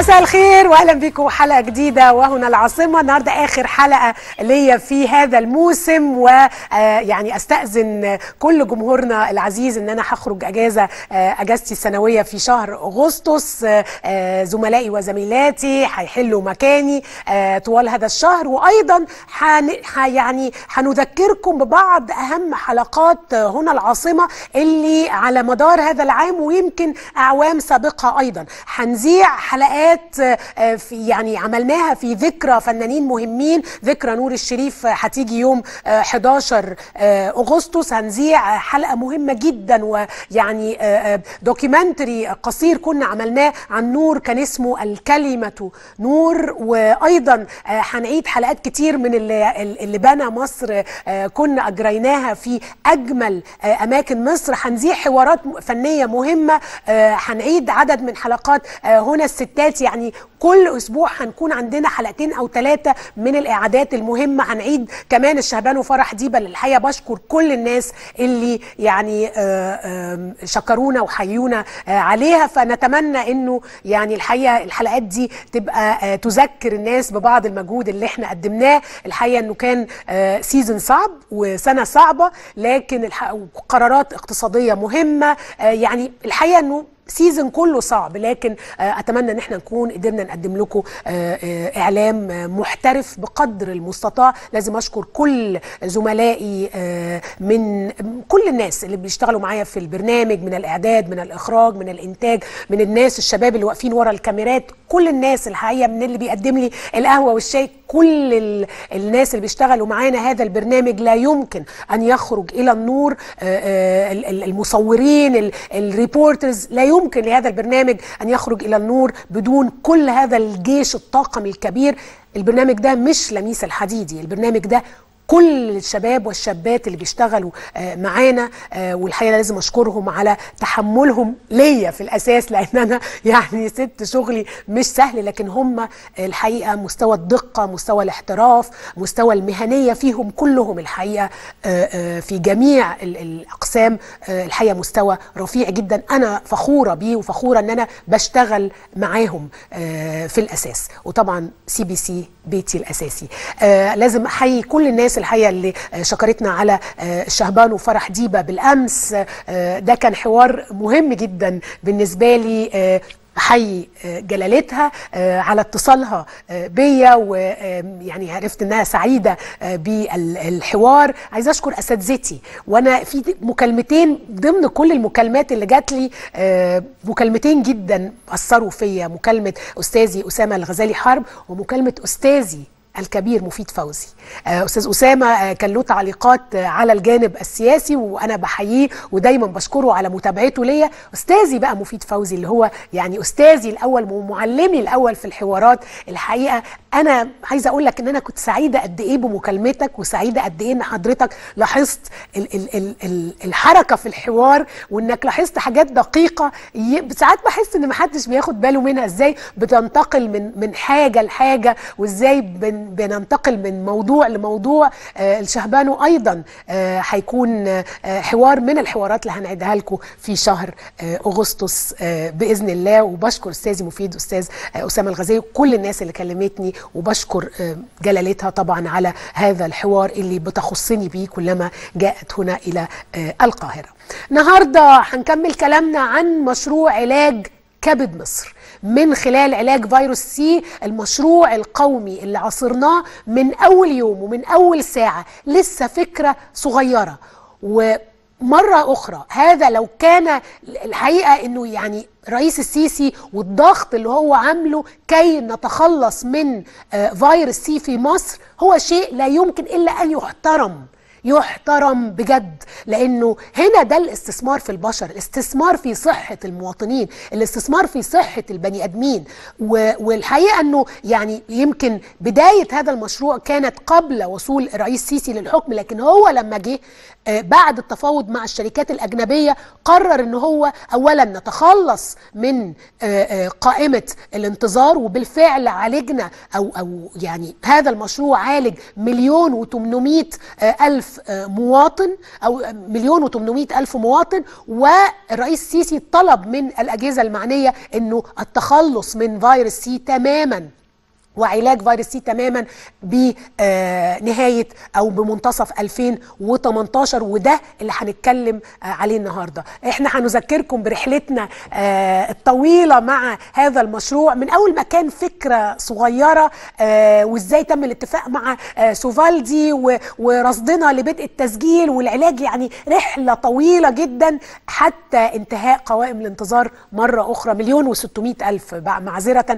مساء الخير واهلا بكم حلقه جديده وهنا العاصمه النهارده اخر حلقه ليا في هذا الموسم ويعني استاذن كل جمهورنا العزيز ان انا هخرج اجازه اجازتي السنويه في شهر اغسطس زملائي وزميلاتي هيحلوا مكاني طوال هذا الشهر وايضا حن يعني هنذكركم ببعض اهم حلقات هنا العاصمه اللي على مدار هذا العام ويمكن اعوام سابقه ايضا هنذيع حلقات في يعني عملناها في ذكرى فنانين مهمين ذكرى نور الشريف هتيجي يوم 11 اغسطس هنذيع حلقه مهمه جدا ويعني دوكيومنتري قصير كنا عملناه عن نور كان اسمه الكلمه نور وايضا هنعيد حلقات كتير من اللي, اللي بنى مصر كنا اجريناها في اجمل اماكن مصر هنذيع حوارات فنيه مهمه هنعيد عدد من حلقات هنا الستات يعني كل اسبوع هنكون عندنا حلقتين او ثلاثه من الاعادات المهمه هنعيد كمان الشهبان وفرح ديبه الحقيقه بشكر كل الناس اللي يعني شكرونا وحيونا عليها فنتمنى انه يعني الحقيقه الحلقات دي تبقى تذكر الناس ببعض المجهود اللي احنا قدمناه الحقيقه انه كان سيزون صعب وسنه صعبه لكن قرارات اقتصاديه مهمه يعني الحقيقه انه سيزون كله صعب لكن اتمنى ان احنا نكون قدرنا نقدم لكم اعلام محترف بقدر المستطاع لازم اشكر كل زملائي من كل الناس اللي بيشتغلوا معايا في البرنامج من الاعداد من الاخراج من الانتاج من الناس الشباب اللي واقفين ورا الكاميرات كل الناس الحقيقه من اللي بيقدم لي القهوه والشاي كل الناس اللي بيشتغلوا معانا هذا البرنامج لا يمكن ان يخرج الى النور المصورين الريبورترز لا يمكن لهذا البرنامج ان يخرج الى النور بدون كل هذا الجيش الطاقم الكبير البرنامج ده مش لميس الحديدي البرنامج ده كل الشباب والشابات اللي بيشتغلوا معانا والحقيقه لازم اشكرهم على تحملهم ليا في الاساس لان انا يعني ست شغلي مش سهل لكن هم الحقيقه مستوى الدقه مستوى الاحتراف مستوى المهنيه فيهم كلهم الحقيقه في جميع الاقسام الحقيقه مستوى رفيع جدا انا فخوره بيه وفخوره ان انا بشتغل معاهم في الاساس وطبعا سي بي سي بيتي الاساسي لازم احيي كل الناس الحقيقه اللي شكرتنا على الشهبان وفرح ديبه بالامس ده كان حوار مهم جدا بالنسبه لي احيي جلالتها على اتصالها بيا ويعني عرفت انها سعيده بالحوار عايزه اشكر اساتذتي وانا في مكالمتين ضمن كل المكالمات اللي جات لي مكالمتين جدا اثروا فيا مكالمه استاذي اسامه الغزالي حرب ومكالمه استاذي الكبير مفيد فوزي استاذ اسامه كان له تعليقات على الجانب السياسي وانا بحييه ودايما بشكره على متابعته ليا استاذي بقى مفيد فوزي اللي هو يعني استاذي الاول ومعلمي الاول في الحوارات الحقيقه انا عايزه اقول لك ان انا كنت سعيده قد ايه بمكالمتك وسعيده قد ايه ان حضرتك لاحظت ال ال ال ال الحركه في الحوار وانك لاحظت حاجات دقيقه ساعات بحس ان محدش بياخد باله منها ازاي بتنتقل من من حاجه لحاجه وازاي بن بننتقل من موضوع لموضوع آه الشهبانو ايضا هيكون آه حوار من الحوارات اللي هنعيدها لكم في شهر آه اغسطس باذن الله وبشكر استاذي مفيد استاذ اسامه الغزالي وكل الناس اللي كلمتني وبشكر جلالتها طبعا على هذا الحوار اللي بتخصني بيه كلما جاءت هنا الى القاهره. النهارده هنكمل كلامنا عن مشروع علاج كبد مصر من خلال علاج فيروس سي المشروع القومي اللي عصرناه من اول يوم ومن اول ساعه لسه فكره صغيره ومره اخرى هذا لو كان الحقيقه انه يعني رئيس السيسي والضغط اللي هو عامله كي نتخلص من فيروس سي في مصر هو شيء لا يمكن الا ان يحترم يحترم بجد لانه هنا ده الاستثمار في البشر الاستثمار في صحه المواطنين الاستثمار في صحه البني ادمين والحقيقه انه يعني يمكن بدايه هذا المشروع كانت قبل وصول الرئيس سيسي للحكم لكن هو لما جه بعد التفاوض مع الشركات الاجنبيه قرر ان هو اولا نتخلص من قائمه الانتظار وبالفعل عالجنا او او يعني هذا المشروع عالج مليون و800 الف ألف مواطن أو مليون و800 ألف مواطن والرئيس السيسي طلب من الأجهزة المعنية أنه التخلص من فيروس سي تماماً وعلاج فيروس سي تماما بنهايه او بمنتصف 2018 وده اللي هنتكلم عليه النهارده احنا هنذكركم برحلتنا الطويله مع هذا المشروع من اول ما كان فكره صغيره وازاي تم الاتفاق مع سوفالدي ورصدنا لبدء التسجيل والعلاج يعني رحله طويله جدا حتى انتهاء قوائم الانتظار مره اخرى مليون و600 الف معذره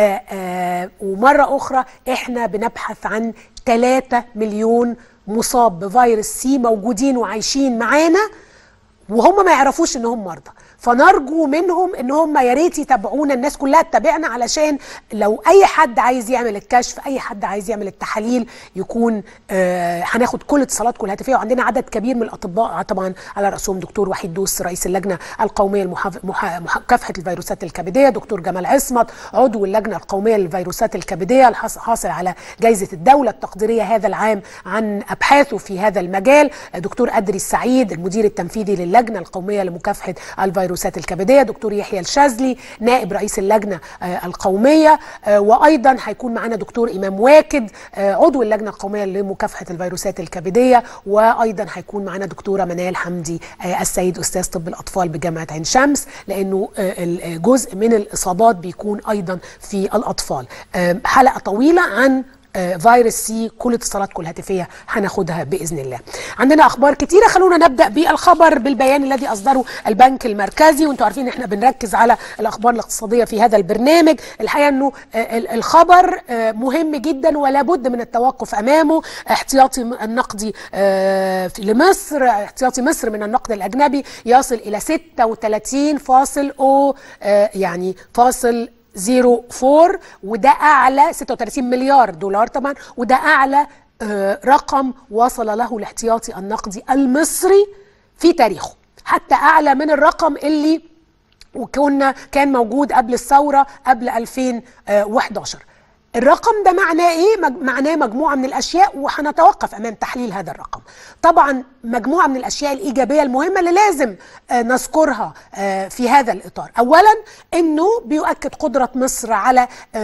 ومرة أخرى إحنا بنبحث عن 3 مليون مصاب بفيروس سي موجودين وعايشين معانا وهم ما يعرفوش إنهم مرضى فنرجو منهم ان هم يا ريت يتابعونا الناس كلها تتابعنا علشان لو اي حد عايز يعمل الكشف اي حد عايز يعمل التحاليل يكون آه هناخد كل اتصالاتكم الهاتفيه وعندنا عدد كبير من الاطباء طبعا على راسهم دكتور وحيد دوس رئيس اللجنه القوميه لمكافحه الفيروسات الكبديه دكتور جمال عصمت عضو اللجنه القوميه للفيروسات الكبديه الحاصل على جائزه الدوله التقديريه هذا العام عن ابحاثه في هذا المجال دكتور ادري السعيد المدير التنفيذي للجنه القوميه لمكافحه الفيروسات الفيروسات الكبديه دكتور يحيى الشاذلي نائب رئيس اللجنه القوميه وايضا هيكون معنا دكتور امام واكد عضو اللجنه القوميه لمكافحه الفيروسات الكبديه وايضا هيكون معنا دكتوره منال حمدي السيد استاذ طب الاطفال بجامعه عين شمس لانه جزء من الاصابات بيكون ايضا في الاطفال حلقه طويله عن فيروس سي كل اتصالاتكم الهاتفيه هناخدها باذن الله. عندنا اخبار كتيره خلونا نبدا بالخبر بالبيان الذي اصدره البنك المركزي وانتم عارفين احنا بنركز على الاخبار الاقتصاديه في هذا البرنامج، الحقيقه انه الخبر مهم جدا ولا بد من التوقف امامه، احتياطي النقدي لمصر، احتياطي مصر من النقد الاجنبي يصل الى 36.0 يعني فاصل 04 وده اعلى 36 مليار دولار طبعا وده اعلى رقم وصل له الاحتياطي النقدي المصري في تاريخه حتى اعلى من الرقم اللي وكنا كان موجود قبل الثوره قبل 2011 الرقم ده معناه ايه معناه مجموعه من الاشياء وهنتوقف امام تحليل هذا الرقم طبعا مجموعه من الاشياء الايجابيه المهمه اللي لازم نذكرها في هذا الاطار اولا انه بيؤكد قدره مصر على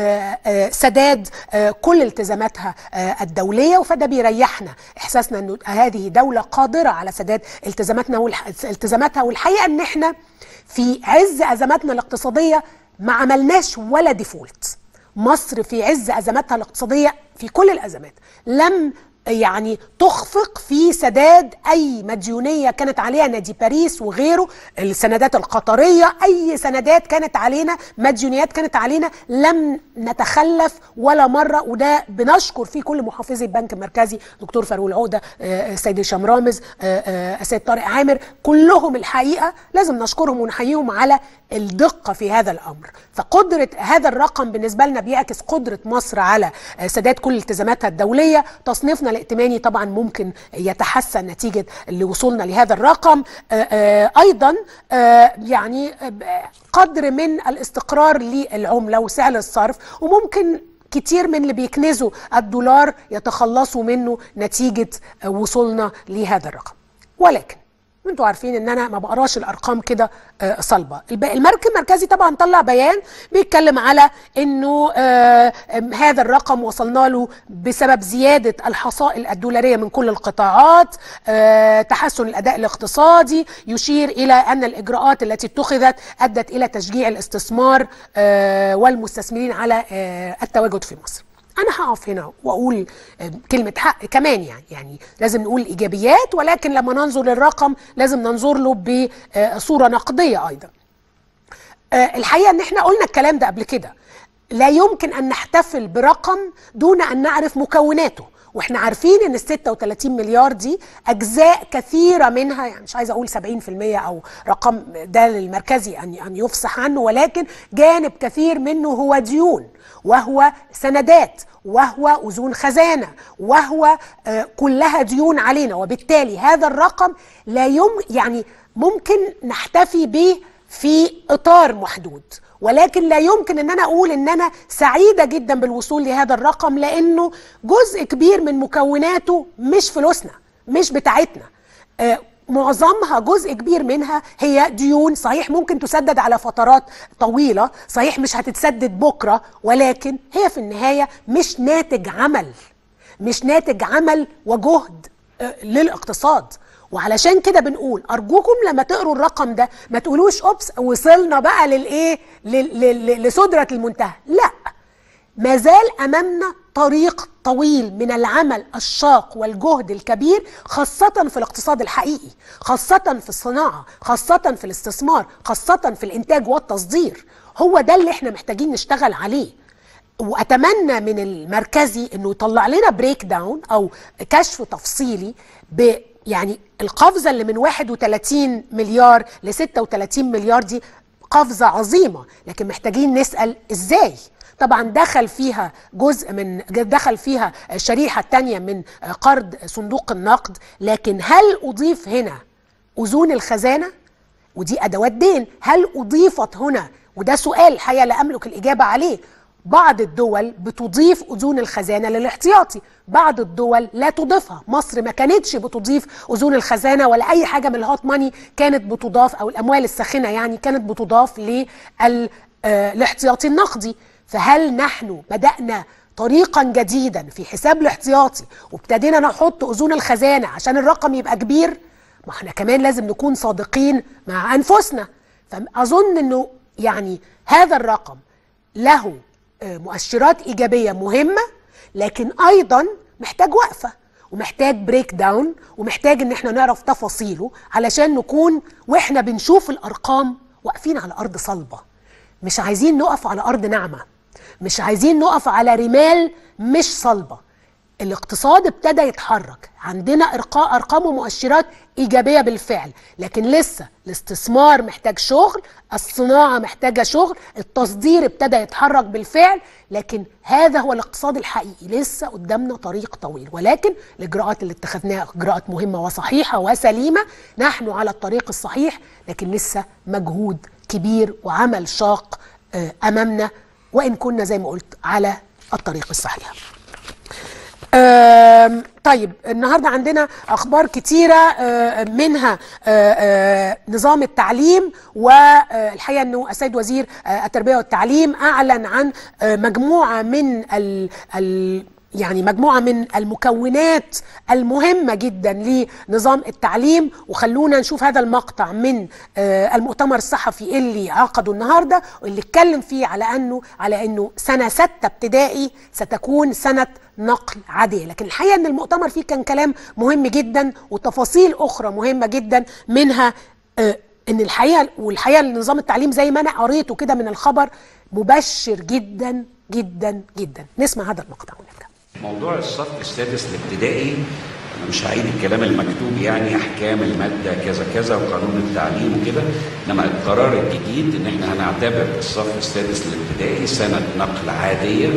سداد كل التزاماتها الدوليه فده بيريحنا احساسنا انه هذه دوله قادره على سداد التزاماتنا التزاماتها والحقيقه ان احنا في عز ازماتنا الاقتصاديه ما عملناش ولا ديفولت مصر في عز ازماتها الاقتصاديه في كل الازمات لم يعني تخفق في سداد اي مديونيه كانت عليها نادي باريس وغيره السندات القطريه اي سندات كانت علينا مديونيات كانت علينا لم نتخلف ولا مره وده بنشكر فيه كل محافظي البنك المركزي دكتور فاروق العقده السيد هشام رامز السيد طارق عامر كلهم الحقيقه لازم نشكرهم ونحييهم على الدقه في هذا الامر فقدره هذا الرقم بالنسبه لنا بيعكس قدره مصر على سداد كل التزاماتها الدوليه تصنيفنا الائتماني طبعا ممكن يتحسن نتيجه اللي وصولنا لهذا الرقم ايضا يعني قدر من الاستقرار للعمله وسعر الصرف وممكن كتير من اللي بيكنزوا الدولار يتخلصوا منه نتيجه وصولنا لهذا الرقم ولكن انتوا عارفين ان انا ما بقراش الارقام كده آه صلبه المركز المركزي طبعا طلع بيان بيتكلم على انه آه هذا الرقم وصلنا له بسبب زياده الحصائل الدولاريه من كل القطاعات آه تحسن الاداء الاقتصادي يشير الى ان الاجراءات التي اتخذت ادت الى تشجيع الاستثمار والمستثمرين على التواجد في مصر انا هقف هنا واقول كلمه حق كمان يعني يعني لازم نقول ايجابيات ولكن لما ننظر للرقم لازم ننظر له بصوره نقديه ايضا الحقيقه ان احنا قلنا الكلام ده قبل كده لا يمكن ان نحتفل برقم دون ان نعرف مكوناته واحنا عارفين ان ال 36 مليار دي اجزاء كثيره منها يعني مش عايزه اقول 70% او رقم ده للمركزي ان ان يفصح عنه ولكن جانب كثير منه هو ديون وهو سندات وهو أذون خزانة وهو آه كلها ديون علينا وبالتالي هذا الرقم لا يم يعني ممكن نحتفي به في إطار محدود ولكن لا يمكن ان انا اقول ان انا سعيده جدا بالوصول لهذا الرقم لانه جزء كبير من مكوناته مش فلوسنا مش بتاعتنا آه، معظمها جزء كبير منها هي ديون صحيح ممكن تسدد على فترات طويلة صحيح مش هتتسدد بكرة ولكن هي في النهاية مش ناتج عمل مش ناتج عمل وجهد آه، للاقتصاد وعلشان كده بنقول ارجوكم لما تقروا الرقم ده ما تقولوش اوبس وصلنا بقى للايه لل- لل- لسدره المنتهى لا ما زال امامنا طريق طويل من العمل الشاق والجهد الكبير خاصة في الاقتصاد الحقيقي، خاصة في الصناعة، خاصة في الاستثمار، خاصة في الانتاج والتصدير، هو ده اللي احنا محتاجين نشتغل عليه. واتمنى من المركزي انه يطلع لنا بريك داون او كشف تفصيلي ب يعني القفزه اللي من 31 مليار ل 36 مليار دي قفزه عظيمه لكن محتاجين نسال ازاي طبعا دخل فيها جزء من دخل فيها الشريحه الثانيه من قرض صندوق النقد لكن هل اضيف هنا اذون الخزانه ودي ادوات دين هل اضيفت هنا وده سؤال الحقيقه لا املك الاجابه عليه بعض الدول بتضيف اذون الخزانه للاحتياطي بعض الدول لا تضيفها مصر ما كانتش بتضيف اذون الخزانه ولا اي حاجه من الهوت ماني كانت بتضاف او الاموال الساخنه يعني كانت بتضاف للاحتياطي النقدي فهل نحن بدانا طريقا جديدا في حساب الاحتياطي وابتدينا نحط اذون الخزانه عشان الرقم يبقى كبير ما احنا كمان لازم نكون صادقين مع انفسنا فاظن انه يعني هذا الرقم له آه، مؤشرات ايجابيه مهمه لكن ايضا محتاج وقفه ومحتاج بريك داون ومحتاج ان احنا نعرف تفاصيله علشان نكون واحنا بنشوف الارقام واقفين على ارض صلبه مش عايزين نقف على ارض ناعمه مش عايزين نقف على رمال مش صلبه الاقتصاد ابتدى يتحرك عندنا ارقاء ارقام ومؤشرات ايجابيه بالفعل لكن لسه الاستثمار محتاج شغل الصناعه محتاجه شغل التصدير ابتدى يتحرك بالفعل لكن هذا هو الاقتصاد الحقيقي لسه قدامنا طريق طويل ولكن الاجراءات اللي اتخذناها اجراءات مهمه وصحيحه وسليمه نحن على الطريق الصحيح لكن لسه مجهود كبير وعمل شاق آه، امامنا وان كنا زي ما قلت على الطريق الصحيح آم، طيب النهارده عندنا اخبار كتيره آه، منها آه، آه، نظام التعليم والحقيقه انه السيد وزير آه، التربيه والتعليم اعلن عن آه، مجموعه من ال ال يعني مجموعه من المكونات المهمه جدا لنظام التعليم وخلونا نشوف هذا المقطع من آه، المؤتمر الصحفي اللي عقده النهارده واللي اتكلم فيه على انه على انه سنه سته ابتدائي ستكون سنه نقل عاديه لكن الحقيقه ان المؤتمر فيه كان كلام مهم جدا وتفاصيل اخرى مهمه جدا منها آه، ان الحقيقه والحقيقه نظام التعليم زي ما انا قريته كده من الخبر مبشر جدا جدا جدا نسمع هذا المقطع ونرجع موضوع الصف السادس الابتدائي انا مش هعيد الكلام المكتوب يعني احكام الماده كذا كذا وقانون التعليم وكده انما القرار الجديد ان احنا هنعتبر الصف السادس الابتدائي سنه نقل عاديه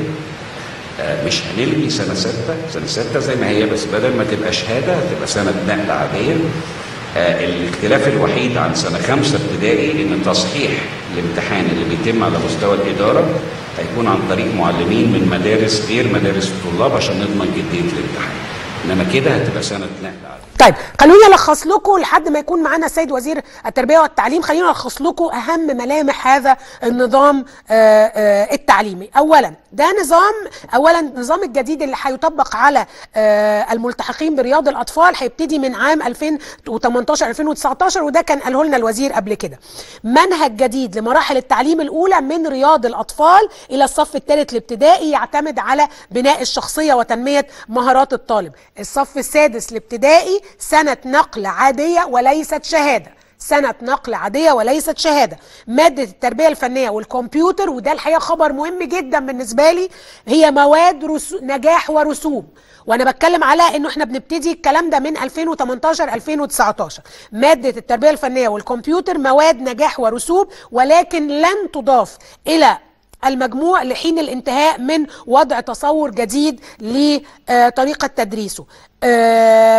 آه، مش هنلغي سنه سته سنه سته زي ما هي بس بدل ما تبقى شهاده هتبقى سنه نقل عاديه آه، الاختلاف الوحيد عن سنه خمسه ابتدائي ان تصحيح الامتحان اللي بيتم على مستوى الاداره هيكون عن طريق معلمين من مدارس غير مدارس الطلاب عشان نضمن جديه الامتحان انما كده هتبقى سنه نقل عاديه طيب خلوني الخص لكم لحد ما يكون معانا السيد وزير التربيه والتعليم خلينا الخص لكم اهم ملامح هذا النظام آه، آه، التعليمي اولا ده نظام اولا النظام الجديد اللي هيطبق على آه، الملتحقين برياض الاطفال هيبتدي من عام 2018 2019 وده كان قاله لنا الوزير قبل كده منهج جديد لمراحل التعليم الاولى من رياض الاطفال الى الصف الثالث الابتدائي يعتمد على بناء الشخصيه وتنميه مهارات الطالب الصف السادس الابتدائي سنه نقل عاديه وليست شهاده سنة نقل عادية وليست شهادة مادة التربية الفنية والكمبيوتر وده الحقيقة خبر مهم جدا بالنسبة لي هي مواد رسو... نجاح ورسوم وانا بتكلم على انه احنا بنبتدي الكلام ده من 2018 2019 مادة التربية الفنية والكمبيوتر مواد نجاح ورسوم ولكن لن تضاف الى المجموع لحين الانتهاء من وضع تصور جديد لطريقة تدريسه آم،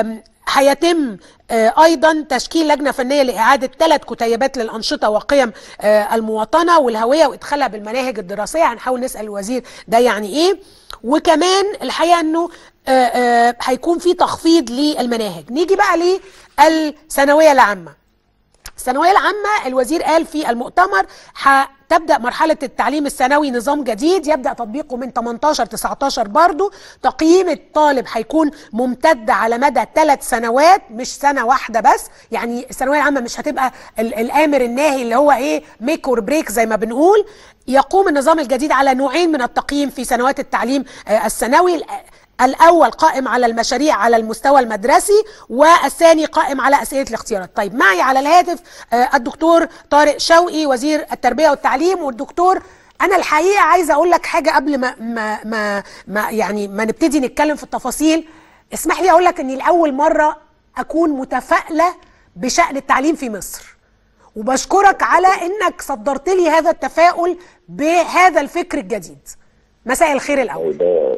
هيتم آه، ايضا تشكيل لجنه فنيه لاعاده ثلاث كتيبات للانشطه وقيم آه، المواطنه والهويه وادخالها بالمناهج الدراسيه هنحاول نسال الوزير ده يعني ايه وكمان الحقيقه انه آه، آه، هيكون في تخفيض للمناهج نيجي بقى للثانويه العامه الثانويه العامه الوزير قال في المؤتمر هتبدا مرحله التعليم الثانوي نظام جديد يبدا تطبيقه من 18 19 برضه تقييم الطالب هيكون ممتد على مدى ثلاث سنوات مش سنه واحده بس يعني الثانويه العامه مش هتبقى ال- الامر الناهي اللي هو ايه ميك اور بريك زي ما بنقول يقوم النظام الجديد على نوعين من التقييم في سنوات التعليم آه، الثانوي الاول قائم على المشاريع على المستوى المدرسي والثاني قائم على اسئله الاختيارات طيب معي على الهاتف آه، الدكتور طارق شوقي وزير التربيه والتعليم والدكتور انا الحقيقه عايزه اقول لك حاجه قبل ما ما ما, ما يعني ما نبتدي نتكلم في التفاصيل اسمح لي اقول لك اني لاول مره اكون متفائله بشان التعليم في مصر وبشكرك على انك صدرت لي هذا التفاؤل بهذا الفكر الجديد مساء الخير الاول ده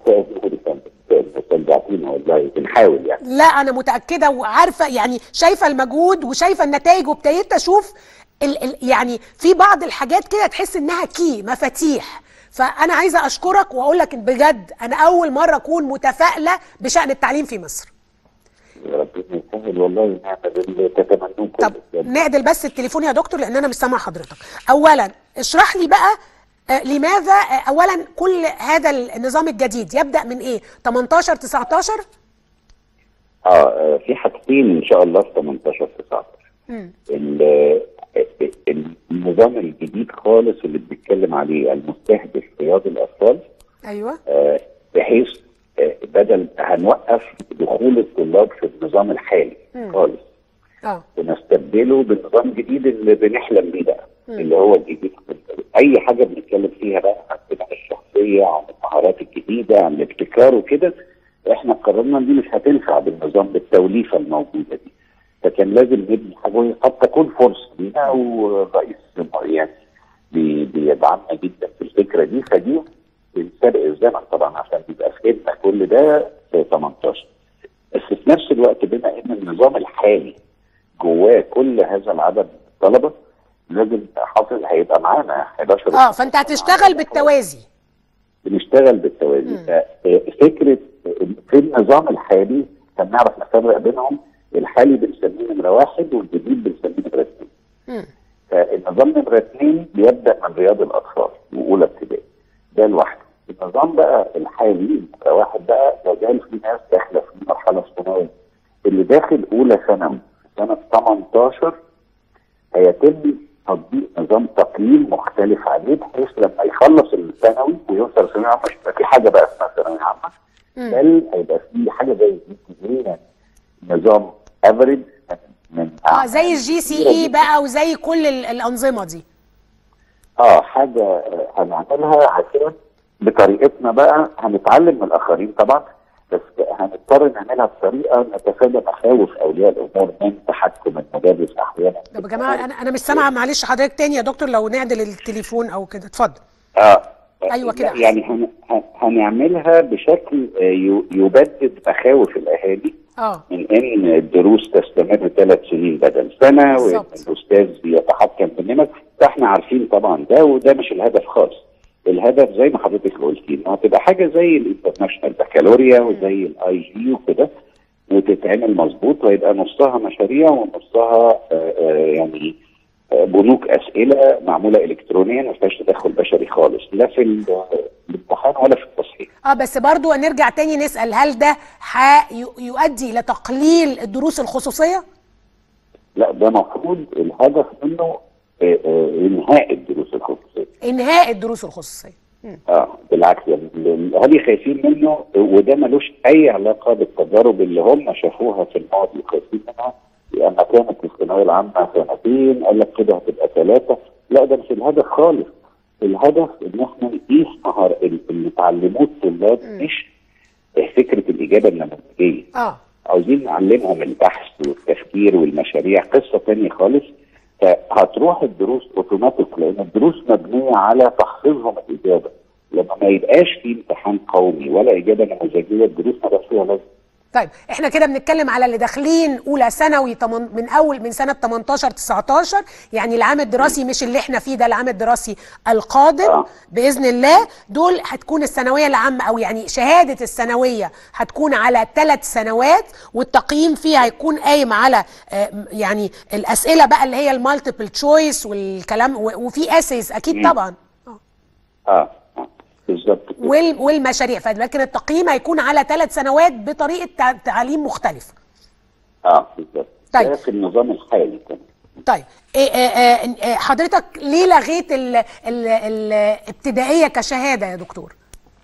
استرجعتينا والله بنحاول يعني لا انا متاكده وعارفه يعني شايفه المجهود وشايفه النتائج وابتديت اشوف ال ال يعني في بعض الحاجات كده تحس انها كي مفاتيح فانا عايزه اشكرك واقول لك إن بجد انا اول مره اكون متفائله بشان التعليم في مصر ربنا يسهل والله نعمل اللي تتمنوه طب نعدل بس التليفون يا دكتور لان انا مش سامع حضرتك اولا اشرح لي بقى آه، لماذا آه، اولا كل هذا النظام الجديد يبدا من ايه 18 19 اه آه، في حاجتين ان شاء الله في 18 19 ال- آه، النظام الجديد خالص اللي بنتكلم عليه المستهدف رياض الاطفال ايوه آه، بحيث آه، بدل هنوقف دخول الطلاب في النظام الحالي خالص اه ونستبدله بالنظام الجديد اللي بنحلم بيه بقى اللي هو الجديد اي حاجه بنتكلم فيها بقى عن البناء الشخصيه عن المهارات الجديده عن الابتكار وكده احنا قررنا ان دي مش هتنفع بالنظام بالتوليفه الموجوده دي فكان لازم نبني حاجه وهي قد تكون فرصه لينا والرئيس يعني بي- بيدعمنا جدا في الفكره دي فدي بنسابق الزمن طبعا عشان يبقى في ايدنا كل ده في 18 بس في نفس الوقت بما ان النظام الحالي جواه كل هذا العدد من الطلبه لازم حافظ هيبقى معانا 11 اه فانت هتشتغل بالتوازي بنشتغل بالتوازي فكره في النظام الحالي عشان نعرف نفرق بينهم الحالي بنسميه نمره واحد والجديد بنسميه نمره اثنين مم. فالنظام نمره اثنين بيبدا من رياض الاطفال واولى ابتدائي ده لوحده النظام بقى الحالي نمره واحد بقى لا زال في ناس داخله في المرحله الثانويه اللي داخل اولى ثانوي سنه 18 هيتم تطبيق نظام تقييم مختلف عليه بحيث لما يخلص الثانوي ويوصل ثانويه عامه مش هيبقى في حاجه بقى اسمها ثانويه عامه بل هيبقى في حاجه زي الجي سي اي نظام افريج من اه زي الجي سي اي بقى وزي كل ال- الانظمه دي اه حاجه آه، هنعملها عشان بطريقتنا بقى هنتعلم من الاخرين طبعا بس هنضطر نعملها بطريقه نتفادى مخاوف اولياء الامور من تحكم المدرس احيانا طب يا جماعه انا انا مش سامعه معلش حضرتك تاني يا دكتور لو نعدل التليفون او كده اتفضل اه أيوة كده لا، يعني هن... هن- هنعملها بشكل آه، ي- يبدد مخاوف الاهالي اه من ان الدروس تستمر ثلاث سنين بدل سنه وان بالظبط. الاستاذ بيتحكم في النمط فاحنا عارفين طبعا ده وده مش الهدف خالص الهدف زي ما حضرتك قلتي انها تبقى حاجه زي الانترناشونال بكالوريا وزي الاي جي وكده وتتعمل مظبوط ويبقى نصها مشاريع ونصها آه، آه، يعني آه، بنوك اسئله معموله الكترونيا ما فيهاش تدخل بشري خالص لا في ال- الامتحان ولا في التصحيح اه بس برضو نرجع تاني نسال هل ده هيؤدي الى تقليل الدروس الخصوصيه لا ده المفروض الهدف منه آه، آه، انهاء الدروس الخصوصيه انهاء الدروس الخصوصيه مم. اه بالعكس يعني الاهالي خايفين منه وده ملوش اي علاقه بالتجارب اللي هم شافوها في الماضي وخايفين منها لما كانت الثانويه العامه سنتين قال لك كده هتبقى ثلاثه لا ده مش الهدف خالص الهدف ان احنا نقيس مهار اللي اتعلموه الطلاب مش فكره الاجابه النموذجيه اه عاوزين نعلمهم البحث والتفكير والمشاريع قصه تانية خالص فهتروح الدروس اوتوماتيك لان الدروس مبنيه على تحفيظهم الاجابه لما ما يبقاش في امتحان قومي ولا اجابه نموذجيه الدروس ما بقاش فيها لازمه طيب احنا كده بنتكلم على اللي داخلين اولى ثانوي تمن- من اول من سنه 18 19 يعني العام الدراسي مش اللي احنا فيه ده العام الدراسي القادم آه. باذن الله دول هتكون الثانويه العامه او يعني شهاده الثانويه هتكون على ثلاث سنوات والتقييم فيها هيكون قايم على آه، م- يعني الاسئله بقى اللي هي المالتيبل تشويس والكلام و- وفي اسيز اكيد مم. طبعا آه. اه آه، بالظبط كده. وال- والمشاريع لكن التقييم هيكون على ثلاث سنوات بطريقه تع- تعليم مختلفه اه بالظبط طيب. ده في النظام الحالي كمان طيب إيه إيه إيه إيه حضرتك ليه لغيت ال- ال- الابتدائيه كشهاده يا دكتور؟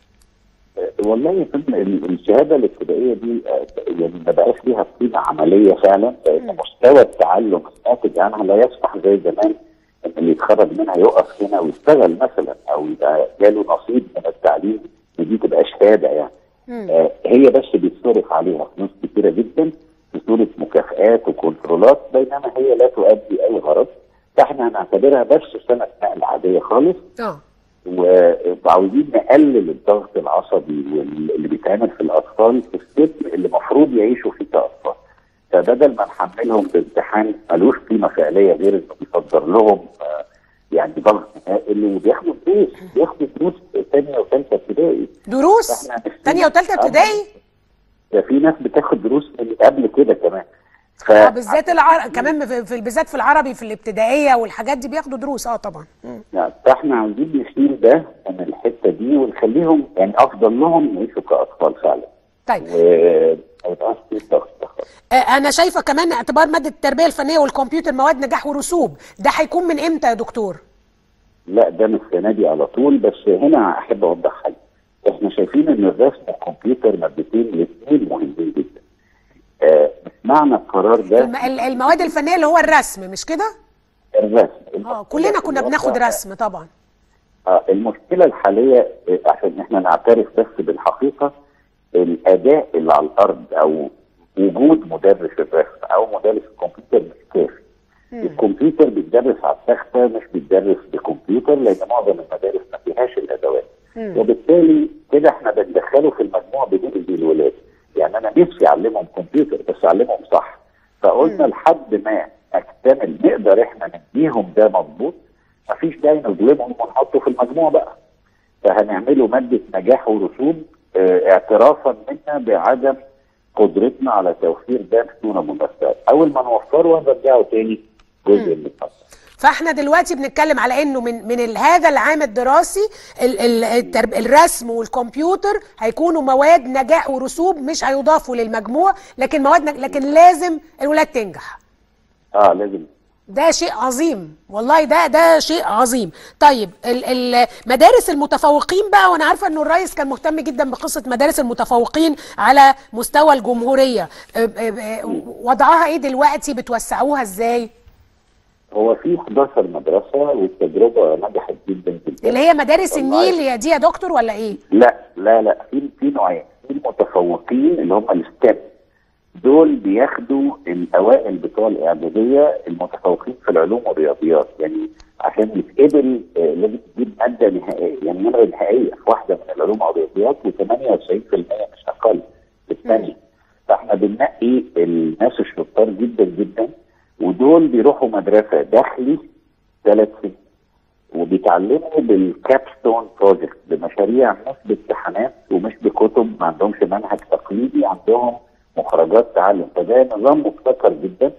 آه، والله يا فندم ال- الشهاده الابتدائيه دي آه، يعني ما بقاش ليها قيمه عمليه فعلا لان مستوى التعلم الناتج عنها لا يصبح زي زمان ان اللي يتخرج منها يقف هنا ويشتغل مثلا او يبقى جاله نصيب من التعليم إن دي تبقى شهاده يعني آه، هي بس بيتصرف عليها فلوس كتيره جدا في صوره مكافآت وكنترولات بينما هي لا تؤدي اي غرض فاحنا هنعتبرها بس سنه نقل عاديه خالص اه وعاوزين نقلل الضغط العصبي وال- اللي بيتعمل في الاطفال في السن اللي المفروض يعيشوا فيه كاطفال فبدل ما نحملهم بامتحان ملوش قيمه فعليه غير انه بيصدر لهم آه، يعني ضغط هائل وبياخدوا دروس بياخدوا دروس ثانيه وثالثه ابتدائي دروس فإحنا هنستنى- تانية وتالتة آه، ابتدائي ده في ناس بتاخد دروس من قبل كده كمان ف اه بالذات العر... كمان في... في بالذات في العربي في الابتدائيه والحاجات دي بياخدوا دروس اه طبعا مم. يعني فاحنا عاوزين نشيل ده من الحته دي ونخليهم يعني افضل لهم يعيشوا كاطفال فعلا طيب وما يبقاش في ضغط ده خالص. آه انا شايفه كمان اعتبار ماده التربيه الفنيه والكمبيوتر مواد نجاح ورسوب ده هيكون من امتى يا دكتور؟ لا ده من السنه دي على طول بس هنا احب اوضح حاجه احنا شايفين ان الرسم والكمبيوتر مادتين الاثنين مهمين جدا آه مش معنى القرار ده الم... ال- المواد الفنيه اللي هو الرسم مش كده؟ الرسم اه كلنا كنا بناخد الواقع- رسم طبعا آه المشكله الحاليه آه، عشان احنا نعترف بس بالحقيقه الاداء اللي على الارض او وجود مدرس الرسم او مدرس الكمبيوتر مش كافي الكمبيوتر بيتدرس على التخته مش بيتدرس بكمبيوتر لان معظم المدارس ما فيهاش الادوات وبالتالي كده احنا بندخله في المجموع بنأذي الولاد يعني انا نفسي اعلمهم كمبيوتر بس اعلمهم صح فقلنا لحد ما اكتمل نقدر احنا نديهم ده مظبوط مفيش داعي نظلمهم ونحطه في المجموع بقى فهنعمله ماده نجاح ورسوب اه اعترافا منا بعدم قدرتنا على توفير ده بصوره مناسبه اول ما نوفره هنرجعه تاني جزء من الفصل فاحنا دلوقتي بنتكلم على انه من من ال- هذا العام الدراسي ال ال الترب الرسم والكمبيوتر هيكونوا مواد نجاح ورسوب مش هيضافوا للمجموع لكن مواد نج... لكن لازم الولاد تنجح اه لازم ده شيء عظيم والله ده ده شيء عظيم طيب ال- ال- مدارس المتفوقين بقى وانا عارفه انه الرئيس كان مهتم جدا بقصه مدارس المتفوقين على مستوى الجمهوريه أ- أ- أ- وضعها ايه دلوقتي بتوسعوها ازاي هو في 11 مدرسه والتجربه نجحت جدا جدا اللي هي مدارس والله. النيل يا دي يا دكتور ولا ايه لا لا لا في في نوعين في المتفوقين اللي هم الستيب دول بياخدوا الاوائل بتوع الاعداديه المتفوقين في العلوم والرياضيات يعني عشان يتقبل آه، لازم تجيب ماده نهائيه يعني نمره نهائيه في واحده من العلوم او الرياضيات و98% مش اقل في الثانيه فاحنا بننقي الناس الشطار جدا جدا ودول بيروحوا مدرسه داخلي ثلاث سنين وبيتعلموا بالكابستون بروجكت بمشاريع مش بامتحانات ومش بكتب ما عندهمش منهج تقليدي عندهم مخرجات تعلم فده نظام مبتكر جدا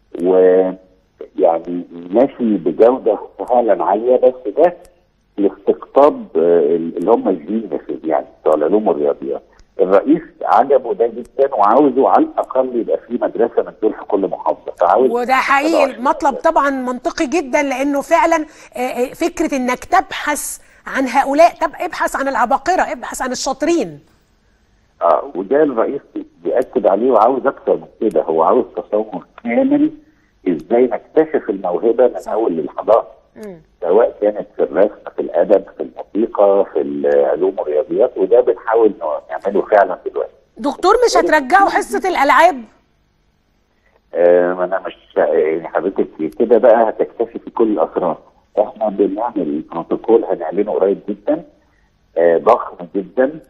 ويعني ماشي بجوده فعلا عاليه بس ده لاستقطاب آه، اللي هم الجينيسز يعني بتوع العلوم والرياضيات الرئيس عجبه ده جدا وعاوزه على الاقل يبقى في مدرسه من دول في كل محافظه فعاوز وده حقيقي 11 المطلب طبعا منطقي جدا لانه فعلا آه، آه، فكره انك تبحث عن هؤلاء طب ابحث عن العباقره ابحث عن الشاطرين اه وده الرئيس بيأكد عليه وعاوز اكثر من كده هو عاوز تصور كامل ازاي نكتشف الموهبه من اول للحضاره سواء كانت في الرسم في الادب في الموسيقى في العلوم والرياضيات وده بنحاول نعمله فعلا دلوقتي دكتور مش هترجعوا حصه الالعاب آه ما انا مش يعني حضرتك كده بقى هتكتشفي كل الاسرار احنا بنعمل بروتوكول هنعلنه قريب جدا آه ضخم جدا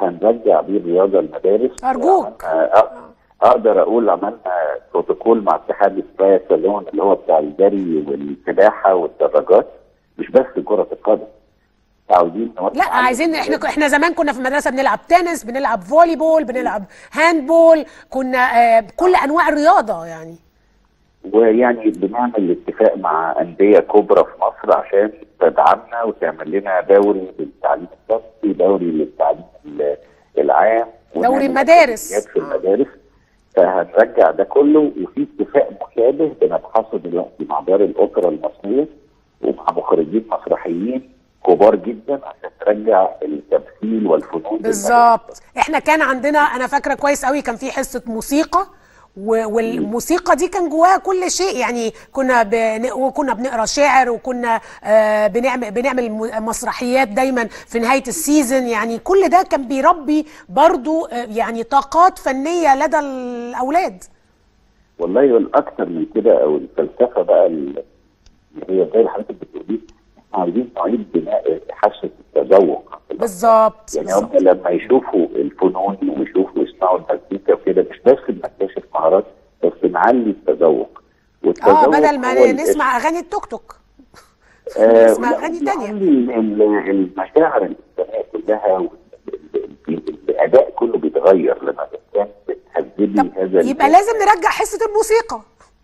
هنرجع بيه الرياضه المدارس أرجوك. آه، اقدر اقول عملنا بروتوكول مع اتحاد الترايثلون اللي هو بتاع الجري والسباحه والدراجات مش بس كره القدم عاوزين نوسع لا عايزين احنا احنا زمان كنا في المدرسه بنلعب تنس بنلعب فولي بول بنلعب هاند بول كنا آه كل انواع الرياضه يعني ويعني بنعمل اتفاق مع انديه كبرى في مصر عشان تدعمنا وتعمل لنا دوري للتعليم الشخصي دوري للتعليم ال- العام دوري ونعمل المدارس. أكاديميات في المدارس فهنرجع ده كله وفي اتفاق مشابه بنبحثه دلوقتي مع دار الاوبرا المصريه ومع مخرجين مسرحيين كبار جدا عشان ترجع التمثيل والفنون للمدارس. بالظبط احنا كان عندنا انا فاكره كويس قوي كان في حصه موسيقى و- والموسيقى دي كان جواها كل شيء يعني كنا بن... وكنا بنقرا شعر وكنا آه بنعمل بنعمل م- مسرحيات دايما في نهايه السيزون يعني كل ده كان بيربي برضو آه يعني طاقات فنيه لدى الاولاد والله والاكثر من كده او الفلسفه بقى اللي هي زي اللي حضرتك بتقوليه احنا عايزين نعيد بناء حاسه التذوق بالظبط يعني بالظبط. هم لما يشوفوا الفنون ويشوفوا يسمعوا المزيكا وكده مش بس بنكتشف مهارات بس نعلي التذوق والتذوق اه بدل ما هو نسمع اغاني التوك توك آه، نسمع لا، اغاني بيعلي تانية ال- ال- المشاعر الانسانيه كلها وال- ال- الاداء كله بيتغير لما الانسان بتهذبي طب هذا يبقى ال- لازم نرجع حصه الموسيقى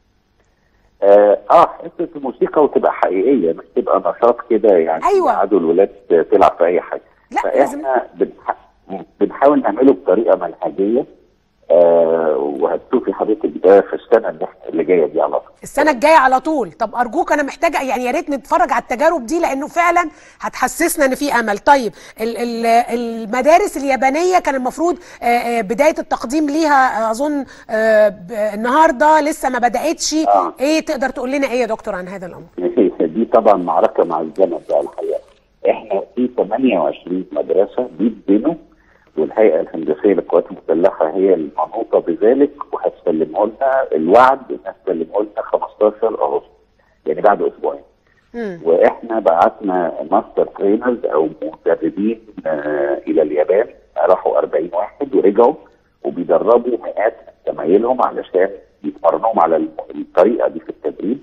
اه آه، حصه الموسيقى وتبقى حقيقيه مش تبقى نشاط كده يعني أيوة. يقعدوا الولاد تلعب في اي حاجه لا، فاحنا بنح... بنحاول نعمله بطريقه منهجيه آه وهتشوفي حضرتك ده في السنه اللي, إحنا- اللي جايه دي على طول السنه الجايه على طول طب ارجوك انا محتاجه يعني يا ريت نتفرج على التجارب دي لانه فعلا هتحسسنا ان في امل طيب ال- ال- المدارس اليابانيه كان المفروض آه، آه، بدايه التقديم ليها آه، اظن آه، ب- النهارده لسه ما بداتش آه. ايه تقدر تقول لنا ايه يا دكتور عن هذا الامر دي طبعا معركه مع الزمن بقى الحقيقه احنا في 28 مدرسه بيتبنوا والهيئه الهندسيه للقوات المسلحه هي المنوطه بذلك وهتسلمه لنا الوعد انها تسلمه لنا 15 اغسطس يعني بعد اسبوعين مم. واحنا بعتنا ماستر ترينرز او مدربين آه الى اليابان راحوا 40 واحد ورجعوا وبيدربوا مئات من زمايلهم علشان يتمرنوهم على الم- الطريقه دي في التدريب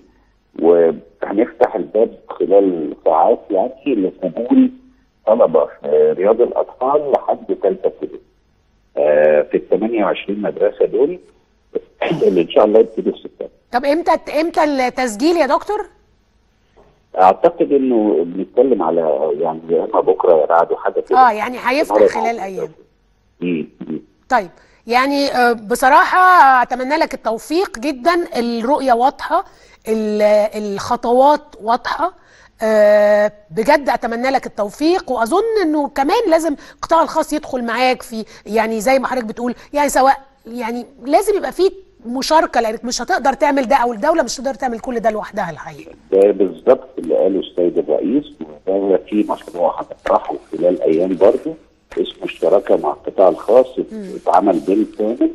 وهنفتح الباب خلال ساعات يعني لقبول طلبه في رياض الاطفال لحد ثالثه ابتدائي. آه في ال 28 مدرسه دول اللي ان شاء الله يبتدوا في سبتمبر. طب امتى امتى التسجيل يا دكتور اعتقد انه بنتكلم على يعني يا اما بكره يا بعده حاجه كده اه يعني هيفتح خلال ايام مم. مم. طيب يعني آه، بصراحة أتمنى لك التوفيق جدا الرؤية واضحة ال- الخطوات واضحة آه، بجد أتمنى لك التوفيق وأظن أنه كمان لازم القطاع الخاص يدخل معاك في يعني زي ما حضرتك بتقول يعني سواء يعني لازم يبقى في مشاركة لأنك مش هتقدر تعمل ده أو الدولة مش هتقدر تعمل كل ده لوحدها الحقيقة ده بالظبط اللي قاله السيد الرئيس وده في مشروع هنطرحه خلال ايام برضه اسمه الشراكه مع القطاع الخاص اتعمل بالكامل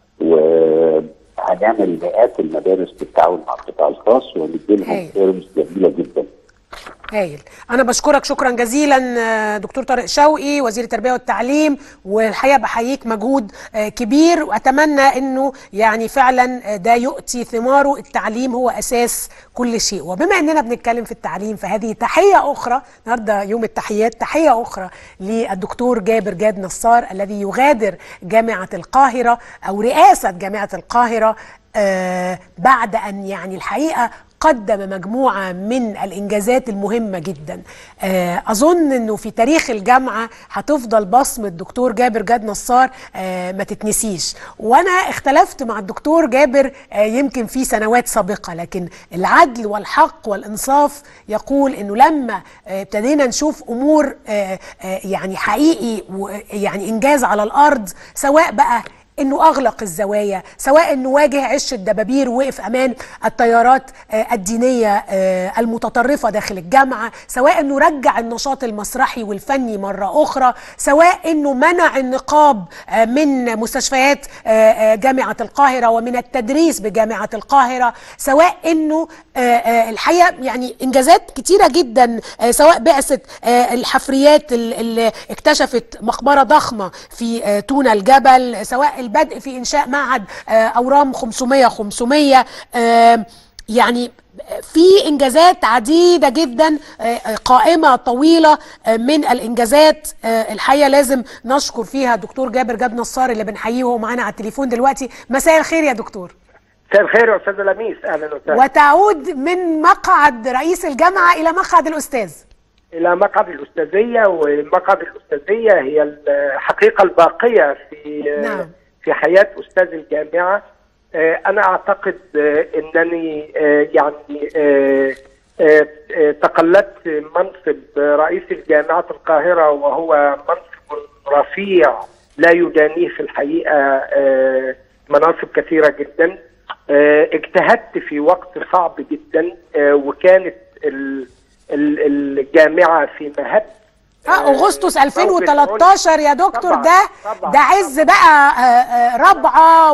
وهنعمل مئات المدارس بالتعاون مع القطاع الخاص وندي لهم هايل. تيرمز جميله جدا هايل انا بشكرك شكرا جزيلا آه، دكتور طارق شوقي وزير التربيه والتعليم والحقيقه بحييك مجهود آه، كبير واتمنى انه يعني فعلا آه، ده يؤتي ثماره التعليم هو اساس كل شيء وبما اننا بنتكلم في التعليم فهذه تحيه اخرى النهارده يوم التحيات تحيه اخرى للدكتور جابر جاد نصار الذي يغادر جامعه القاهره او رئاسه جامعه القاهره آه، بعد ان يعني الحقيقه قدم مجموعة من الإنجازات المهمة جدا آه، أظن أنه في تاريخ الجامعة هتفضل بصمة الدكتور جابر جاد نصار آه، ما تتنسيش وأنا اختلفت مع الدكتور جابر آه، يمكن في سنوات سابقة لكن العدل والحق والإنصاف يقول أنه لما آه، ابتدينا نشوف أمور آه، آه، يعني حقيقي و- يعني إنجاز على الأرض سواء بقى انه اغلق الزوايا سواء انه واجه عش الدبابير ووقف امان التيارات آه، الدينيه آه، المتطرفه داخل الجامعه سواء انه رجع النشاط المسرحي والفني مره اخرى سواء انه منع النقاب آه، من مستشفيات آه، آه، جامعه القاهره ومن التدريس بجامعه القاهره سواء انه آه، آه، الحقيقه يعني انجازات كتيره جدا آه، سواء بعثه آه، الحفريات ال- اللي اكتشفت مقبره ضخمه في آه، تونة الجبل سواء البدء في انشاء معهد آه، اورام 500 500 آه، يعني في انجازات عديده جدا آه، قائمه طويله آه، من الانجازات آه، الحقيقه لازم نشكر فيها دكتور جابر جاب نصار اللي بنحييه وهو معانا على التليفون دلوقتي مساء الخير يا دكتور مساء الخير يا استاذ لميس اهلا وسهلا وتعود من مقعد رئيس الجامعه الى مقعد الاستاذ الى مقعد الاستاذيه ومقعد الاستاذيه هي الحقيقه الباقيه في نعم. في حياه استاذ الجامعه آه، انا اعتقد آه، انني آه، يعني آه، آه، آه، تقلدت منصب رئيس جامعه القاهره وهو منصب رفيع لا يدانيه في الحقيقه آه، مناصب كثيره جدا آه، اجتهدت في وقت صعب جدا آه، وكانت ال- ال- الجامعه في مهب اه اغسطس موقف 2013 يا دكتور طبعاً، ده طبعاً، ده عز بقى آه، آه، رابعه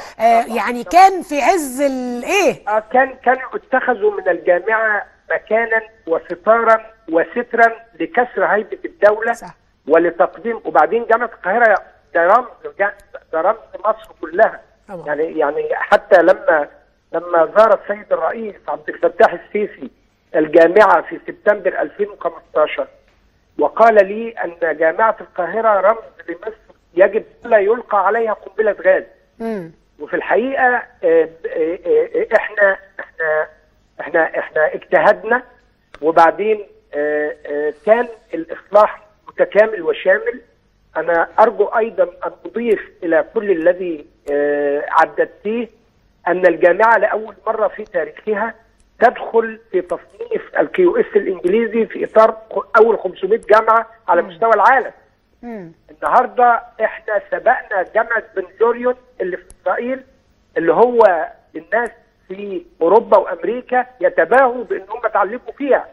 ويعني كان في عز الايه آه، كان كانوا اتخذوا من الجامعه مكانا وستارا وسترا لكسر هيبه الدوله صح. ولتقديم وبعدين جامعه القاهره ده رمز جا- ده رمز مصر كلها طبعا. يعني يعني حتى لما لما زار السيد الرئيس عبد الفتاح السيسي الجامعه في سبتمبر 2015 وقال لي ان جامعه القاهره رمز لمصر يجب الا يلقى عليها قنبله غاز مم. وفي الحقيقه آه، آه، آه، احنا احنا احنا احنا اجتهدنا وبعدين آه، آه، كان الاصلاح متكامل وشامل انا ارجو ايضا ان اضيف الى كل الذي آه، عددتيه ان الجامعه لاول مره في تاريخها تدخل في تصنيف الكيو اس الانجليزي في اطار اول 500 جامعه على مستوى العالم مم. النهارده احنا سبقنا جامعه بن جوريون اللي في اسرائيل اللي هو الناس في اوروبا وامريكا يتباهوا بان هم اتعلموا فيها.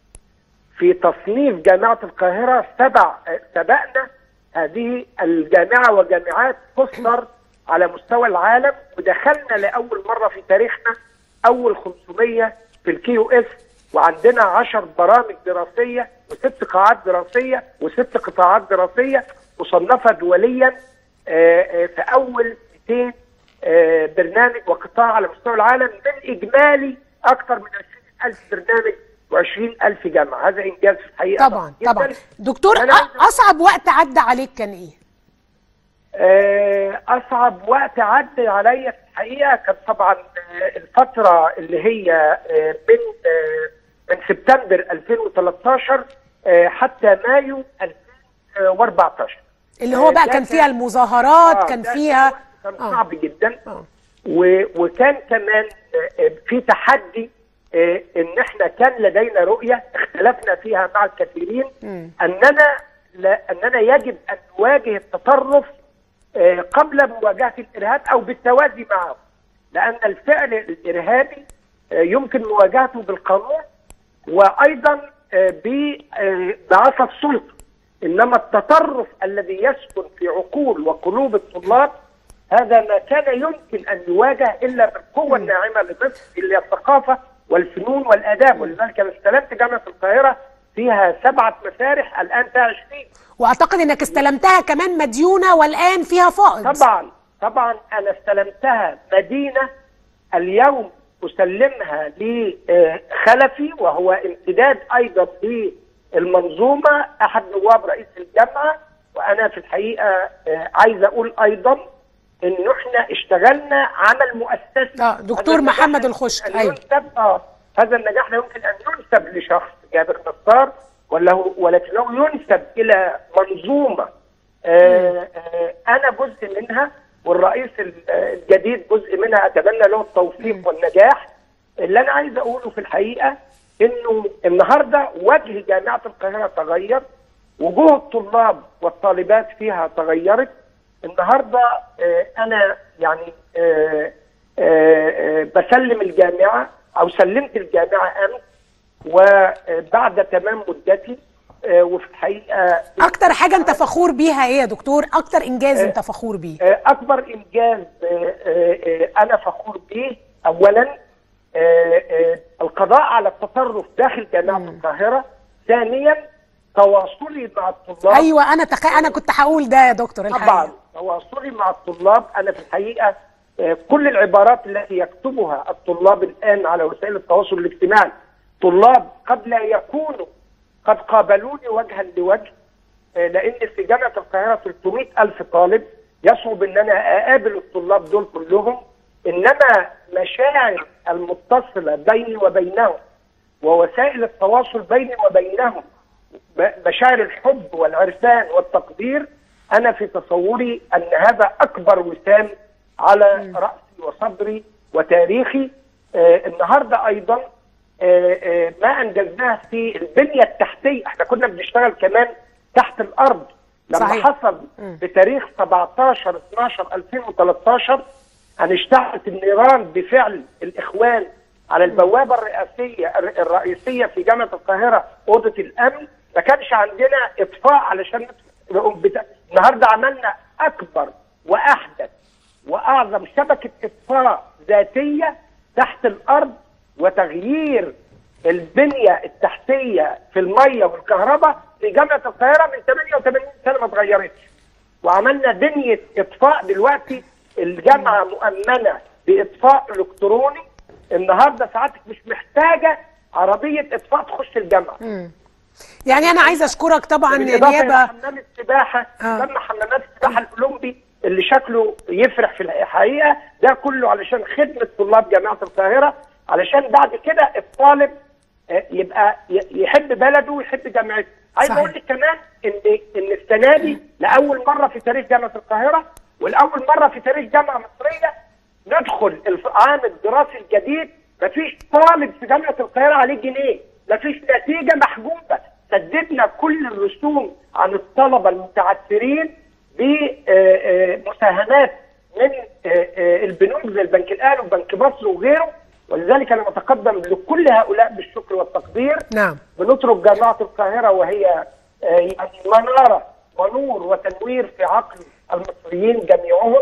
في تصنيف جامعه القاهره سبع سبقنا هذه الجامعه وجامعات تصدر على مستوى العالم ودخلنا لاول مره في تاريخنا اول 500 في الكيو اس وعندنا 10 برامج دراسيه وست قاعات دراسيه وست قطاعات دراسيه مصنفه دوليا آه، آه، في اول 200 آه، برنامج وقطاع على مستوى العالم من اجمالي اكثر من 20000 برنامج و20000 جامعه هذا انجاز في الحقيقه طبعا ضخم جداً. طبعا دكتور أنا عايز أ- اصعب وقت عدى عليك كان ايه آه، اصعب وقت عدى عليا في الحقيقه كان طبعا آه، الفتره اللي هي آه، من آه، من سبتمبر 2013 آه، حتى مايو 2014 اللي هو آه، بقى ده كان فيها المظاهرات آه، كان ده- فيها ده كان آه. صعب جدا آه. و- وكان كمان آه، آه، في تحدي آه، ان احنا كان لدينا رؤيه اختلفنا فيها مع الكثيرين مم. اننا لا اننا يجب ان نواجه التطرف آه، قبل مواجهه الارهاب او بالتوازي معه لان الفعل الارهابي آه، يمكن مواجهته بالقانون وايضا آه، ب- آه، بعصا السلطه انما التطرف الذي يسكن في عقول وقلوب الطلاب هذا ما كان يمكن ان يواجه الا بالقوه الناعمه لمصر اللي هي الثقافه والفنون والاداب ولذلك انا استلمت جامعه القاهره فيها سبعه مسارح الان فيها 20 واعتقد انك استلمتها كمان مديونه والان فيها فائض طبعا طبعا انا استلمتها مدينه اليوم اسلمها لخلفي وهو امتداد ايضا للمنظومه احد نواب رئيس الجامعه وانا في الحقيقه آه، عايز اقول ايضا ان احنا اشتغلنا عمل مؤسسي آه، دكتور هذا النجاح محمد لا الخشت، يمكن أن أيوة. ينسب اه هذا النجاح لا يمكن ان ينسب لشخص جابر نصار ولا هو- ولكنه ينسب الى منظومه آه آه انا جزء منها والرئيس ال- الجديد جزء منها اتمنى له التوفيق والنجاح اللي انا عايز اقوله في الحقيقه انه النهارده وجه جامعه القاهره تغير وجوه الطلاب والطالبات فيها تغيرت النهارده آه، انا يعني آه، آه، آه، بسلم الجامعه او سلمت الجامعه امس وبعد تمام مدتي آه، وفي الحقيقه اكتر حاجه انت فخور بيها ايه يا دكتور اكتر انجاز انت فخور بيه آه، اكبر انجاز آه، آه، آه، انا فخور به اولا آه، آه، القضاء على التطرف داخل جامعه القاهره ثانيا تواصلي مع الطلاب ايوه انا تخ... انا كنت هقول ده يا دكتور طبعا الحقيقه تواصلي مع الطلاب انا في الحقيقه آه، كل العبارات التي يكتبها الطلاب الان على وسائل التواصل الاجتماعي طلاب قد لا يكونوا قد قابلوني وجها لوجه آه، لان في جامعه القاهره 300 الف طالب يصعب ان انا اقابل الطلاب دول كلهم انما مشاعر المتصله بيني وبينهم ووسائل التواصل بيني وبينهم ب- مشاعر الحب والعرفان والتقدير انا في تصوري ان هذا اكبر وسام على راسي وصدري وتاريخي آه النهارده ايضا آه آه ما انجزناه في البنيه التحتيه احنا كنا بنشتغل كمان تحت الارض لما صحيح. حصل بتاريخ 17 12 2013 ان اشتعلت النيران بفعل الاخوان على البوابه الرئاسيه الرئيسيه في جامعه القاهره اوضه الامن ما كانش عندنا اطفاء علشان ندخل- بتا... النهارده عملنا اكبر واحدث واعظم شبكه اطفاء ذاتيه تحت الارض وتغيير البنيه التحتيه في الميه والكهرباء في جامعه القاهره من 88 سنه ما اتغيرتش وعملنا بنيه اطفاء دلوقتي الجامعه مؤمنه باطفاء الكتروني النهارده ساعتك مش محتاجه عربيه اطفاء تخش الجامعه يعني انا عايزه اشكرك طبعا بالاضافه الى نيابه حمام السباحه آه. تم حمامات السباحه الاولمبي اللي شكله يفرح في الحقيقه ده كله علشان خدمه طلاب جامعه القاهره علشان بعد كده الطالب آه، يبقى ي- يحب بلده ويحب جامعته عايز صحيح. اقول لك كمان ان ان السنه دي لاول مره في تاريخ جامعه القاهره والاول مره في تاريخ جامعه مصريه ندخل العام الدراسي الجديد مفيش طالب في جامعه القاهره عليه جنيه مفيش نتيجه محجوبه سددنا كل الرسوم عن الطلبه المتعثرين بمساهمات من آه، آه، البنوك زي البنك الاهلي وبنك مصر وغيره ولذلك انا اتقدم لكل هؤلاء بالشكر والتقدير نعم بنترك جامعه القاهره وهي آه، يعني مناره ونور وتنوير في عقل المصريين جميعهم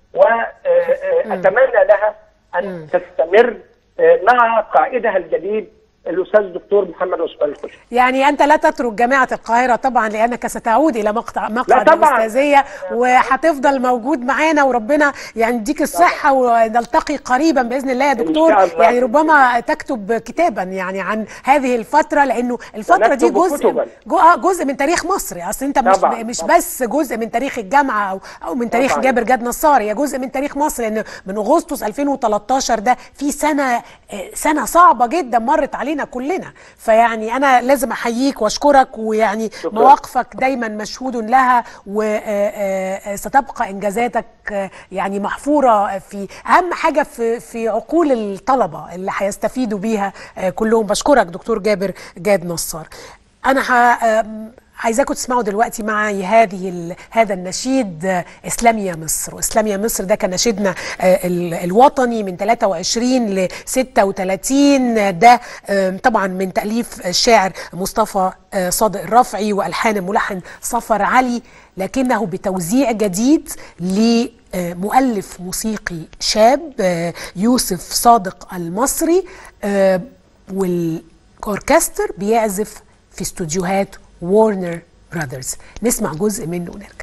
واتمنى لها ان تستمر آه، مع قائدها الجديد الاستاذ الدكتور محمد عثمان الخشب يعني انت لا تترك جامعه القاهره طبعا لانك ستعود الى مقطع مقعد طبعاً. الاستاذيه وهتفضل موجود معانا وربنا يعني يديك الصحه ونلتقي قريبا باذن الله يا دكتور شاء الله. يعني ربما تكتب كتابا يعني عن هذه الفتره لانه الفتره دي سنكتب جزء كتباً. جو- آه، جزء من تاريخ مصر اصل انت مش طبعاً، مش طبعاً. بس جزء من تاريخ الجامعه او او من تاريخ طبعاً. جابر جاد نصار هي جزء من تاريخ مصر لان من اغسطس 2013 ده في سنه آه، سنه صعبه جدا مرت علينا كلنا فيعني انا لازم احييك واشكرك ويعني شكراً. مواقفك دايما مشهود لها وستبقى انجازاتك آه، يعني محفوره في اهم حاجه في في عقول الطلبه اللي هيستفيدوا بيها آه، كلهم بشكرك دكتور جابر جاد نصار انا ه... آم، عايزاكم تسمعوا دلوقتي معي هذه ال... هذا النشيد آه، اسلاميا مصر واسلاميا مصر ده كان نشيدنا آه، ال- الوطني من 23 ل 36 ده آم، طبعا من تاليف الشاعر مصطفى آه، صادق الرافعي والحان الملحن صفر علي لكنه بتوزيع جديد لمؤلف موسيقي شاب آه، يوسف صادق المصري آه، والأوركستر بيعزف في استوديوهات وارنر براذرز نسمع جزء منه ونرجع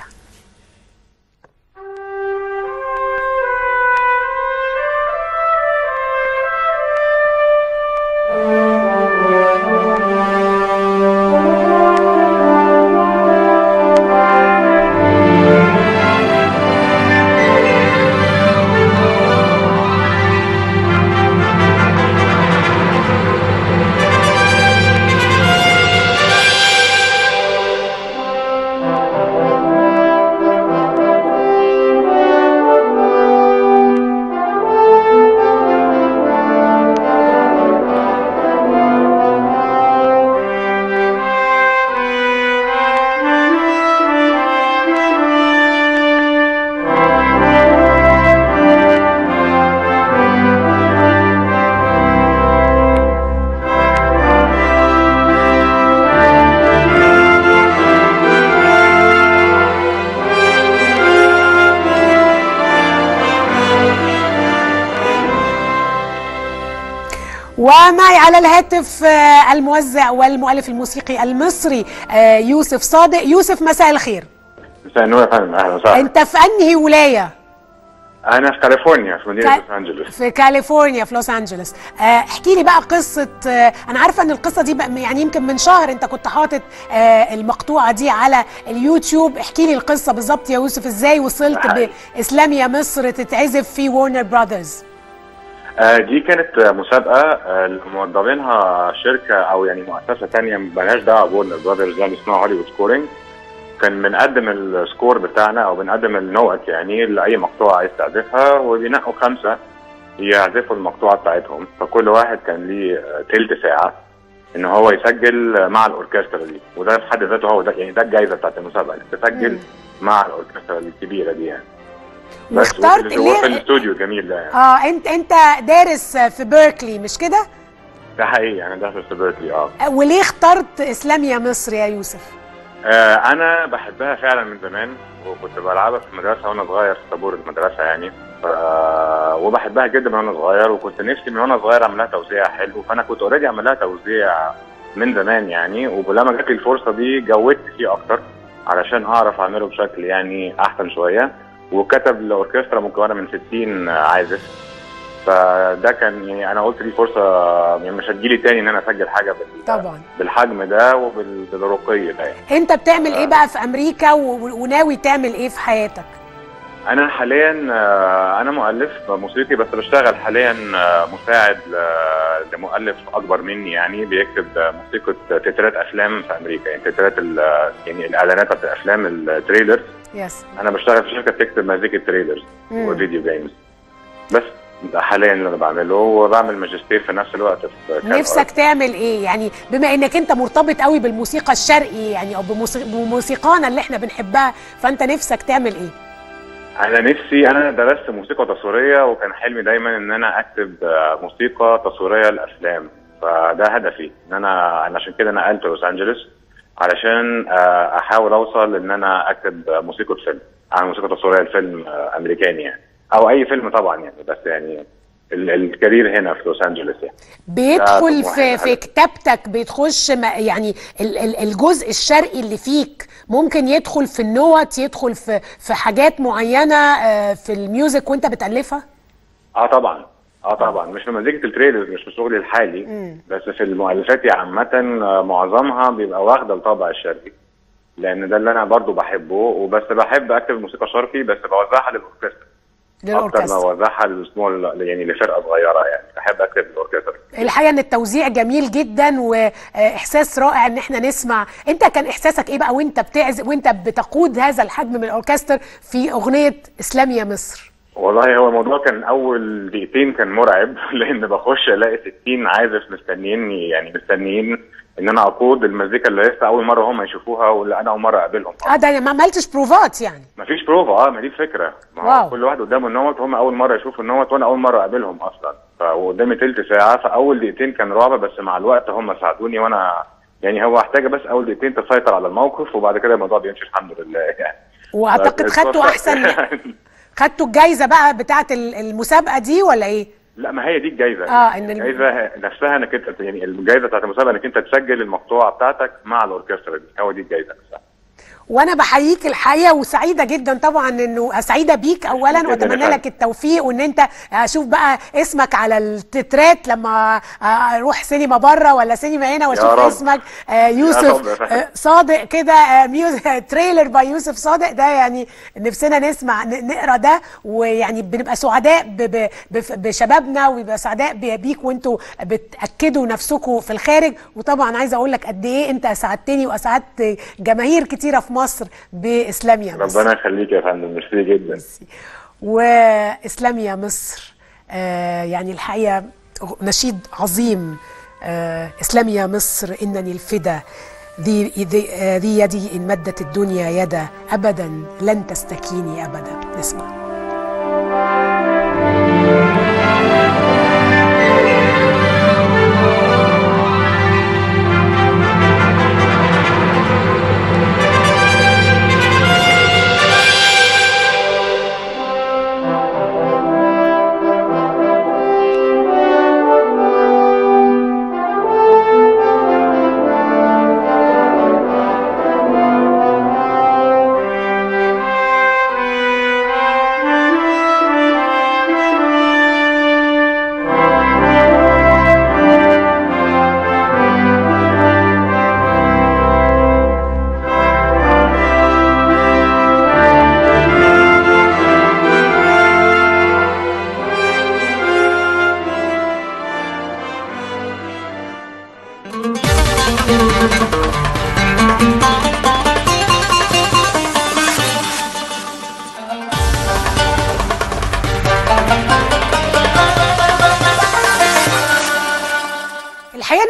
Thank ومعي على الهاتف آه، الموزع والمؤلف الموسيقي المصري آه، يوسف صادق يوسف مساء الخير مساء النور يا فندم اهلا وسهلا انت في انهي ولايه انا في كاليفورنيا في مدينه كا- لوس انجلوس في كاليفورنيا في لوس انجلوس آه، احكي لي بقى قصه آه، انا عارفه ان القصه دي بقى يعني يمكن من شهر انت كنت حاطط آه، المقطوعه دي على اليوتيوب احكي لي القصه بالظبط يا يوسف ازاي وصلت حقيقي. باسلاميا مصر تتعزف في وورنر براذرز آه دي كانت آه، مسابقه آه، اللي موضبينها شركه او يعني مؤسسه ثانيه مالهاش دعوه بورنر براذرز يعني اسمها هوليوود سكورينج كان بنقدم السكور بتاعنا او بنقدم النوت يعني لاي مقطوعه عايز تعزفها وبينقوا خمسه يعزفوا المقطوعه بتاعتهم فكل واحد كان ليه آه، تلت ساعه ان هو يسجل مع الاوركسترا دي وده في حد ذاته هو ده يعني ده الجائزه بتاعت المسابقه انك تسجل مع الاوركسترا الكبيره دي يعني بس واخترت وفي, ال- وفي ليه الاستوديو الجميل ده يعني اه انت انت دارس في بيركلي مش كده ده حقيقي انا ده في بيركلي اه آه، وليه اخترت اسلاميا مصر يا يوسف آه، انا بحبها فعلا من زمان وكنت بلعبها في المدرسه وانا صغير في طابور المدرسه يعني ف... وبحبها جدا من وانا صغير وكنت نفسي من وانا صغير اعمل لها توزيع حلو فانا كنت اوريدي اعمل لها توزيع من زمان يعني ولما جات لي الفرصه دي جودت فيه اكتر علشان اعرف اعمله بشكل يعني احسن شويه وكتب الاوركسترا مكونه من 60 عازف فده كان يعني انا قلت دي فرصه يعني مش هتجيلي تاني ان انا اسجل حاجه بال... طبعا بالحجم ده وبالرقي ده يعني. انت بتعمل ايه بقى في امريكا و- و- وناوي تعمل ايه في حياتك انا حاليا آه، انا مؤلف موسيقي بس بشتغل حاليا آه، مساعد ل- لمؤلف اكبر مني يعني بيكتب آه، موسيقى تترات افلام في امريكا يعني تترات ال- يعني الاعلانات بتاعت الافلام التريلرز يس انا بشتغل في شركه بتكتب مزيكا تريلرز مم. وفيديو جيمز بس ده حاليا اللي انا بعمله وبعمل ماجستير في نفس الوقت في كان نفسك تعمل ايه يعني بما انك انت مرتبط قوي بالموسيقى الشرقي يعني او بموسيق- بموسيقانا اللي احنا بنحبها فانت نفسك تعمل ايه انا نفسي انا درست موسيقى تصويريه وكان حلمي دايما ان انا اكتب آه، موسيقى تصويريه لافلام فده هدفي ان انا انا عشان كده نقلت لوس انجلوس علشان آه، احاول اوصل ان انا اكتب آه، موسيقى فيلم اعمل موسيقى تصويريه لفيلم آه، امريكاني يعني او اي فيلم طبعا يعني بس يعني ال- الكارير هنا في لوس انجلوس يعني بيدخل طموح في يعني في هدف. كتابتك بيتخش ما- يعني ال- ال- الجزء الشرقي اللي فيك ممكن يدخل في النوت يدخل في في حاجات معينه آه، في الميوزك وانت بتالفها اه طبعا اه طبعا مش في مزيكه التريلرز مش في شغلي الحالي مم. بس في المؤلفات عامه آه، معظمها بيبقى واخده الطابع الشرقي لان ده اللي انا برضو بحبه وبس بحب اكتب موسيقى شرقي بس بوزعها للاوركسترا اكتر ما للاوركسترا بوزعها للسمول يعني لفرقه صغيره يعني بحب اكتب للاوركسترا الحقيقه ان التوزيع جميل جدا واحساس رائع ان احنا نسمع انت كان احساسك ايه بقى وانت بتعزف وانت بتقود هذا الحجم من الاوركستر في اغنيه اسلام يا مصر والله هو الموضوع كان اول دقيقتين كان مرعب لان بخش الاقي 60 عازف مستنيني يعني مستنيين ان انا اقود المزيكا اللي لسه اول مره هم يشوفوها واللي انا اول مره اقابلهم اه ده ما عملتش بروفات يعني مفيش بروفا اه ما دي الفكره ما واو. هو كل واحد قدامه النوت هم اول مره يشوفوا النوت وانا اول مره اقابلهم اصلا فقدامي تلت ساعه فاول دقيقتين كان رعب بس مع الوقت هم ساعدوني وانا يعني هو محتاجه بس اول دقيقتين تسيطر على الموقف وبعد كده الموضوع بيمشي الحمد لله يعني واعتقد بس خدتوا اتوفقت احسن يعني. خدتوا الجايزه بقى بتاعه ال- المسابقه دي ولا ايه لا ما هي دي الجايزه آه، إن الم- الجايزه نفسها انك انت يعني الجايزه بتاعت المسابقه انك انت تسجل المقطوعه بتاعتك مع الاوركسترا دي هو دي الجايزه نفسها وانا بحييك الحقيقه وسعيده جدا طبعا انه سعيده بيك اولا جداً واتمنى يا لك التوفيق وان انت اشوف بقى اسمك على التترات لما اروح سينما بره ولا سينما هنا واشوف رب. اسمك آه، رب يا يوسف فندم. آه، صادق كده آه، ميوزك تريلر باي يوسف صادق ده يعني نفسنا نسمع ن- نقرا ده ويعني بنبقى سعداء ب- ب- بف- بشبابنا ويبقى سعداء ب- بيك وانتوا بتاكدوا نفسكم في الخارج وطبعا عايزه اقول لك قد ايه انت اسعدتني واسعدت جماهير كتيره في مصر باسلاميا مصر ربنا يخليك يا فندم ميرسي جدا واسلاميا مصر آه يعني الحقيقه نشيد عظيم آه اسلاميا مصر انني الفدا ذي ذي آه، ذي يدي ان مدت الدنيا يدا ابدا لن تستكيني ابدا نسمع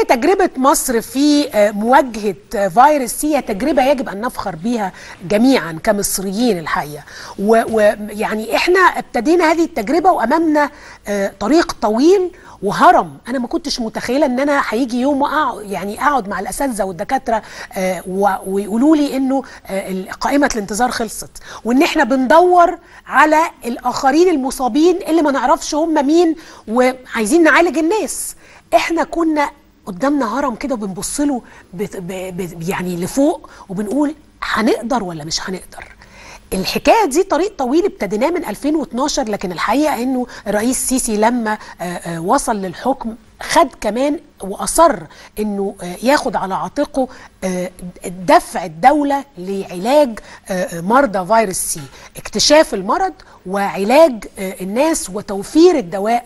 تجربة مصر في آه، مواجهة آه، فيروس سي هي تجربة يجب أن نفخر بها جميعا كمصريين الحقيقة ويعني احنا ابتدينا هذه التجربة وأمامنا آه، طريق طويل وهرم انا ما كنتش متخيله ان انا هيجي يوم أقع يعني اقعد مع الاساتذه والدكاتره آه، و- ويقولوا لي انه آه، ال- قائمه الانتظار خلصت وان احنا بندور على الاخرين المصابين اللي ما نعرفش هم مين وعايزين نعالج الناس احنا كنا قدامنا هرم كده وبنبص له بت- ب- ب- يعني لفوق وبنقول هنقدر ولا مش هنقدر الحكايه دي طريق طويل ابتديناه من 2012 لكن الحقيقه انه الرئيس السيسي لما آه، آه، وصل للحكم خد كمان واصر انه آه، ياخد على عاتقه آه، دفع الدوله لعلاج آه، آه، مرضى فيروس سي اكتشاف المرض وعلاج آه، الناس وتوفير الدواء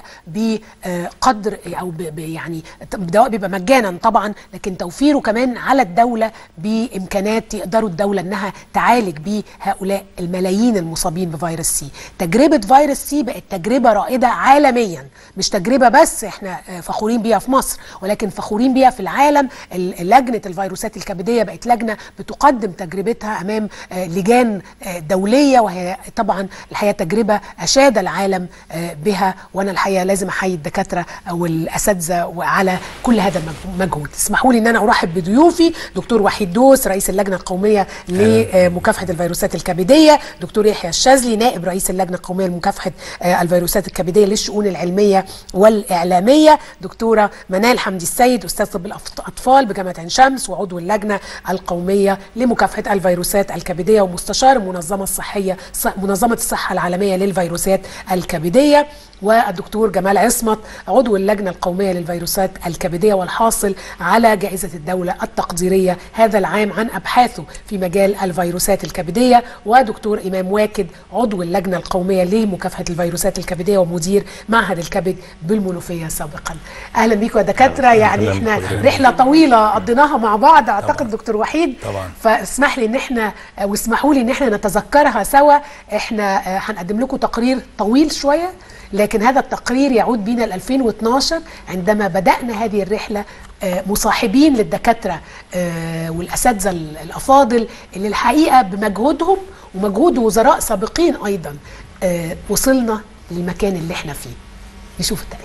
بقدر او ب- ب- يعني الدواء بيبقى مجانا طبعا لكن توفيره كمان على الدوله بامكانات يقدروا الدوله انها تعالج بيه هؤلاء الملايين المصابين بفيروس سي تجربه فيروس سي بقت تجربه رائده عالميا مش تجربه بس احنا آه، فخورين بيها في مصر ولكن فخورين بيها في العالم ال- لجنه الفيروسات الكبديه بقت لجنه بتقدم تجربتها امام آه، لجان آه، دوليه وهي طبعا الحقيقه تجربه اشاد العالم آه، بها وانا الحقيقه لازم احيي الدكاتره او الاساتذه وعلى كل هذا المجهود اسمحوا لي ان انا ارحب بضيوفي دكتور وحيد دوس رئيس اللجنه القوميه لمكافحه الفيروسات الكبديه دكتور يحيى الشاذلي نائب رئيس اللجنه القوميه لمكافحه آه، الفيروسات الكبديه للشؤون العلميه والاعلاميه دكتوره منال حمدي السيد استاذ طب الاطفال بجامعه عين شمس وعضو اللجنه القوميه لمكافحه الفيروسات الكبديه ومستشار المنظمه الصحيه ص- منظمه الصحه العالميه للفيروسات الكبديه والدكتور جمال عصمت عضو اللجنه القوميه للفيروسات الكبديه والحاصل على جائزه الدوله التقديريه هذا العام عن ابحاثه في مجال الفيروسات الكبديه ودكتور امام واكد عضو اللجنه القوميه لمكافحه الفيروسات الكبديه ومدير معهد الكبد بالمنوفيه سابقا اهلا بيكم يا دكاتره يعني أهلاً احنا بحضرتك. رحله طويله قضيناها مع بعض اعتقد دكتور وحيد طبعاً. فاسمح لي ان احنا واسمحوا لي ان احنا نتذكرها سوا احنا آه، هنقدم لكم تقرير طويل شويه لكن هذا التقرير يعود بينا ل 2012 عندما بدانا هذه الرحله آه، مصاحبين للدكاتره آه، والاساتذه ال- الافاضل اللي الحقيقه بمجهودهم ومجهود وزراء سابقين ايضا آه، وصلنا للمكان اللي احنا فيه نشوف التقرير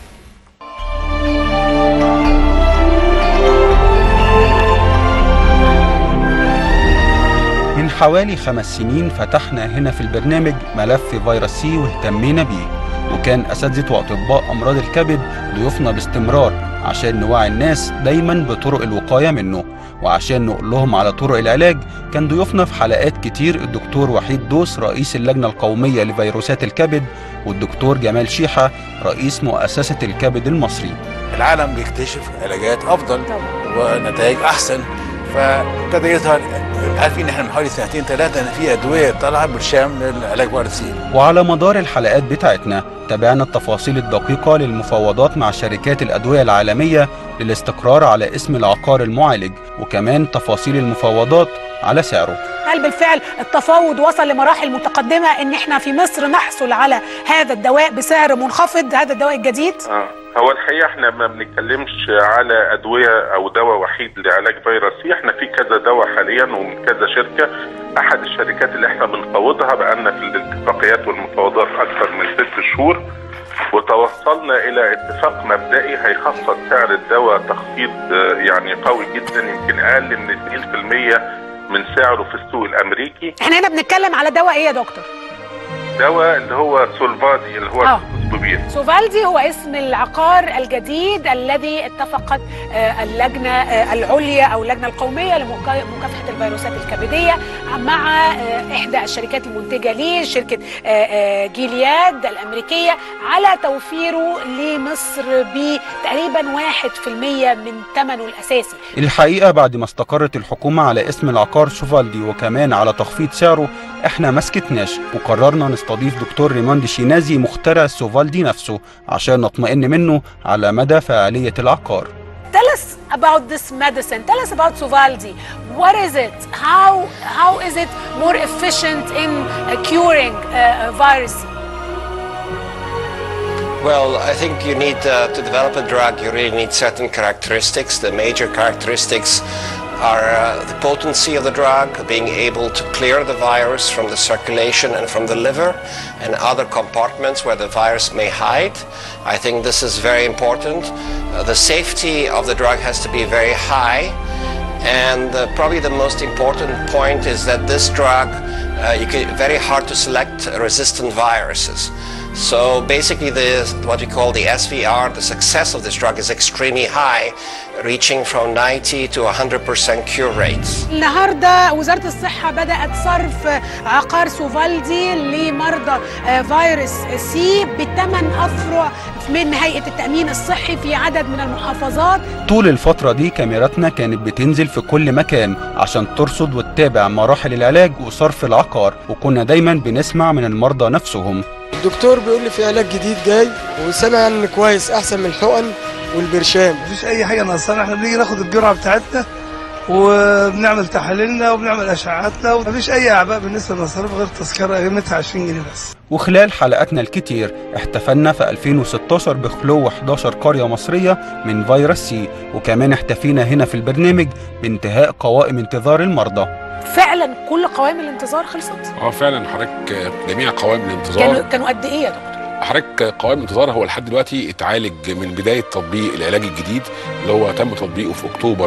من حوالي خمس سنين فتحنا هنا في البرنامج ملف فيروس سي واهتمينا بيه وكان أساتذة وأطباء أمراض الكبد ضيوفنا باستمرار عشان نوعي الناس دايما بطرق الوقاية منه وعشان نقول لهم على طرق العلاج كان ضيوفنا في حلقات كتير الدكتور وحيد دوس رئيس اللجنة القومية لفيروسات الكبد والدكتور جمال شيحة رئيس مؤسسة الكبد المصري العالم بيكتشف علاجات افضل ونتائج احسن فابتدى يظهر عارفين احنا من حوالي سنتين ثلاثه ان في ادويه طالعه برشام للعلاج فيروس سي وعلى مدار الحلقات بتاعتنا تابعنا التفاصيل الدقيقة للمفاوضات مع شركات الأدوية العالمية للاستقرار على اسم العقار المعالج وكمان تفاصيل المفاوضات على سعره هل بالفعل التفاوض وصل لمراحل متقدمة ان احنا في مصر نحصل على هذا الدواء بسعر منخفض هذا الدواء الجديد؟ اه هو الحقيقه احنا ما بنتكلمش على ادويه او دواء وحيد لعلاج فيروس سي احنا في كذا دواء حاليا ومن كذا شركه احد الشركات اللي احنا بنفاوضها بقالنا في الاتفاقيات والمفاوضات اكثر من ست شهور وتوصلنا الى اتفاق مبدئي هيخفض سعر الدواء تخفيض آه، يعني قوي جدا يمكن اقل من 2% من سعره في السوق الامريكي احنا هنا بنتكلم على دواء ايه يا دكتور؟ دواء اللي هو سولفادي اللي هو آه. السوسبوبين سوفالدي هو اسم العقار الجديد الذي اتفقت آه، اللجنة آه، العليا أو اللجنة القومية لمكافحة الفيروسات الكبدية مع آه، إحدى الشركات المنتجة ليه شركة آه، آه، جيلياد الأمريكية على توفيره لمصر بتقريبا 1% من ثمنه الأساسي الحقيقة بعد ما استقرت الحكومة على اسم العقار سوفالدي وكمان على تخفيض سعره احنا ما سكتناش وقررنا نستضيف دكتور ريماند شينازي مخترع سوفالدي نفسه عشان نطمئن منه على مدى فعالية العقار Tell us about this medicine. Tell us about Sovaldi. What is it? How how is it more efficient in uh, curing uh, uh, virus? Well, I think you need uh, to develop a drug, you really need certain characteristics. The major characteristics are uh, the potency of the drug, being able to clear the virus from the circulation and from the liver and other compartments where the virus may hide. I think this is very important. Uh, the safety of the drug has to be very high. And uh, probably the most important point is that this drug, uh, you can, very hard to select resistant viruses. So basically, the, what we call the SVR, the success of this drug is extremely high, reaching from 90 to 100% cure rates. النهارده وزاره الصحه بدات صرف عقار سوفالدي لمرضى آه، فيروس سي بثمان افرع من هيئه التامين الصحي في عدد من المحافظات طول الفترة دي كاميراتنا كانت بتنزل في كل مكان عشان ترصد وتتابع مراحل العلاج وصرف العقار وكنا دايما بنسمع من المرضى نفسهم الدكتور بيقول لي في علاج جديد جاي وسامع ان كويس احسن من الحقن والبرشام مفيش اي حاجه ناقصانا احنا بنيجي ناخد الجرعه بتاعتنا وبنعمل تحاليلنا وبنعمل اشعاعاتنا ومفيش اي اعباء بالنسبه للمصاريف غير تذكره قيمتها 20 جنيه بس وخلال حلقاتنا الكتير احتفلنا في 2016 بخلو 11 قرية مصرية من فيروس سي وكمان احتفينا هنا في البرنامج بانتهاء قوائم انتظار المرضى فعلا كل قوائم الانتظار خلصت اه فعلا حضرتك جميع قوائم كانوا الانتظار كانوا قد ايه يا دكتور حضرتك قوائم الانتظار هو لحد دلوقتي اتعالج من بدايه تطبيق العلاج الجديد اللي هو تم تطبيقه في اكتوبر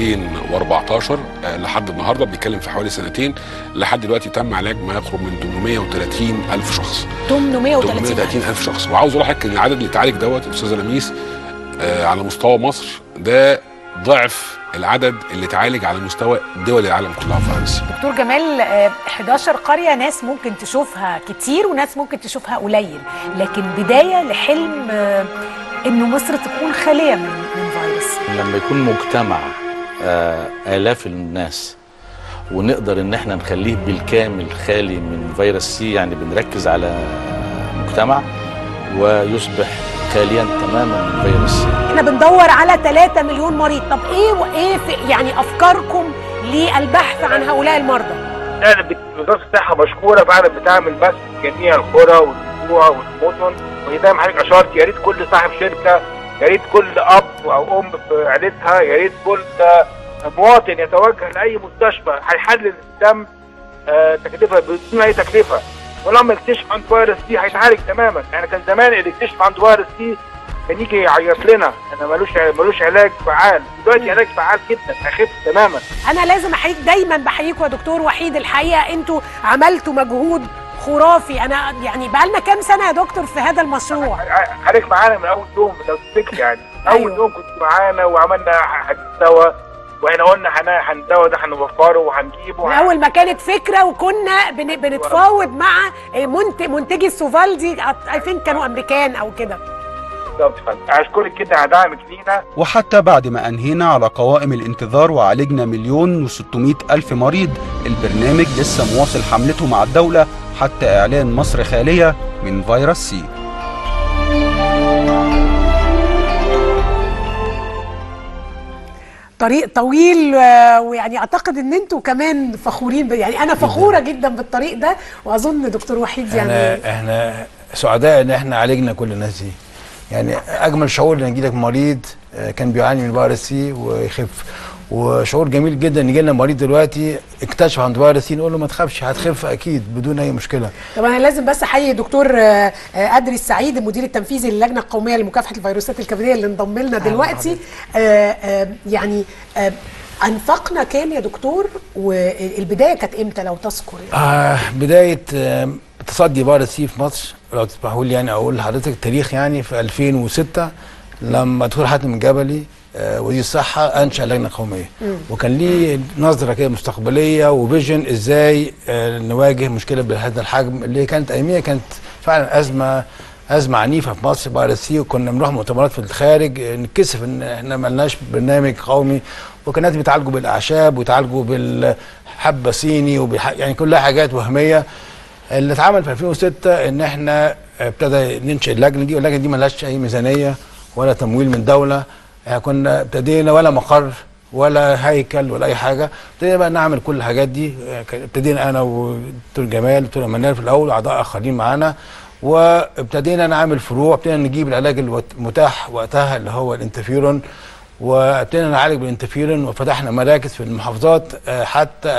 2014 آه، لحد النهارده بنتكلم في حوالي سنتين لحد دلوقتي تم علاج ما يقرب من 830 الف شخص 830 830 الف شخص وعاوز اقول لحضرتك ان العدد اللي اتعالج دوت يا استاذه لميس آه، على مستوى مصر ده ضعف العدد اللي اتعالج على مستوى دول العالم كلها في فيروس دكتور جمال آه، 11 قرية ناس ممكن تشوفها كتير وناس ممكن تشوفها قليل لكن بداية لحلم آه، انه مصر تكون خالية من من فيروس لما يكون مجتمع آه، آلاف الناس ونقدر ان احنا نخليه بالكامل خالي من فيروس سي يعني بنركز على مجتمع ويصبح خاليا تماما من فيروس سي احنا بندور على 3 مليون مريض طب ايه وايه في يعني افكاركم للبحث عن هؤلاء المرضى فعلا بت- وزاره الصحه مشكوره فعلا بتعمل بث في جميع القرى والقرى والمدن وهي دايما حضرتك اشرت يا ريت كل صاحب شركه يا ريت كل اب او ام في عيلتها يا ريت كل آه، مواطن يتوجه لاي مستشفى هيحلل الدم آه، تكلفه بدون اي تكلفه ولما يكتشف عنده فيروس سي هيتعالج تماما يعني كان زمان اللي يكتشف عنده فيروس سي كان يجي يعيط لنا انا ملوش ملوش علاج فعال دلوقتي علاج فعال جدا هيخف تماما انا لازم احييك دايما بحييكوا يا دكتور وحيد الحقيقه انتوا عملتوا مجهود خرافي انا يعني بقالنا كام سنه يا دكتور في هذا المشروع حضرتك معانا من اول يوم لو تفتكر يعني اول يوم كنت معانا وعملنا حديث سوا واحنا قلنا هن- هندواء ده هنوفره وهنجيبه من اول ما كانت فكره وكنا بن بنتفاوض مع منت منتجي السوفالدي اي ثينك كانوا امريكان او كده بالظبط فندم. اشكرك جدا على دعمك لينا وحتى بعد ما أنهينا على قوائم الانتظار وعالجنا مليون وستمائة ألف مريض البرنامج لسه مواصل حملته مع الدولة حتى إعلان مصر خالية من فيروس سي طريق طويل آه، ويعني اعتقد ان انتوا كمان فخورين ب- يعني انا فخوره جدا بالطريق ده واظن دكتور وحيد يعني احنا احنا سعداء ان احنا عالجنا كل الناس دي يعني اجمل شعور ان يجي لك مريض آه، كان بيعاني من فيروس سي ويخف وشعور جميل جدا ان يجي لنا مريض دلوقتي اكتشف عنده فيروس سي نقول له ما تخافش هتخف اكيد بدون اي مشكله طب انا لازم بس احيي دكتور آه، آه، ادري السعيد المدير التنفيذي للجنه القوميه لمكافحه الفيروسات الكبديه اللي انضم لنا دلوقتي آه، آه، يعني آه، انفقنا كام يا دكتور والبدايه كانت امتى لو تذكر يعني. آه بدايه آه تصدي فيروس سي في مصر لو تسمحوا لي يعني اقول لحضرتك التاريخ يعني في 2006 لما دكتور حاتم جبلي آه وزير الصحه انشا لجنه قوميه وكان ليه نظره كده مستقبليه وفيجن ازاي آه نواجه مشكله بهذا الحجم اللي كانت اياميها كانت فعلا ازمه ازمه عنيفه في مصر فيروس سي وكنا بنروح مؤتمرات في الخارج آه، نتكسف ان احنا ملناش برنامج قومي وكان ناس بيتعالجوا بالاعشاب ويتعالجوا بالحبه صيني وبالح... يعني كلها حاجات وهميه اللي اتعمل في 2006 ان احنا ابتدى ننشئ اللجنه دي واللجنه دي ملهاش اي ميزانيه ولا تمويل من دوله يعني كنا ابتدينا ولا مقر ولا هيكل ولا اي حاجه ابتدينا بقى نعمل كل الحاجات دي كان- ابتدينا انا ودكتور جمال ودكتور منال في الاول واعضاء اخرين معانا وابتدينا نعمل فروع ابتدينا نجيب العلاج الوت- المتاح وقتها اللي هو الانترفيرون وابتدينا نعالج بالانترفيرون وفتحنا مراكز في المحافظات آه، حتى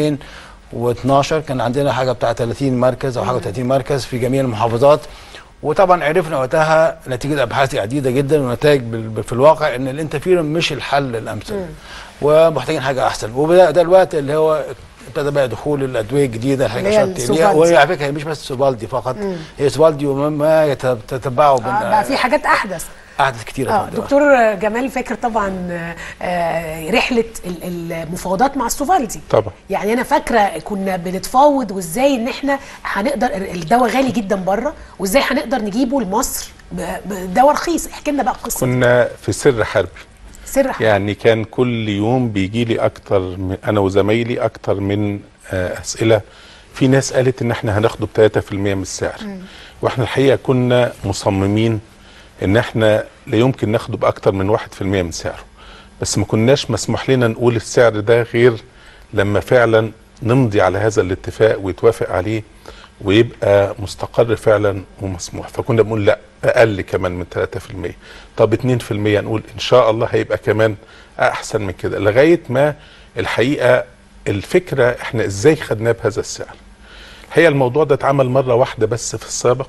2012 كان عندنا حاجه بتاع 30 مركز او حاجه 30 مركز في جميع المحافظات وطبعا عرفنا وقتها نتيجه ابحاث عديده جدا ونتائج بال- في الواقع ان الانترفيرون مش الحل الامثل ومحتاجين حاجه احسن وبدا ده الوقت اللي هو ابتدى بقى دخول الادويه الجديده اللي اللي هي حضرتك أشرت إليها. السوفالدي. وهي على فكره هي مش بس سوفالدي فقط مم. هي سوفالدي وما يتتبعه من آه بقى في حاجات احدث احدث كتيره اه في الدواء. دكتور جمال فاكر طبعا آه، رحله ال- المفاوضات مع السوفالدي طبعا يعني انا فاكره كنا بنتفاوض وازاي ان احنا هنقدر الدواء غالي جدا بره وازاي هنقدر نجيبه لمصر ب- بدواء رخيص احكي لنا بقى القصه دي. كنا في سر حربي سر حاجة. يعني كان كل يوم بيجي لي اكتر من انا وزمايلي اكتر من آه، اسئله في ناس قالت ان احنا هناخده ب 3% من السعر واحنا الحقيقه كنا مصممين ان احنا لا يمكن ناخده باكتر من 1% من سعره بس ما كناش مسموح لنا نقول السعر ده غير لما فعلا نمضي على هذا الاتفاق ويتوافق عليه ويبقى مستقر فعلا ومسموح فكنا بنقول لا اقل كمان من 3% طب 2% نقول ان شاء الله هيبقى كمان احسن من كده لغايه ما الحقيقه الفكره احنا ازاي خدناه بهذا السعر الحقيقه الموضوع ده اتعمل مره واحده بس في السابق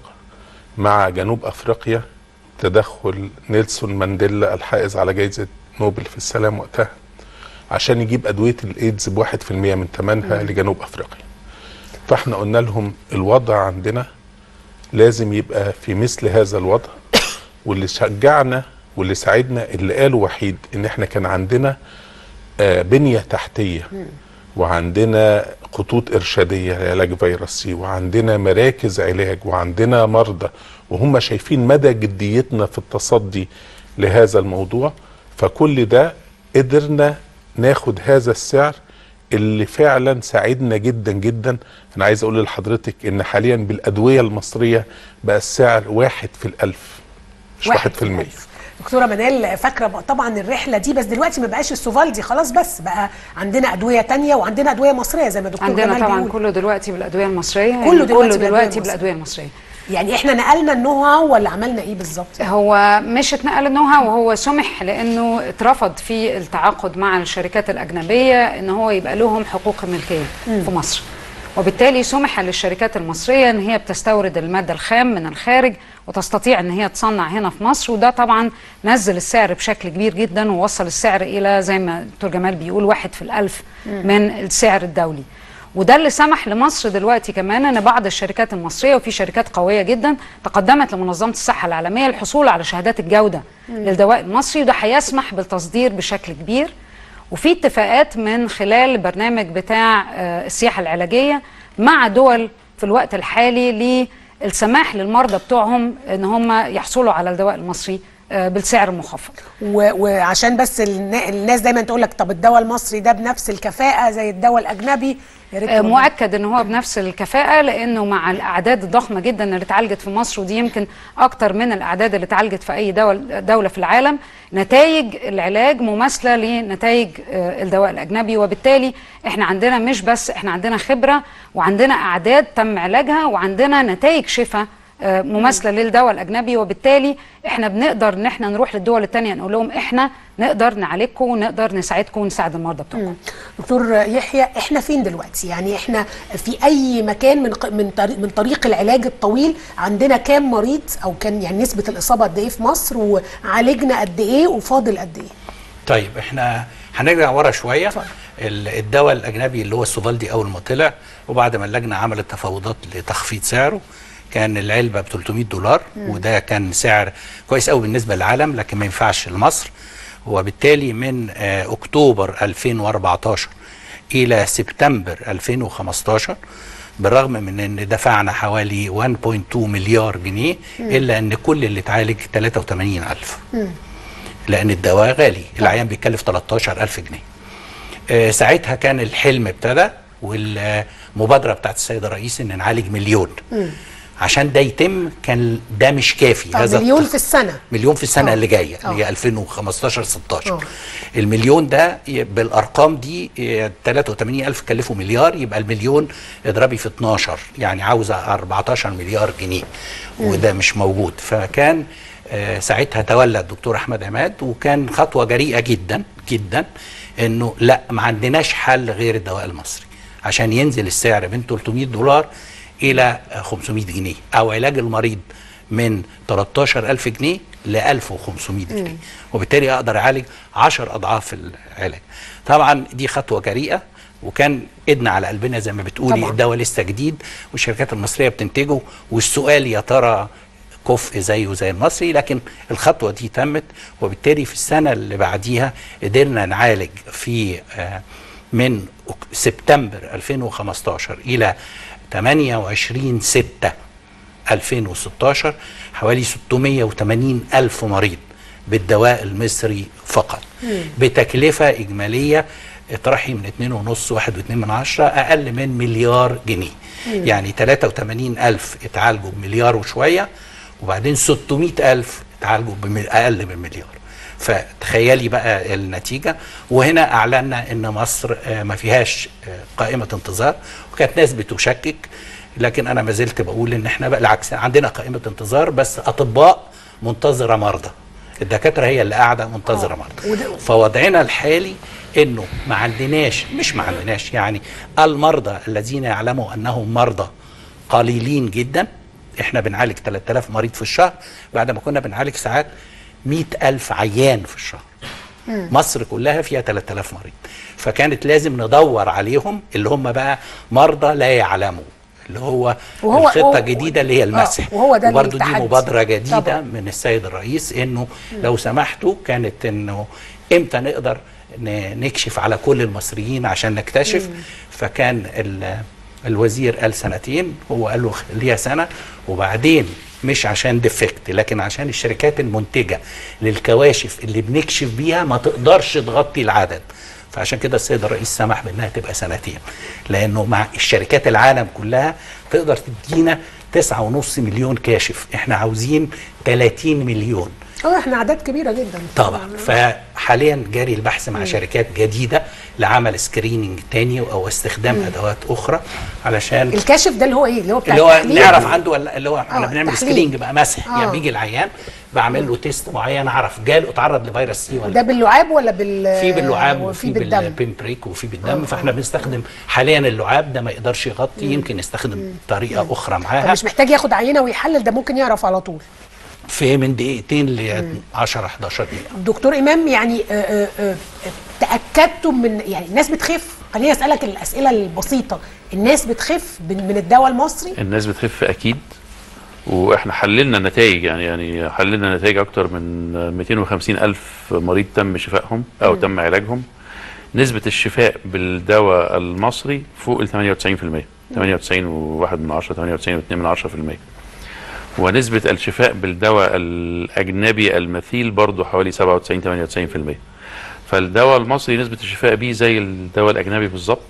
مع جنوب افريقيا تدخل نيلسون مانديلا الحائز على جائزه نوبل في السلام وقتها عشان يجيب ادويه الايدز بواحد في المية من ثمنها لجنوب افريقيا فاحنا قلنا لهم الوضع عندنا لازم يبقى في مثل هذا الوضع واللي شجعنا واللي ساعدنا اللي قالوا وحيد ان احنا كان عندنا آه، بنيه تحتيه وعندنا خطوط ارشاديه لعلاج فيروس سي وعندنا مراكز علاج وعندنا مرضى وهم شايفين مدى جديتنا في التصدي لهذا الموضوع فكل ده قدرنا ناخد هذا السعر اللي فعلا ساعدنا جدا جدا انا عايز اقول لحضرتك ان حاليا بالادويه المصريه بقى السعر واحد في الالف مش واحد في المية دكتوره منال فاكره بقى طبعا الرحله دي بس دلوقتي ما بقاش السوفالدي خلاص بس بقى عندنا ادويه تانية وعندنا ادويه مصريه زي ما دكتور عندنا جمال طبعا بيقول. كله دلوقتي بالادويه المصريه كله يعني دلوقتي كله بالأدوية دلوقتي المصرية. بالادويه المصريه يعني احنا نقلنا النو هاو ولا عملنا ايه بالظبط هو مش اتنقل النو هاو وهو سمح لانه اترفض في التعاقد مع الشركات الاجنبيه ان هو يبقى لهم حقوق الملكيه مم. في مصر وبالتالي سمح للشركات المصريه ان هي بتستورد الماده الخام من الخارج وتستطيع ان هي تصنع هنا في مصر وده طبعا نزل السعر بشكل كبير جدا ووصل السعر الى زي ما دكتور جمال بيقول واحد في الالف مم. من السعر الدولي وده اللي سمح لمصر دلوقتي كمان ان بعض الشركات المصريه وفي شركات قويه جدا تقدمت لمنظمه الصحه العالميه للحصول على شهادات الجوده مم. للدواء المصري وده هيسمح بالتصدير بشكل كبير وفي اتفاقات من خلال البرنامج بتاع آه، السياحه العلاجيه مع دول في الوقت الحالي للسماح للمرضى بتوعهم ان هم يحصلوا على الدواء المصري آه، بالسعر المخفض و- وعشان بس النا- الناس دايما تقول لك طب الدواء المصري ده بنفس الكفاءه زي الدواء الاجنبي يا ريت آه، تقول- مؤكد ان هو بنفس الكفاءه لانه مع الاعداد الضخمه جدا اللي اتعالجت في مصر ودي يمكن اكتر من الاعداد اللي اتعالجت في اي دول دوله في العالم نتائج العلاج مماثله لنتائج آه، الدواء الاجنبي وبالتالي احنا عندنا مش بس احنا عندنا خبره وعندنا اعداد تم علاجها وعندنا نتائج شفاء آه، مماثله للدواء الاجنبي وبالتالي احنا بنقدر ان احنا نروح للدول الثانيه نقول لهم احنا نقدر نعالجكم ونقدر نساعدكم ونساعد المرضى بتوعكم مم. دكتور يحيى احنا فين دلوقتي يعني احنا في اي مكان من ق- من طريق من طريق العلاج الطويل عندنا كام مريض او كان يعني نسبه الاصابه قد ايه في مصر وعالجنا قد ايه وفاضل قد ايه طيب احنا هنرجع ورا شويه ال- الدواء الاجنبي اللي هو السوفالدي اول ما طلع وبعد ما اللجنه عملت تفاوضات لتخفيض سعره كان العلبه ب 300 دولار مم. وده كان سعر كويس قوي بالنسبه للعالم لكن ما ينفعش لمصر وبالتالي من آه، اكتوبر 2014 الى سبتمبر 2015 بالرغم من ان دفعنا حوالي 1.2 مليار جنيه مم. الا ان كل اللي اتعالج 83000 لان الدواء غالي العيان بيكلف 13000 جنيه آه، ساعتها كان الحلم ابتدى والمبادره بتاعت السيد الرئيس ان نعالج مليون عشان ده يتم كان ده مش كافي آه، هذا مليون في السنه مليون في السنه آه. اللي جايه اللي آه. هي 2015 16 آه. المليون ده ي- بالارقام دي ي- 83000 كلفوا مليار يبقى المليون اضربي في 12 يعني عاوزه 14 مليار جنيه وده مش موجود فكان آه، ساعتها تولى الدكتور احمد عماد وكان خطوه جريئه جدا جدا انه لا ما عندناش حل غير الدواء المصري عشان ينزل السعر من 300 دولار الى 500 جنيه او علاج المريض من 13000 جنيه ل 1500 جنيه وبالتالي اقدر اعالج 10 اضعاف العلاج طبعا دي خطوه جريئه وكان ايدنا على قلبنا زي ما بتقولي طبعاً. الدواء لسه جديد والشركات المصريه بتنتجه والسؤال يا ترى كفء زيه زي المصري لكن الخطوه دي تمت وبالتالي في السنه اللي بعديها قدرنا نعالج في آه، من أك- سبتمبر 2015 الى 28 6 2016 حوالي 680 ألف مريض بالدواء المصري فقط بتكلفة إجمالية اطرحي من 2.5 1.2 من عشرة أقل من مليار جنيه مم. يعني 83 ألف اتعالجوا بمليار وشوية وبعدين 600 ألف اتعالجوا بأقل من مليار فتخيلي بقى النتيجة وهنا أعلنا أن مصر آه، ما فيهاش آه، قائمة انتظار وكانت ناس بتشكك لكن أنا ما زلت بقول أن احنا بقى العكس عندنا قائمة انتظار بس أطباء منتظرة مرضى الدكاترة هي اللي قاعدة منتظرة مرضى وده- فوضعنا الحالي انه ما عندناش مش ما عندناش يعني المرضى الذين يعلموا انهم مرضى قليلين جدا احنا بنعالج 3000 مريض في الشهر بعد ما كنا بنعالج ساعات 100000 عيان في الشهر مصر كلها فيها 3000 مريض فكانت لازم ندور عليهم اللي هم بقى مرضى لا يعلموا اللي هو وهو- الخطه هو- الجديده اللي هي المسح آه، وهو ده وبرضه دي التحدي. مبادره جديده طبعاً. من السيد الرئيس انه لو سمحتوا كانت انه امتى نقدر ن- نكشف على كل المصريين عشان نكتشف مم. فكان ال- الوزير قال سنتين هو قال له خليها سنه وبعدين مش عشان ديفكت لكن عشان الشركات المنتجه للكواشف اللي بنكشف بيها ما تقدرش تغطي العدد فعشان كده السيد الرئيس سمح بانها تبقى سنتين لانه مع الشركات العالم كلها تقدر تدينا 9.5 مليون كاشف احنا عاوزين 30 مليون اه احنا اعداد كبيره جدا طبعا فحاليا جاري البحث مع مم. شركات جديده لعمل سكريننج تاني او استخدام مم. ادوات اخرى علشان الكاشف ده اللي هو ايه اللي هو بتاع اللي هو التحليل؟ نعرف عنده ولا اللي هو احنا آه، بنعمل تحليل. سكرينج بقى مسح آه. يعني بيجي العيان بعمل له تيست معين اعرف جاله اتعرض لفيروس سي ولا ده باللعاب ولا بال في باللعاب وفي وفي بالدم بالبين بريك وفي بالدم آه. فاحنا بنستخدم حاليا اللعاب ده ما يقدرش يغطي يمكن نستخدم طريقه اخرى معاها فمش محتاج ياخد عينه ويحلل ده ممكن يعرف على طول في من دقيقتين ل 10 11 دقيقه دكتور امام يعني آه، آه، آه، تاكدتم من يعني الناس بتخف خليني اسالك الاسئله البسيطه الناس بتخف من من الدواء المصري الناس بتخف اكيد واحنا حللنا النتائج يعني يعني حللنا نتائج اكتر من 250 الف مريض تم شفائهم او مم. تم علاجهم نسبة الشفاء بالدواء المصري فوق ال 98% 98 وواحد من عشرة 98 واثنين من عشرة في المية ونسبة الشفاء بالدواء الأجنبي المثيل برضو حوالي 97 98 في المية فالدواء المصري نسبة الشفاء بيه زي الدواء الأجنبي بالظبط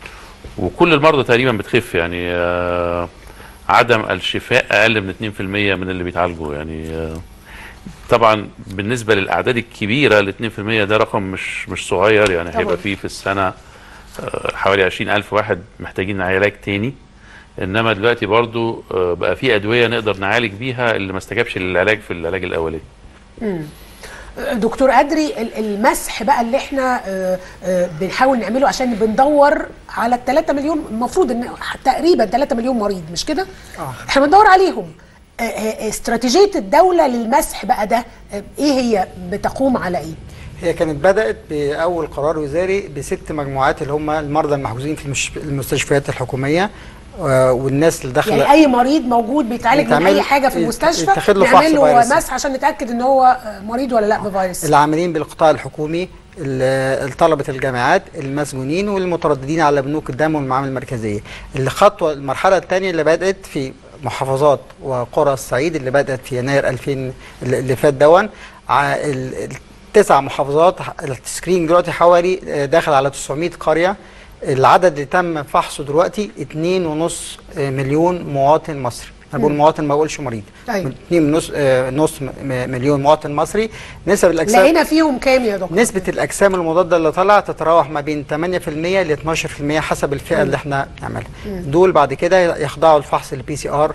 وكل المرضى تقريبا بتخف يعني آه، عدم الشفاء اقل من 2% من اللي بيتعالجوا يعني آه، طبعا بالنسبه للاعداد الكبيره ال 2% ده رقم مش مش صغير يعني طبعاً. هيبقى فيه في السنه آه، حوالي 20000 واحد محتاجين علاج تاني انما دلوقتي برضو آه، بقى في ادويه نقدر نعالج بيها اللي ما استجابش للعلاج في العلاج الاولاني مم. دكتور أدري ال- المسح بقى اللي احنا آه، آه، بنحاول نعمله عشان بندور على ال 3 مليون المفروض ان تقريبا 3 مليون مريض مش كده؟ آه. احنا بندور عليهم آه، آه، استراتيجية الدولة للمسح بقى ده آه، ايه هي بتقوم على ايه؟ هي كانت بدأت بأول قرار وزاري بست مجموعات اللي هم المرضى المحجوزين في المش- المستشفيات الحكومية آه، والناس اللي داخله يعني اي مريض موجود بيتعالج من يتعمل- اي حاجة في يت- المستشفى يتاخد له فحص نعمل له فيروسي. مسح عشان نتأكد ان هو آه، مريض ولا لا بفيروس العاملين بالقطاع الحكومي ال- طلبة الجامعات المسجونين والمترددين على بنوك الدم والمعامل المركزية الخطوة المرحلة الثانية اللي بدأت في محافظات وقرى الصعيد اللي بدأت في يناير 2000 اللي اللي فات دون ع- ال- التسع محافظات ح- التسكرين دلوقتي حوالي آه، داخل على 900 قرية العدد اللي تم فحصه دلوقتي 2.5 مليون مواطن مصري انا بقول مم. مواطن ما بقولش مريض أيوة. 2 نص آه، نص م- م- مليون مواطن مصري نسب الاجسام لقينا فيهم كام يا دكتور نسبة الأجسام المضادة اللي طالعة تتراوح ما بين 8% ل 12% حسب الفئة اللي احنا نعملها. مم. دول بعد كده يخضعوا لفحص البي سي ار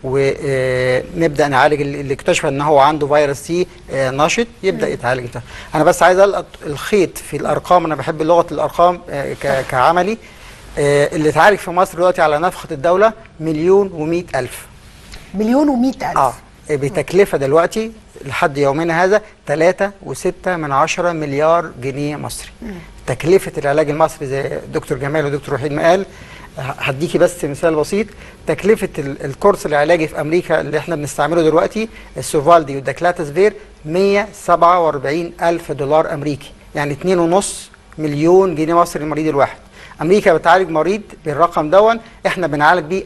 ونبدا نعالج اللي اللي اكتشف ان هو عنده فيروس سي آه، نشط يبدا مم. يتعالج ده. انا بس عايز القط الخيط في الارقام انا بحب لغه الارقام آه، ك- كعملي آه، اللي اتعالج في مصر دلوقتي على نفقه الدوله مليون و الف مليون و ألف اه بتكلفه دلوقتي لحد يومنا هذا 3.6 من عشرة مليار جنيه مصري تكلفه العلاج المصري زي دكتور جمال ودكتور وحيد ما قال هديكي بس مثال بسيط تكلفه ال- الكورس العلاجي في امريكا اللي احنا بنستعمله دلوقتي السوفالدي والداكلاتاسفير 147 الف دولار امريكي يعني 2.5 مليون جنيه مصري للمريض الواحد امريكا بتعالج مريض بالرقم دون احنا بنعالج بيه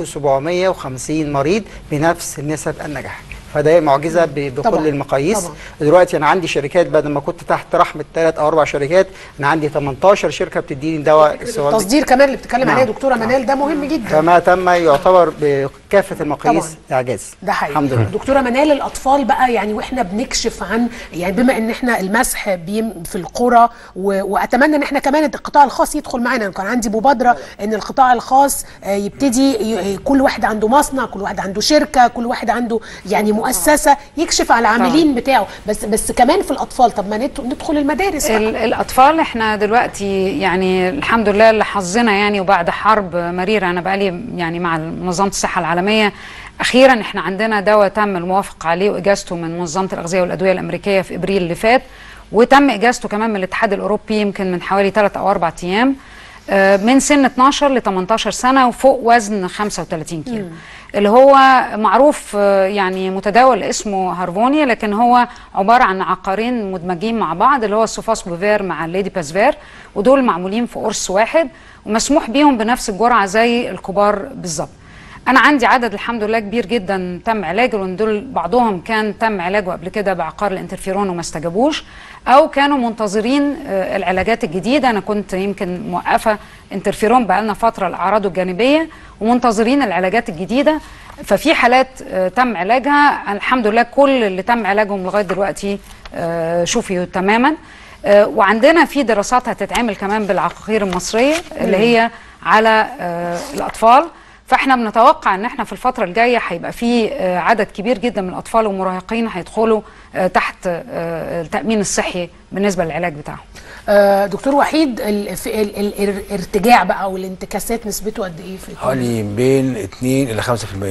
1750 مريض بنفس نسب النجاح فده معجزه ب- بكل طبعاً، المقاييس طبعاً. دلوقتي انا عندي شركات بدل ما كنت تحت رحمه ثلاث او اربع شركات انا عندي 18 شركه بتديني دواء السوالدي التصدير كمان اللي بتتكلم نعم. عليه دكتوره منال ده مهم جدا فما تم يعتبر بكافه المقاييس طبعاً. اعجاز ده حقيقي الحمد لله دكتوره منال الاطفال بقى يعني واحنا بنكشف عن يعني بما ان احنا المسح بيم في القرى و... واتمنى ان احنا كمان القطاع الخاص يدخل معانا كان عندي مبادره ان القطاع الخاص آه، يبتدي ي... كل واحد عنده مصنع كل واحد عنده شركه كل واحد عنده يعني مؤسسه يكشف على العاملين بتاعه بس بس كمان في الاطفال طب ما ندخل- ندخل المدارس بقى. ال- الاطفال احنا دلوقتي يعني الحمد لله لحظنا يعني وبعد حرب مريره انا بقالي يعني مع منظمه الصحه العالميه اخيرا احنا عندنا دواء تم الموافقه عليه واجازته من منظمه الاغذيه والادويه الامريكيه في ابريل اللي فات وتم اجازته كمان من الاتحاد الاوروبي يمكن من حوالي 3 او 4 ايام آه، من سن 12 ل 18 سنه وفوق وزن 35 كيلو اللي هو معروف آه، يعني متداول اسمه هارفونيا لكن هو عباره عن عقارين مدمجين مع بعض اللي هو السوفاسبوفير مع الليدي باسفير ودول معمولين في قرص واحد ومسموح بيهم بنفس الجرعه زي الكبار بالظبط انا عندي عدد الحمد لله كبير جدا تم علاجه لان دول بعضهم كان تم علاجه قبل كده بعقار الانترفيرون وما استجابوش او كانوا منتظرين آه، العلاجات الجديده انا كنت يمكن موقفه انترفيرون بقالنا فتره لاعراضه الجانبيه ومنتظرين العلاجات الجديده ففي حالات آه، تم علاجها الحمد لله كل اللي تم علاجهم لغايه دلوقتي آه، شفيوا تماما آه، وعندنا في دراسات هتتعمل كمان بالعقاقير المصريه اللي مم. هي على آه، الاطفال فاحنا بنتوقع ان احنا في الفتره الجايه هيبقى في آه، عدد كبير جدا من الاطفال والمراهقين هيدخلوا آه، تحت آه، التامين الصحي بالنسبه للعلاج بتاعهم آه، دكتور وحيد ال- في ال- ال- الارتجاع بقى والانتكاسات نسبته قد ايه في حوالي بين 2 الى 5%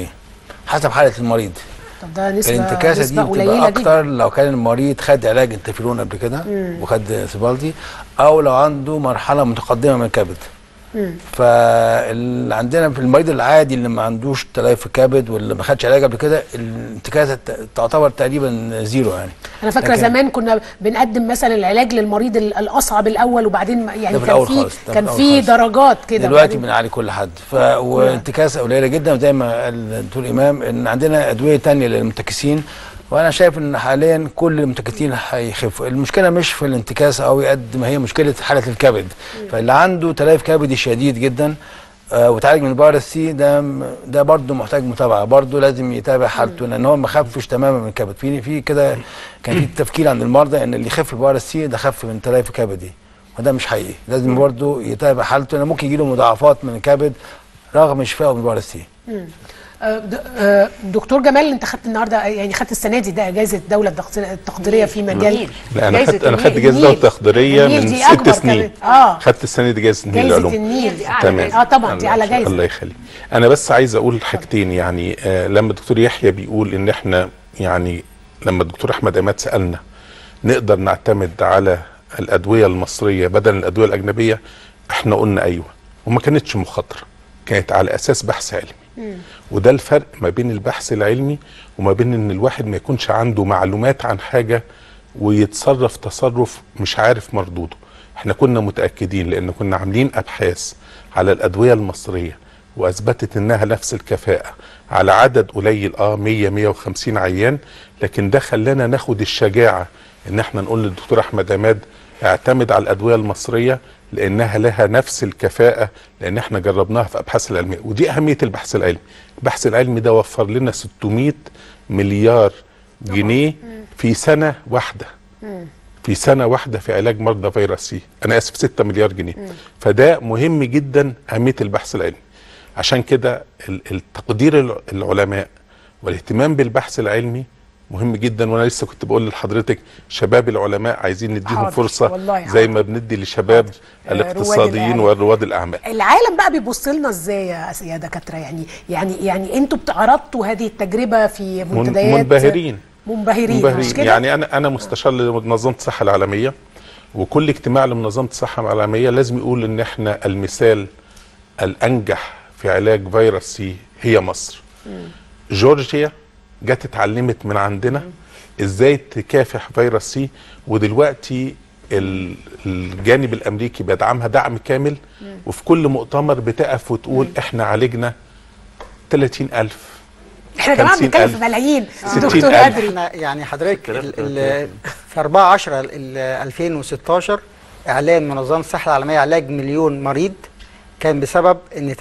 حسب حاله المريض طب ده نسبه الانتكاسه دي نسبه بتبقى قليله جدا اكتر لو كان المريض خد علاج انترفيرون قبل كده مم. وخد سيبالدي او لو عنده مرحله متقدمه من الكبد مم. فاللي عندنا في المريض العادي اللي ما عندوش تليف في الكبد واللي ما خدش علاج قبل كده الانتكاسه ت- تعتبر تقريبا زيرو يعني انا فاكره لكن- زمان كنا بنقدم مثلا العلاج للمريض ال- الاصعب الاول وبعدين ما- يعني ده في كان الأول في خالص، ده في كان الأول في خالص. درجات كده دلوقتي وبعدين- بنعالج كل حد ف وانتكاسه قليله جدا زي ما قال الدكتور امام ان عندنا ادويه تانية للمنتكسين وانا شايف ان حاليا كل المنتكسين هيخفوا المشكله مش في الانتكاسه قوي قد ما هي مشكله حاله الكبد فاللي عنده تليف كبدي شديد جدا آه وتعالج من فيروس سي ده ده برضه محتاج متابعه برضه لازم يتابع حالته لان هو ما خفش تماما من الكبد في في كده كان في تفكير عند المرضى ان اللي يخف فيروس سي ده خف من تليف كبدي وده مش حقيقي لازم برضه يتابع حالته لان ممكن يجيله مضاعفات من الكبد رغم شفائه من فيروس سي مم. آه، د- آه، دكتور جمال انت خدت النهارده يعني خدت السنه دي ده جائزه الدوله التقدير- التقديريه في مجال لا انا جايزة خدت انا النيل- خدت جائزه النيل. تقديريه النيل من دي ست أكبر سنين كمان. اه خدت السنه دي جائزه النيل جايزة للعلوم النيل دي أعلى تمام جايزة. آه طبعاً، دي أعلى الله- جايزة. الله يخليك انا بس عايز اقول حاجتين يعني آه لما الدكتور يحيى بيقول ان احنا يعني لما الدكتور احمد عماد سالنا نقدر نعتمد على الادويه المصريه بدل الادويه الاجنبيه احنا قلنا ايوه وما كانتش مخاطره كانت على اساس بحث علمي وده الفرق ما بين البحث العلمي وما بين ان الواحد ما يكونش عنده معلومات عن حاجه ويتصرف تصرف مش عارف مردوده احنا كنا متاكدين لان كنا عاملين ابحاث على الادويه المصريه واثبتت انها نفس الكفاءه على عدد قليل اه 100 150 عيان لكن ده خلانا ناخد الشجاعه ان احنا نقول للدكتور احمد عماد اعتمد على الادويه المصريه لانها لها نفس الكفاءه لان احنا جربناها في ابحاث العلميه ودي اهميه البحث العلمي البحث العلمي ده وفر لنا 600 مليار جنيه في سنه واحده في سنه واحده في علاج مرضى فيروس سي انا اسف 6 مليار جنيه فده مهم جدا اهميه البحث العلمي عشان كده ال- التقدير الع- العلماء والاهتمام بالبحث العلمي مهم جدا وانا لسه كنت بقول لحضرتك شباب العلماء عايزين نديهم حاضر، فرصه والله زي ما بندي لشباب آه، الاقتصاديين رواد ورواد الاعمال العالم بقى بيبص لنا ازاي يا يا دكاتره يعني يعني يعني انتوا عرضتوا هذه التجربه في من- منتديات منبهرين منبهرين, مش منبهرين كده؟ يعني انا انا مستشار لمنظمه الصحه العالميه وكل اجتماع لمنظمه الصحه العالميه لازم يقول ان احنا المثال الانجح في علاج فيروس سي هي مصر جورجيا جت اتعلمت من عندنا ازاي تكافح فيروس سي ودلوقتي ال- الجانب الامريكي بيدعمها دعم كامل وفي كل مؤتمر بتقف وتقول احنا عالجنا 30000 احنا يا جماعه بنتكلم 50,000 في ملايين ستين دكتور ألف. ادري احنا يعني حضرتك ال- ال- في 4 10 ال- ال- 2016 اعلان منظمه الصحه العالميه علاج مليون مريض كان بسبب ان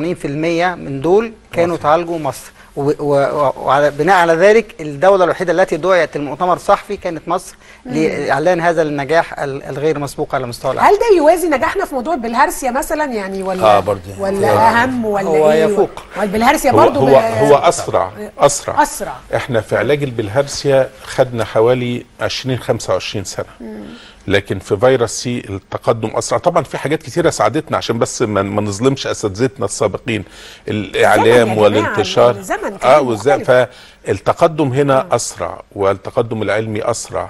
83% من دول كانوا تعالجوا مصر و- و- وعلى بناء على ذلك الدوله الوحيده التي دعيت المؤتمر الصحفي كانت مصر مم. لاعلان هذا النجاح ال- الغير مسبوق على مستوى العالم هل ده يوازي نجاحنا في موضوع البلهارسيا مثلا يعني ولا آه، برضه. ولا هو- اهم ولا هو ايه يفوق. والبلهارسيا هو برضه هو, ب- هو اسرع اسرع اسرع احنا في علاج البلهارسيا خدنا حوالي 20 25 سنه لكن في فيروس سي التقدم اسرع طبعا في حاجات كتيره ساعدتنا عشان بس ما, ما نظلمش اساتذتنا السابقين الاعلام جماعة، والانتشار الزمن اه كمان والزمن مختلف. فالتقدم هنا اسرع والتقدم العلمي اسرع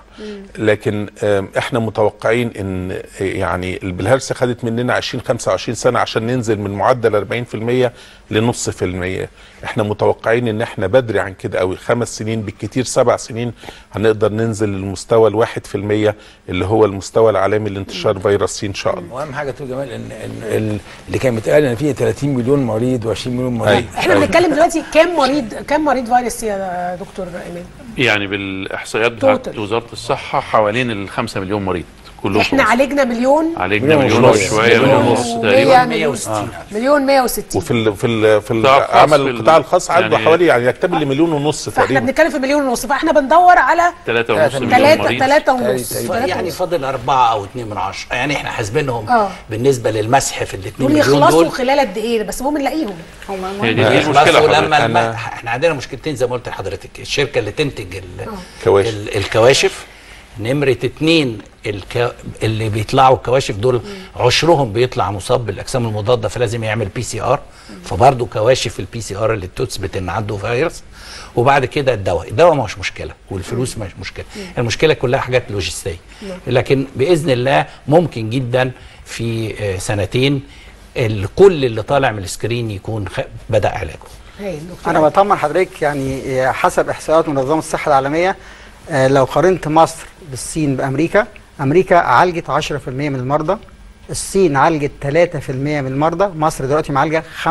لكن آم، احنا متوقعين ان يعني البلهارسيا خدت مننا 20 25 سنه عشان ننزل من معدل 40% لنص في المية احنا متوقعين ان احنا بدري عن كده قوي خمس سنين بالكتير سبع سنين هنقدر ننزل للمستوى الواحد في المية اللي هو المستوى العالمي لانتشار فيروس سي ان شاء الله واهم حاجه تقول جمال ان ان ال- اللي كان بيتقال ان في 30 مليون مريض و20 مليون مريض أيوة. احنا بنتكلم دلوقتي كام مريض كام مريض فيروس سي يا دكتور ايمان يعني بالاحصائيات بتاعت توتال. وزاره الصحه حوالين ال 5 مليون مريض كلهم احنا عالجنا مليون عالجنا مليون مليون ونص. وشويه مليون مليون ونص. ونص ومية تقريبا مليون مليون 160 وفي ال في ال في القطاع الخاص العمل في ال- القطاع الخاص عنده يعني- حوالي يعني يكتمل لمليون ونص فاحنا تقريبا بنتكلم في مليون ونص فاحنا بندور على 3 مليون ثلاثة مريض ثلاثة ونص ثلاثة يعني ونص. فاضل أربعة أو اتنين من عشرة يعني احنا حاسبينهم اه بالنسبة للمسح في الاتنين دول مليون يخلصوا دول خلال قد ايه بس المهم نلاقيهم هي دي, دي يخلصوا المشكله لما حضرتك. الم... أنا- احنا عندنا مشكلتين زي ما قلت لحضرتك الشركة اللي تنتج ال... كواشف. ال... الكواشف نمرة اتنين الك... اللي بيطلعوا الكواشف دول عشرهم بيطلع مصاب بالاجسام المضاده فلازم يعمل بي سي ار فبرضه كواشف البي سي ار اللي بتثبت ان عنده فيروس وبعد كده الدواء الدواء مش مشكله والفلوس مش مشكله المشكله كلها حاجات لوجستيه لكن باذن الله ممكن جدا في آه، سنتين ال- كل اللي طالع من السكرين يكون خ... بدا علاجه هايل دكتور انا بطمن حضرتك يعني آه، حسب احصائيات منظمه الصحه العالميه آه، لو قارنت مصر بالصين بامريكا امريكا عالجت 10% من المرضى الصين عالجت 3% من المرضى مصر دلوقتي معالجه 25%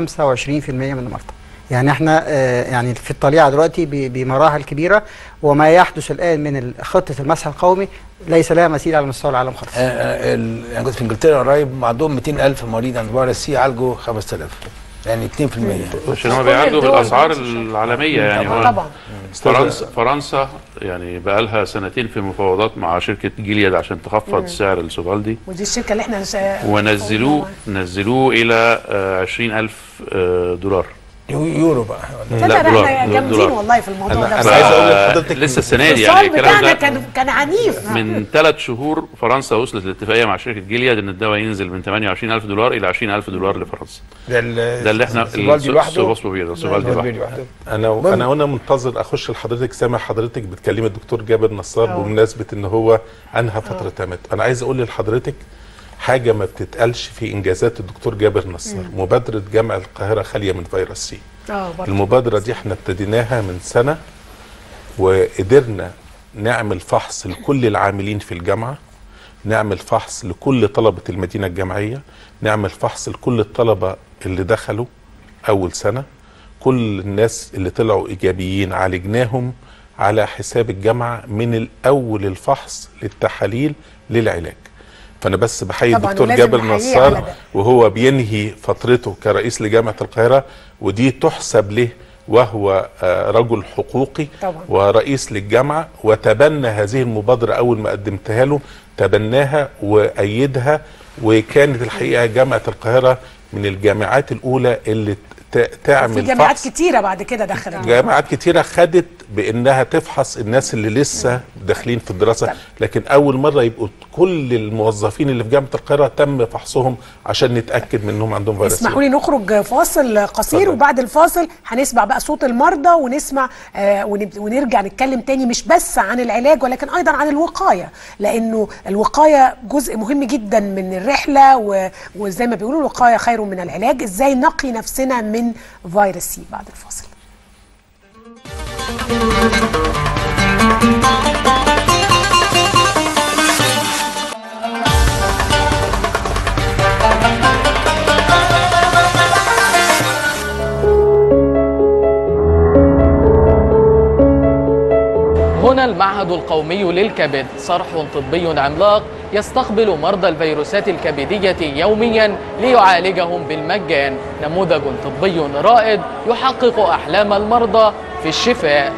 من المرضى يعني احنا آه، يعني في الطليعه دلوقتي ب- بمراحل كبيره وما يحدث الان من ال- خطه المسح القومي ليس لها مثيل على مستوى العالم خالص آه، آه، ال- انا كنت في انجلترا قريب عندهم 200000 مريض عند فيروس سي عالجوا 5000 يعني 2% عشان هم بيعالجوا بالاسعار العالميه يعني هو طبعا فرنسا فرنسا يعني بقى لها سنتين في مفاوضات مع شركه جيلياد عشان تخفض سعر السوفالدي ودي الشركه اللي احنا شا- ونزلوه نزلوه الى آه، 20000 آه، دولار يو- يورو بقى تصدق لا، ده دولار، احنا جامدين دولار. والله في الموضوع أنا- ده أنا عايز أقول آه، لحضرتك لسه السنه دي يعني السؤال الكلام بتاعنا ده كان كان عنيف من ثلاث شهور فرنسا وصلت لاتفاقيه مع شركه جيلياد ان الدواء ينزل من 28000 دولار الى 20000 دولار لفرنسا ده ال- ده اللي احنا السوفالدي لوحده السوفوسبوفير السوفالدي السوفالدي لوحده لوحده انا انا وانا منتظر اخش لحضرتك سامع حضرتك بتكلمي الدكتور جابر نصار أه. بمناسبه ان هو انهى فتره تمت انا عايز اقول لحضرتك حاجه ما بتتقالش في انجازات الدكتور جابر نصار مبادره جامع القاهره خاليه من فيروس سي اه برضه المبادره دي احنا ابتديناها من سنه وقدرنا نعمل فحص لكل العاملين في الجامعه نعمل فحص لكل طلبه المدينه الجامعيه نعمل فحص لكل الطلبه اللي دخلوا اول سنه كل الناس اللي طلعوا ايجابيين عالجناهم على حساب الجامعه من الاول الفحص للتحاليل للعلاج فانا بس بحيي طبعاً، الدكتور ولازم جابر نحييه نصار على ده. وهو بينهي فترته كرئيس لجامعه القاهره ودي تحسب له وهو آه، رجل حقوقي طبعاً. ورئيس للجامعه وتبنى هذه المبادره اول ما قدمتها له تبناها وايدها وكانت الحقيقه جامعه القاهره من الجامعات الاولى اللي ت- في تعمل جامعات فحص كتيره بعد كده دخلت جامعات كتيرة خدت بانها تفحص الناس اللي لسه داخلين في الدراسة لكن اول مرة يبقوا كل الموظفين اللي في جامعة القاهرة تم فحصهم عشان نتأكد من انهم عندهم فيروس اسمحوا لي نخرج فاصل قصير اتفضل. وبعد الفاصل هنسمع بقى صوت المرضى ونسمع آه ونب- ونرجع نتكلم تاني مش بس عن العلاج ولكن ايضا عن الوقايه لانه الوقايه جزء مهم جدا من الرحله و- وزي ما بيقولوا الوقايه خير من العلاج ازاي نقي نفسنا من فيروس سي بعد الفاصل هنا المعهد القومي للكبد صرح طبي عملاق يستقبل مرضى الفيروسات الكبدية يوميا ليعالجهم بالمجان نموذج طبي رائد يحقق أحلام المرضى في الشفاء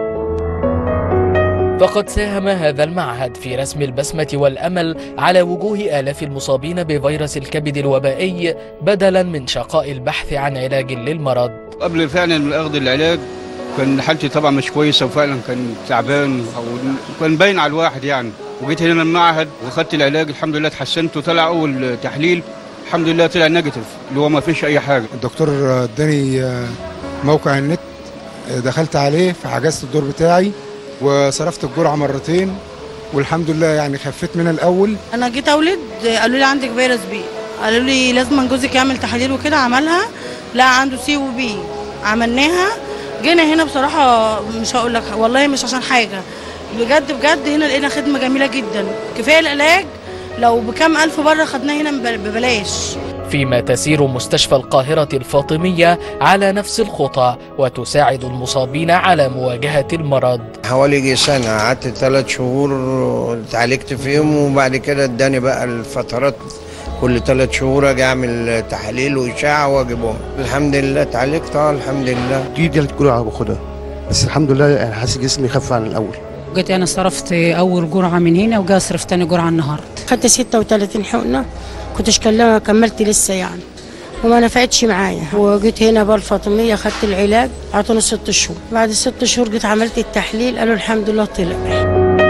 فقد ساهم هذا المعهد في رسم البسمة والأمل على وجوه آلاف المصابين بفيروس الكبد الوبائي بدلا من شقاء البحث عن علاج للمرض قبل فعلا ما اخذ العلاج كان حالتي طبعا مش كويسه وفعلا كان تعبان او كان باين على الواحد يعني وجيت هنا المعهد واخدت العلاج الحمد لله اتحسنت وطلع اول تحليل الحمد لله طلع نيجاتيف اللي هو ما فيش اي حاجه الدكتور اداني موقع النت دخلت عليه فحجزت الدور بتاعي وصرفت الجرعه مرتين والحمد لله يعني خفيت منها الاول انا جيت اولد قالوا لي عندك فيروس بي قالوا لي لازم جوزك يعمل تحاليل وكده عملها لا عنده سي وبي عملناها جينا هنا بصراحه مش هقول لك والله مش عشان حاجه بجد بجد هنا لقينا خدمه جميله جدا كفايه العلاج لو بكام الف بره خدناه هنا ببلاش فيما تسير مستشفى القاهرة الفاطمية على نفس الخطى وتساعد المصابين على مواجهة المرض حوالي يجي سنة قعدت ثلاث شهور اتعالجت فيهم وبعد كده اداني بقى الفترات كل ثلاث شهور اجي اعمل تحاليل واشعه واجيبهم الحمد لله اتعالجت اه الحمد لله دي دي الجرعه باخدها بس الحمد لله يعني حاسس جسمي خف عن الاول جيت انا صرفت اول جرعه من هنا وجا صرفت تاني جرعه النهارده خدت 36 حقنه كنتش كلمه كملت لسه يعني وما نفعتش معايا وجيت هنا بقى الفاطميه خدت العلاج اعطوني ست شهور بعد الست شهور جيت عملت التحليل قالوا الحمد لله طلع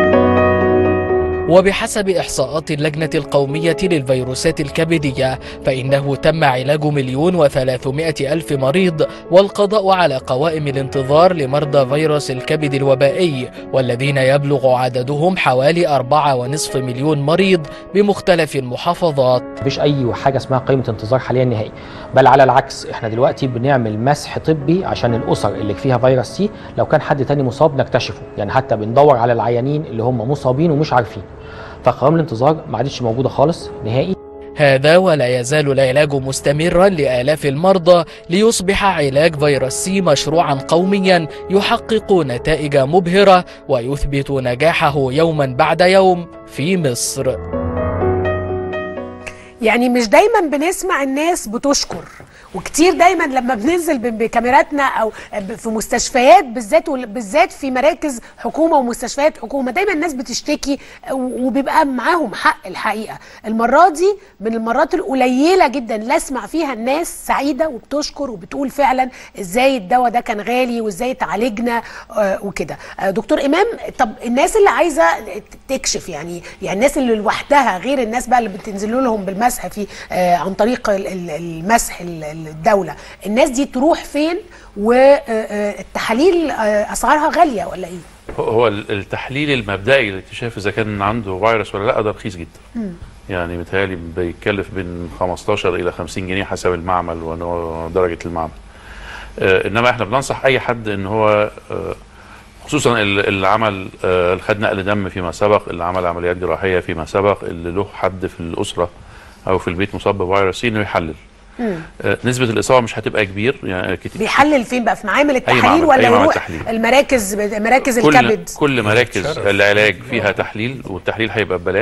وبحسب إحصاءات اللجنة القومية للفيروسات الكبدية فإنه تم علاج مليون وثلاثمائة ألف مريض والقضاء على قوائم الانتظار لمرضى فيروس الكبد الوبائي والذين يبلغ عددهم حوالي أربعة ونصف مليون مريض بمختلف المحافظات مفيش اي حاجه اسمها قائمه انتظار حاليا نهائي بل على العكس احنا دلوقتي بنعمل مسح طبي عشان الاسر اللي فيها فيروس سي لو كان حد تاني مصاب نكتشفه يعني حتى بندور على العيانين اللي هم مصابين ومش عارفين فقوائم الانتظار ما عادتش موجوده خالص نهائي هذا ولا يزال العلاج مستمرا لآلاف المرضى ليصبح علاج فيروس سي مشروعا قوميا يحقق نتائج مبهرة ويثبت نجاحه يوما بعد يوم في مصر يعني مش دايما بنسمع الناس بتشكر وكتير دايما لما بننزل ب- بكاميراتنا او ب- في مستشفيات بالذات وال- بالذات في مراكز حكومه ومستشفيات حكومه دايما الناس بتشتكي و- وبيبقى معاهم حق الحقيقه المره دي من المرات القليله جدا اللي اسمع فيها الناس سعيده وبتشكر وبتقول فعلا ازاي الدواء ده كان غالي وازاي اتعالجنا آه، وكده آه، دكتور امام طب الناس اللي عايزه تكشف يعني يعني الناس اللي لوحدها غير الناس بقى اللي بتنزل لهم بالمسح في آه، عن طريق ال- ال- المسح ال- الدوله الناس دي تروح فين والتحاليل اسعارها غاليه ولا ايه هو ال- التحليل المبدئي لاكتشاف اذا كان عنده فيروس ولا لا ده رخيص جدا مم. يعني متهيألي بيتكلف بين 15 الى 50 جنيه حسب المعمل ودرجه المعمل آه انما احنا بننصح اي حد ان هو آه خصوصا ال- اللي عمل آه، اللي خد نقل دم فيما سبق اللي عمل عمليات جراحيه فيما سبق اللي له حد في الاسره او في البيت مصاب بفيروس سي انه يحلل مم. آه، نسبه الاصابه مش هتبقى كبير يعني كتير بيحلل فين بقى في معامل التحاليل معمل- ولا أي معمل يروح تحليل. المراكز مراكز كل الكبد كل مراكز العلاج فيها تحليل والتحليل هيبقى ببلاش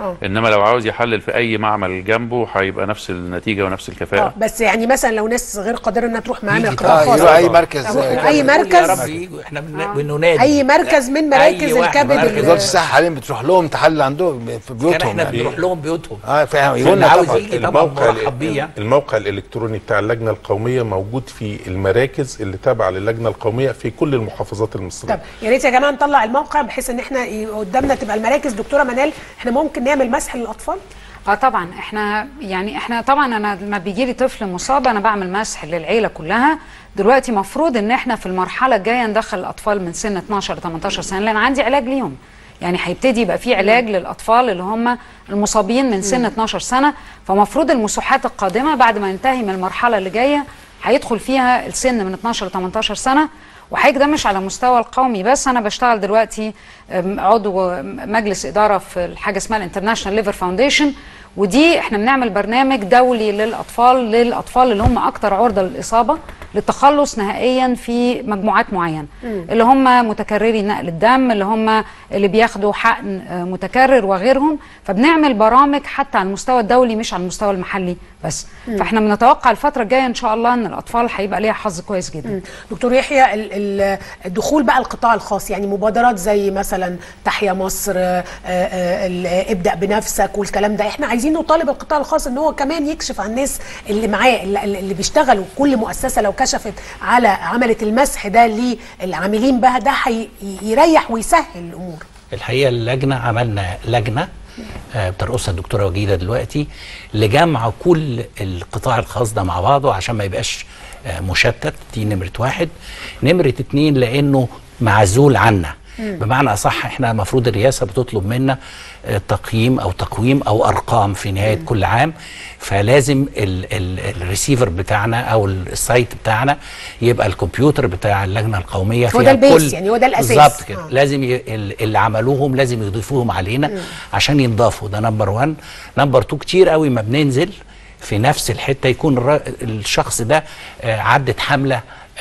اه انما لو عاوز يحلل في اي معمل جنبه هيبقى نفس النتيجه ونفس اه الكفاءه بس يعني مثلا لو ناس غير قادره انها تروح معامل يجي قطاع طبعاً، خاص يروح أي مركز، أو- آه، اي يا مركز رب يجوا احنا بن- آه. بننادي اي مركز من أي مراكز واحد الكبد مركز. ال- وزاره الصحه حاليا بتروح لهم تحلل عندهم في بيوتهم كان احنا يعني. بنروح لهم بيوتهم اه فاهم اللي يقولنا عاوز طبعا يجي طبعا الموقع مرحب بيه يعني. الموقع الالكتروني بتاع اللجنه القوميه موجود في المراكز اللي تابعه للجنه القوميه في كل المحافظات المصريه طب يا ريت يا جماعه نطلع الموقع بحيث ان احنا ي- قدامنا تبقى المراكز دكتوره منال احنا ممكن نعمل مسح للاطفال اه طبعا احنا يعني احنا طبعا انا لما بيجي لي طفل مصاب انا بعمل مسح للعيله كلها دلوقتي مفروض ان احنا في المرحله الجايه ندخل الاطفال من سن 12 ل 18 سنه لان عندي علاج ليهم يعني هيبتدي يبقى في علاج للاطفال اللي هم المصابين من سن مم. 12 سنه فمفروض المساحات القادمه بعد ما ينتهي من المرحله اللي جايه هيدخل فيها السن من 12 ل 18 سنه وحضرتك ده مش على مستوى القومي بس انا بشتغل دلوقتي أم، عضو مجلس اداره في حاجه اسمها الانترناشونال ليفر فاونديشن ودي احنا بنعمل برنامج دولي للاطفال للاطفال اللي هم اكتر عرضه للاصابه للتخلص نهائيا في مجموعات معينه مم. اللي هم متكرري نقل الدم اللي هم اللي بياخدوا حقن آه، متكرر وغيرهم فبنعمل برامج حتى على المستوى الدولي مش على المستوى المحلي بس مم. فاحنا بنتوقع الفتره الجايه ان شاء الله ان الاطفال هيبقى ليها حظ كويس جدا مم. دكتور يحيى ال- ال- الدخول بقى القطاع الخاص يعني مبادرات زي مثلا تحيا مصر آه، آه، ال- ابدا بنفسك والكلام ده احنا عايزين نطالب القطاع الخاص ان هو كمان يكشف عن الناس اللي معاه اللي اللي بيشتغلوا كل مؤسسه لو كشفت على عملت المسح ده للعاملين بها ده هي- يريح ويسهل الامور الحقيقه اللجنه عملنا لجنه آه، بترقصها الدكتوره وجيده دلوقتي لجمع كل القطاع الخاص ده مع بعضه عشان ما يبقاش آه، مشتت دي نمره واحد نمره اتنين لانه معزول عنا مم. بمعنى اصح احنا المفروض الرئاسه بتطلب منا آه، تقييم او تقويم او ارقام في نهايه مم. كل عام فلازم ال- ال- الريسيفر بتاعنا او السايت بتاعنا يبقى الكمبيوتر بتاع اللجنه القوميه هو فيها ده البيس، كل يعني هو ده الأساس. بالظبط كده آه. لازم ي... ال- اللي عملوهم لازم يضيفوهم علينا مم. عشان ينضافوا ده نمبر 1 نمبر 2 كتير قوي ما بننزل في نفس الحته يكون الر... الشخص ده آه، عدت حمله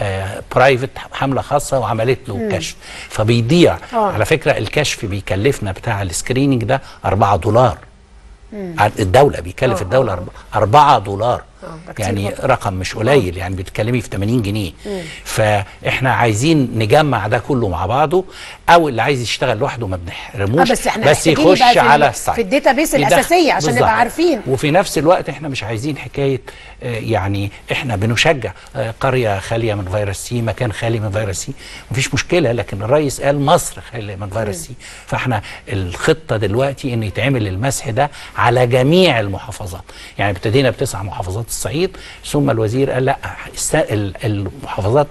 برايفت حمله خاصه وعملت له مم. كشف فبيضيع آه. على فكره الكشف بيكلفنا بتاع السكريننج ده 4 دولار مم. عن- الدوله بيكلف آه، الدوله 4 دولار ده كتير يعني برضه. رقم مش قليل يعني بتتكلمي في 80 جنيه مم. فاحنا عايزين نجمع ده كله مع بعضه او اللي عايز يشتغل لوحده ما آه بنحرموش بس احنا بس محتاجين يخش يبقى في ال- على السايت في الداتابيس يدخل- الاساسيه عشان بالظبط. نبقى عارفين وفي نفس الوقت احنا مش عايزين حكايه آه، يعني احنا بنشجع آه، قريه خاليه من فيروس سي مكان خالي من فيروس سي مفيش مشكله لكن الرئيس قال مصر خاليه من فيروس سي فاحنا الخطه دلوقتي ان يتعمل المسح ده على جميع المحافظات يعني ابتدينا بتسع محافظات الصعيد ثم الوزير قال لا الس- ال- المحافظات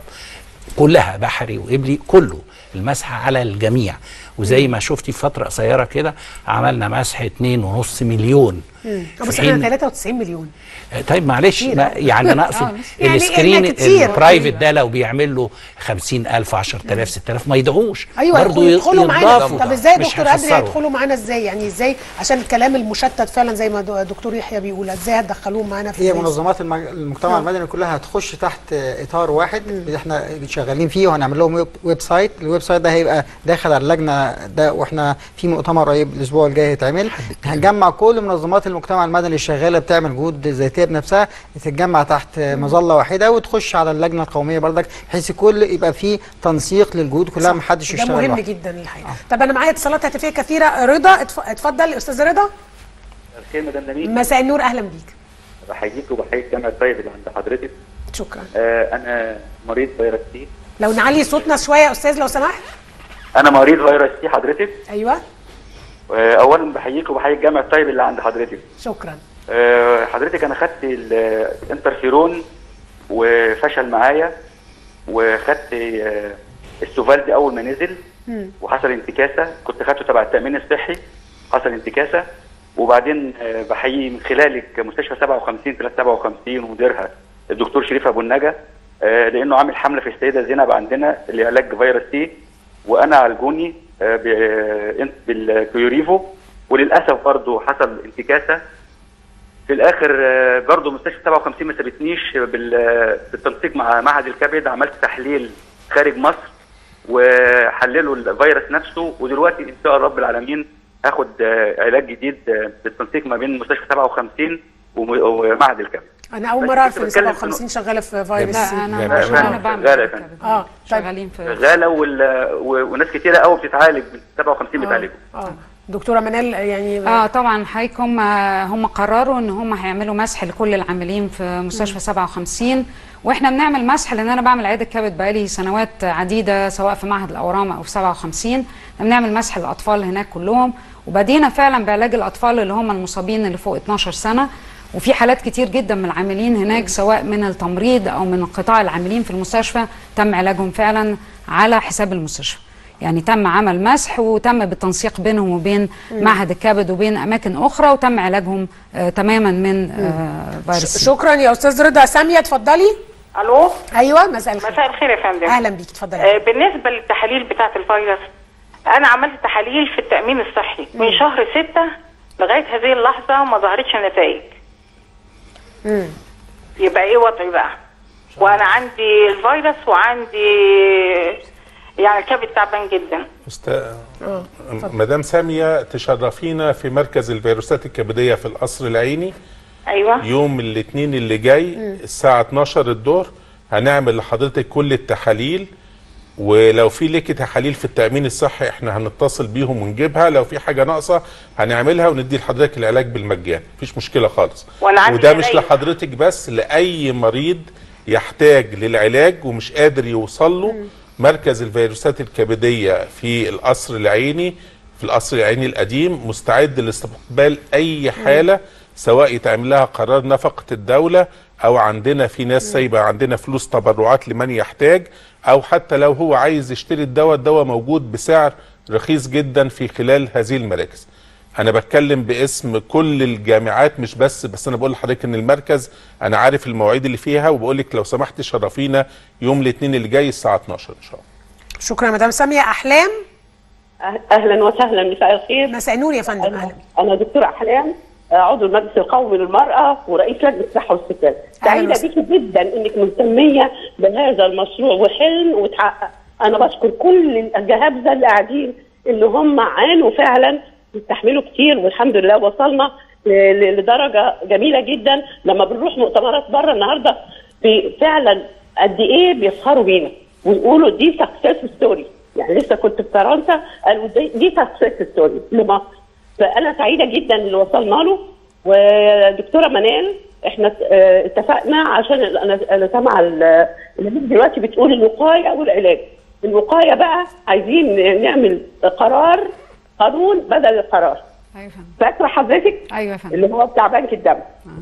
كلها بحري وقبلي كله المسح على الجميع وزي ما شفتي في فتره قصيره كده عملنا مسح 2.5 مليون مم. في بس حين- احنا 93 مليون طيب معلش كتير. ما يعني انا اقصد آه، يعني السكرين إحنا كتير. البرايفت ده لو بيعمل له 50000 10000 6000 ما يدعوش ايوه برضه يدخلوا معانا يضافوا. طب ازاي يا مش دكتور قادر هيخسروا. يدخلوا معانا ازاي يعني ازاي عشان الكلام المشتت فعلا زي ما دو- دكتور يحيى بيقول ازاي هتدخلوهم معانا في هي البيس؟ منظمات المج... المجتمع آه. المدني كلها هتخش تحت اطار واحد اللي احنا شغالين فيه وهنعمل لهم ويب, ويب سايت الويب سايت ده هيبقى داخل على اللجنه ده واحنا في مؤتمر قريب الاسبوع الجاي هيتعمل هنجمع كل منظمات المجتمع المدني اللي شغاله بتعمل جهود ذاتيه بنفسها تتجمع تحت مظله واحده وتخش على اللجنه القوميه بردك بحيث كل يبقى في تنسيق للجهود كلها ما حدش ده يشتغل مهم لوحده. جدا الحقيقه طب انا معايا اتصالات هاتفيه كثيره رضا اتف- اتفضل استاذ رضا الخير مدام نبيل مساء النور اهلا بيك بحييك وبحيي الجامعة الطيب اللي عند حضرتك شكرا آه انا مريض فيروس سي لو نعلي صوتنا شويه يا استاذ لو سمحت انا مريض فيروس سي حضرتك ايوه آه اولا بحييك وبحيي الجامعة الطيب اللي عند حضرتك شكرا آه حضرتك انا خدت الانترفيرون وفشل معايا وخدت آه السوفالدي اول ما نزل مم. وحصل انتكاسه كنت خدته تبع التامين الصحي حصل انتكاسه وبعدين آه، بحيي من خلالك مستشفى 57 357 ومديرها الدكتور شريف ابو النجا آه، لانه عامل حمله في السيده زينب عندنا لعلاج فيروس سي وانا عالجوني آه، ب- آه، بالكيوريفو وللاسف برضه حصل انتكاسه في الاخر آه، برضه مستشفى 57 ما سابتنيش بال- بالتنسيق مع معهد الكبد عملت تحليل خارج مصر وحللوا الفيروس نفسه ودلوقتي ان شاء الله رب العالمين هاخد آه، علاج جديد آه، بالتنسيق ما بين مستشفى 57 وم- ومعهد الكبد انا اول بس مره كنت اعرف ان بتكلم في 57 شغاله في فيروس لا، سي. أنا مش- أنا بعمل شغاله كده. اه طيب شغالين في شغاله وال... و... وناس كتيره قوي بتتعالج من 57 بتعالجوا اه دكتوره منال يعني اه طبعا حضرتك هم هم قرروا ان هم هيعملوا مسح لكل العاملين في مستشفى 57 واحنا بنعمل مسح لان انا بعمل عياده كبد بقالي سنوات عديده سواء في معهد الاورام او في 57 بنعمل مسح للاطفال هناك كلهم وبدينا فعلا بعلاج الاطفال اللي هم المصابين اللي فوق 12 سنه وفي حالات كتير جدا من العاملين هناك سواء من التمريض او من قطاع العاملين في المستشفى تم علاجهم فعلا على حساب المستشفى يعني تم عمل مسح وتم بالتنسيق بينهم وبين مم. معهد الكبد وبين اماكن اخرى وتم علاجهم آه تماما من آه فيروس سي. شكرا يا استاذ رضا ساميه اتفضلي الو ايوه مساء الخير مساء الخير يا فندم اهلا بيك اتفضلي آه بالنسبه للتحاليل بتاعه الفيروس انا عملت تحاليل في التامين الصحي من شهر ستة لغايه هذه اللحظه ما ظهرتش النتائج مم. يبقى ايه وضعي بقى وانا عندي الفيروس وعندي يعني الكبد تعبان جدا أستاذ مدام سامية تشرفينا في مركز الفيروسات الكبدية في القصر العيني ايوه يوم الاثنين اللي جاي الساعة 12 الظهر هنعمل لحضرتك كل التحاليل ولو في ليكي تحاليل في التأمين الصحي احنا هنتصل بيهم ونجيبها لو في حاجة ناقصة هنعملها وندي لحضرتك العلاج بالمجان مفيش مشكلة خالص وأنا عندي وده مش زمايل. لحضرتك بس لأي مريض يحتاج للعلاج ومش قادر يوصل له مركز الفيروسات الكبدية في القصر العيني في القصر العيني القديم مستعد لاستقبال أي حالة سواء يتعمل لها قرار نفقة الدولة أو عندنا في ناس سايبة عندنا فلوس تبرعات لمن يحتاج أو حتى لو هو عايز يشتري الدواء الدواء موجود بسعر رخيص جدا في خلال هذه المراكز انا بتكلم باسم كل الجامعات مش بس بس انا بقول لحضرتك ان المركز انا عارف المواعيد اللي فيها وبقول لك لو سمحت شرفينا يوم الاثنين اللي جاي الساعه 12 ان شاء الله شكرا يا مدام ساميه احلام اهلا وسهلا مساء الخير مساء النور يا فندم اهلا انا دكتوره احلام عضو المجلس القومي للمراه ورئيس لجنه الصحه والسكان سعيده بيكي جدا انك مهتميه بهذا المشروع وحلم وتحقق انا بشكر كل الجهابزه اللي قاعدين اللي هم عانوا فعلا بيستحملوا كتير والحمد لله وصلنا ل- ل- لدرجه جميله جدا لما بنروح مؤتمرات بره النهارده بي- فعلا قد ايه بيفخروا بينا ويقولوا دي سكسس ستوري يعني لسه كنت في فرنسا قالوا دي, دي سكسس ستوري لمصر فانا سعيده جدا اللي وصلنا له ودكتوره منال احنا اه، اتفقنا عشان ال- انا انا سامعه ال- اللي انت دلوقتي بتقول الوقايه والعلاج الوقايه بقى عايزين نعمل قرار قانون بدل القرار ايوه فندم فاكره حضرتك ايوه فندم اللي هو بتاع بنك الدم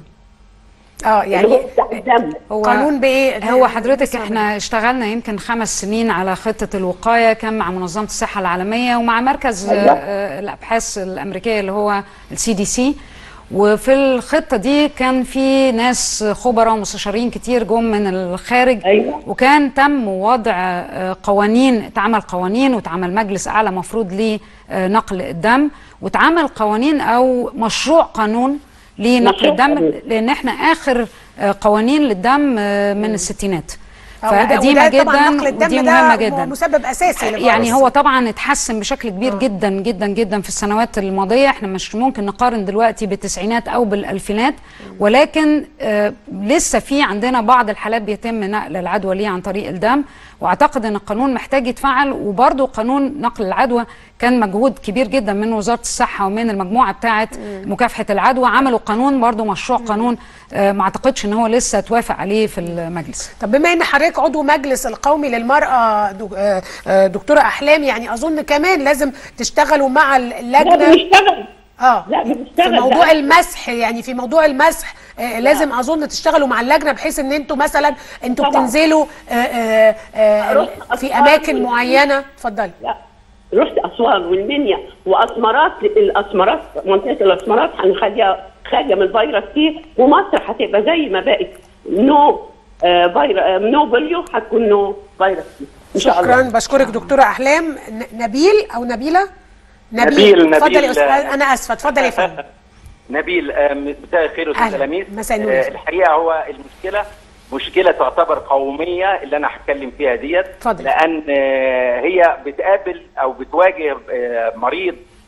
اه اللي يعني هو بتاع الدم هو قانون بايه هو حضرتك احنا اشتغلنا يمكن خمس سنين على خطه الوقايه كان مع منظمه الصحه العالميه ومع مركز أيوة. آه، آه، الابحاث الامريكيه اللي هو السي دي سي وفي الخطه دي كان في ناس خبراء ومستشارين كتير جم من الخارج أيوة. وكان تم وضع آه، قوانين اتعمل قوانين واتعمل مجلس اعلى مفروض لنقل الدم واتعمل قوانين او مشروع قانون لنقل مشروع الدم قانون. لان احنا اخر آه، قوانين للدم آه، من الستينات آه، وده- فقديمه وده طبعاً جدا نقل الدم ودي ده مهمه م- جدا مسبب اساسي للفيروس. يعني هو طبعا اتحسن بشكل كبير آه. جدا جدا جدا في السنوات الماضيه احنا مش ممكن نقارن دلوقتي بالتسعينات او بالالفينات ولكن آه لسه في عندنا بعض الحالات بيتم نقل العدوى ليه عن طريق الدم واعتقد ان القانون محتاج يتفعل وبرضه قانون نقل العدوى كان مجهود كبير جدا من وزاره الصحه ومن المجموعه بتاعه مكافحه العدوى عملوا قانون برضه مشروع قانون آه ما اعتقدش ان هو لسه اتوافق عليه في المجلس طب بما ان حضرتك عضو مجلس القومي للمراه دو- آه، آه، دكتوره احلام يعني اظن كمان لازم تشتغلوا مع اللجنه لا بنشتغل اه لا في بنشتغل موضوع لا. المسح يعني في موضوع المسح آه لازم اظن تشتغلوا مع اللجنه بحيث ان انتوا مثلا انتوا طبعاً. بتنزلوا آه آه آه في أسوان اماكن وال- معينه اتفضلي لا رحت اسوان والمنيا واسمرات الاسمرات منطقه الاسمرات هنخليها خاليه من الفيروس سي ومصر هتبقى زي ما بقت نو آه فيروس آه نو بوليو هتكون نو فيروس سي ان شاء الله شكرا بشكرك دكتوره احلام ن- نبيل او نبيله نبيل، اتفضل يا نبيل. استاذ انا اسفه اتفضل يا فندم نبيل آه، مساء الخير أهلا. استاذ لميس مساء النور. آه، الحقيقه هو المشكله مشكله تعتبر قوميه اللي انا هتكلم فيها ديت اتفضل. لان آه، هي بتقابل او بتواجه آه، مريض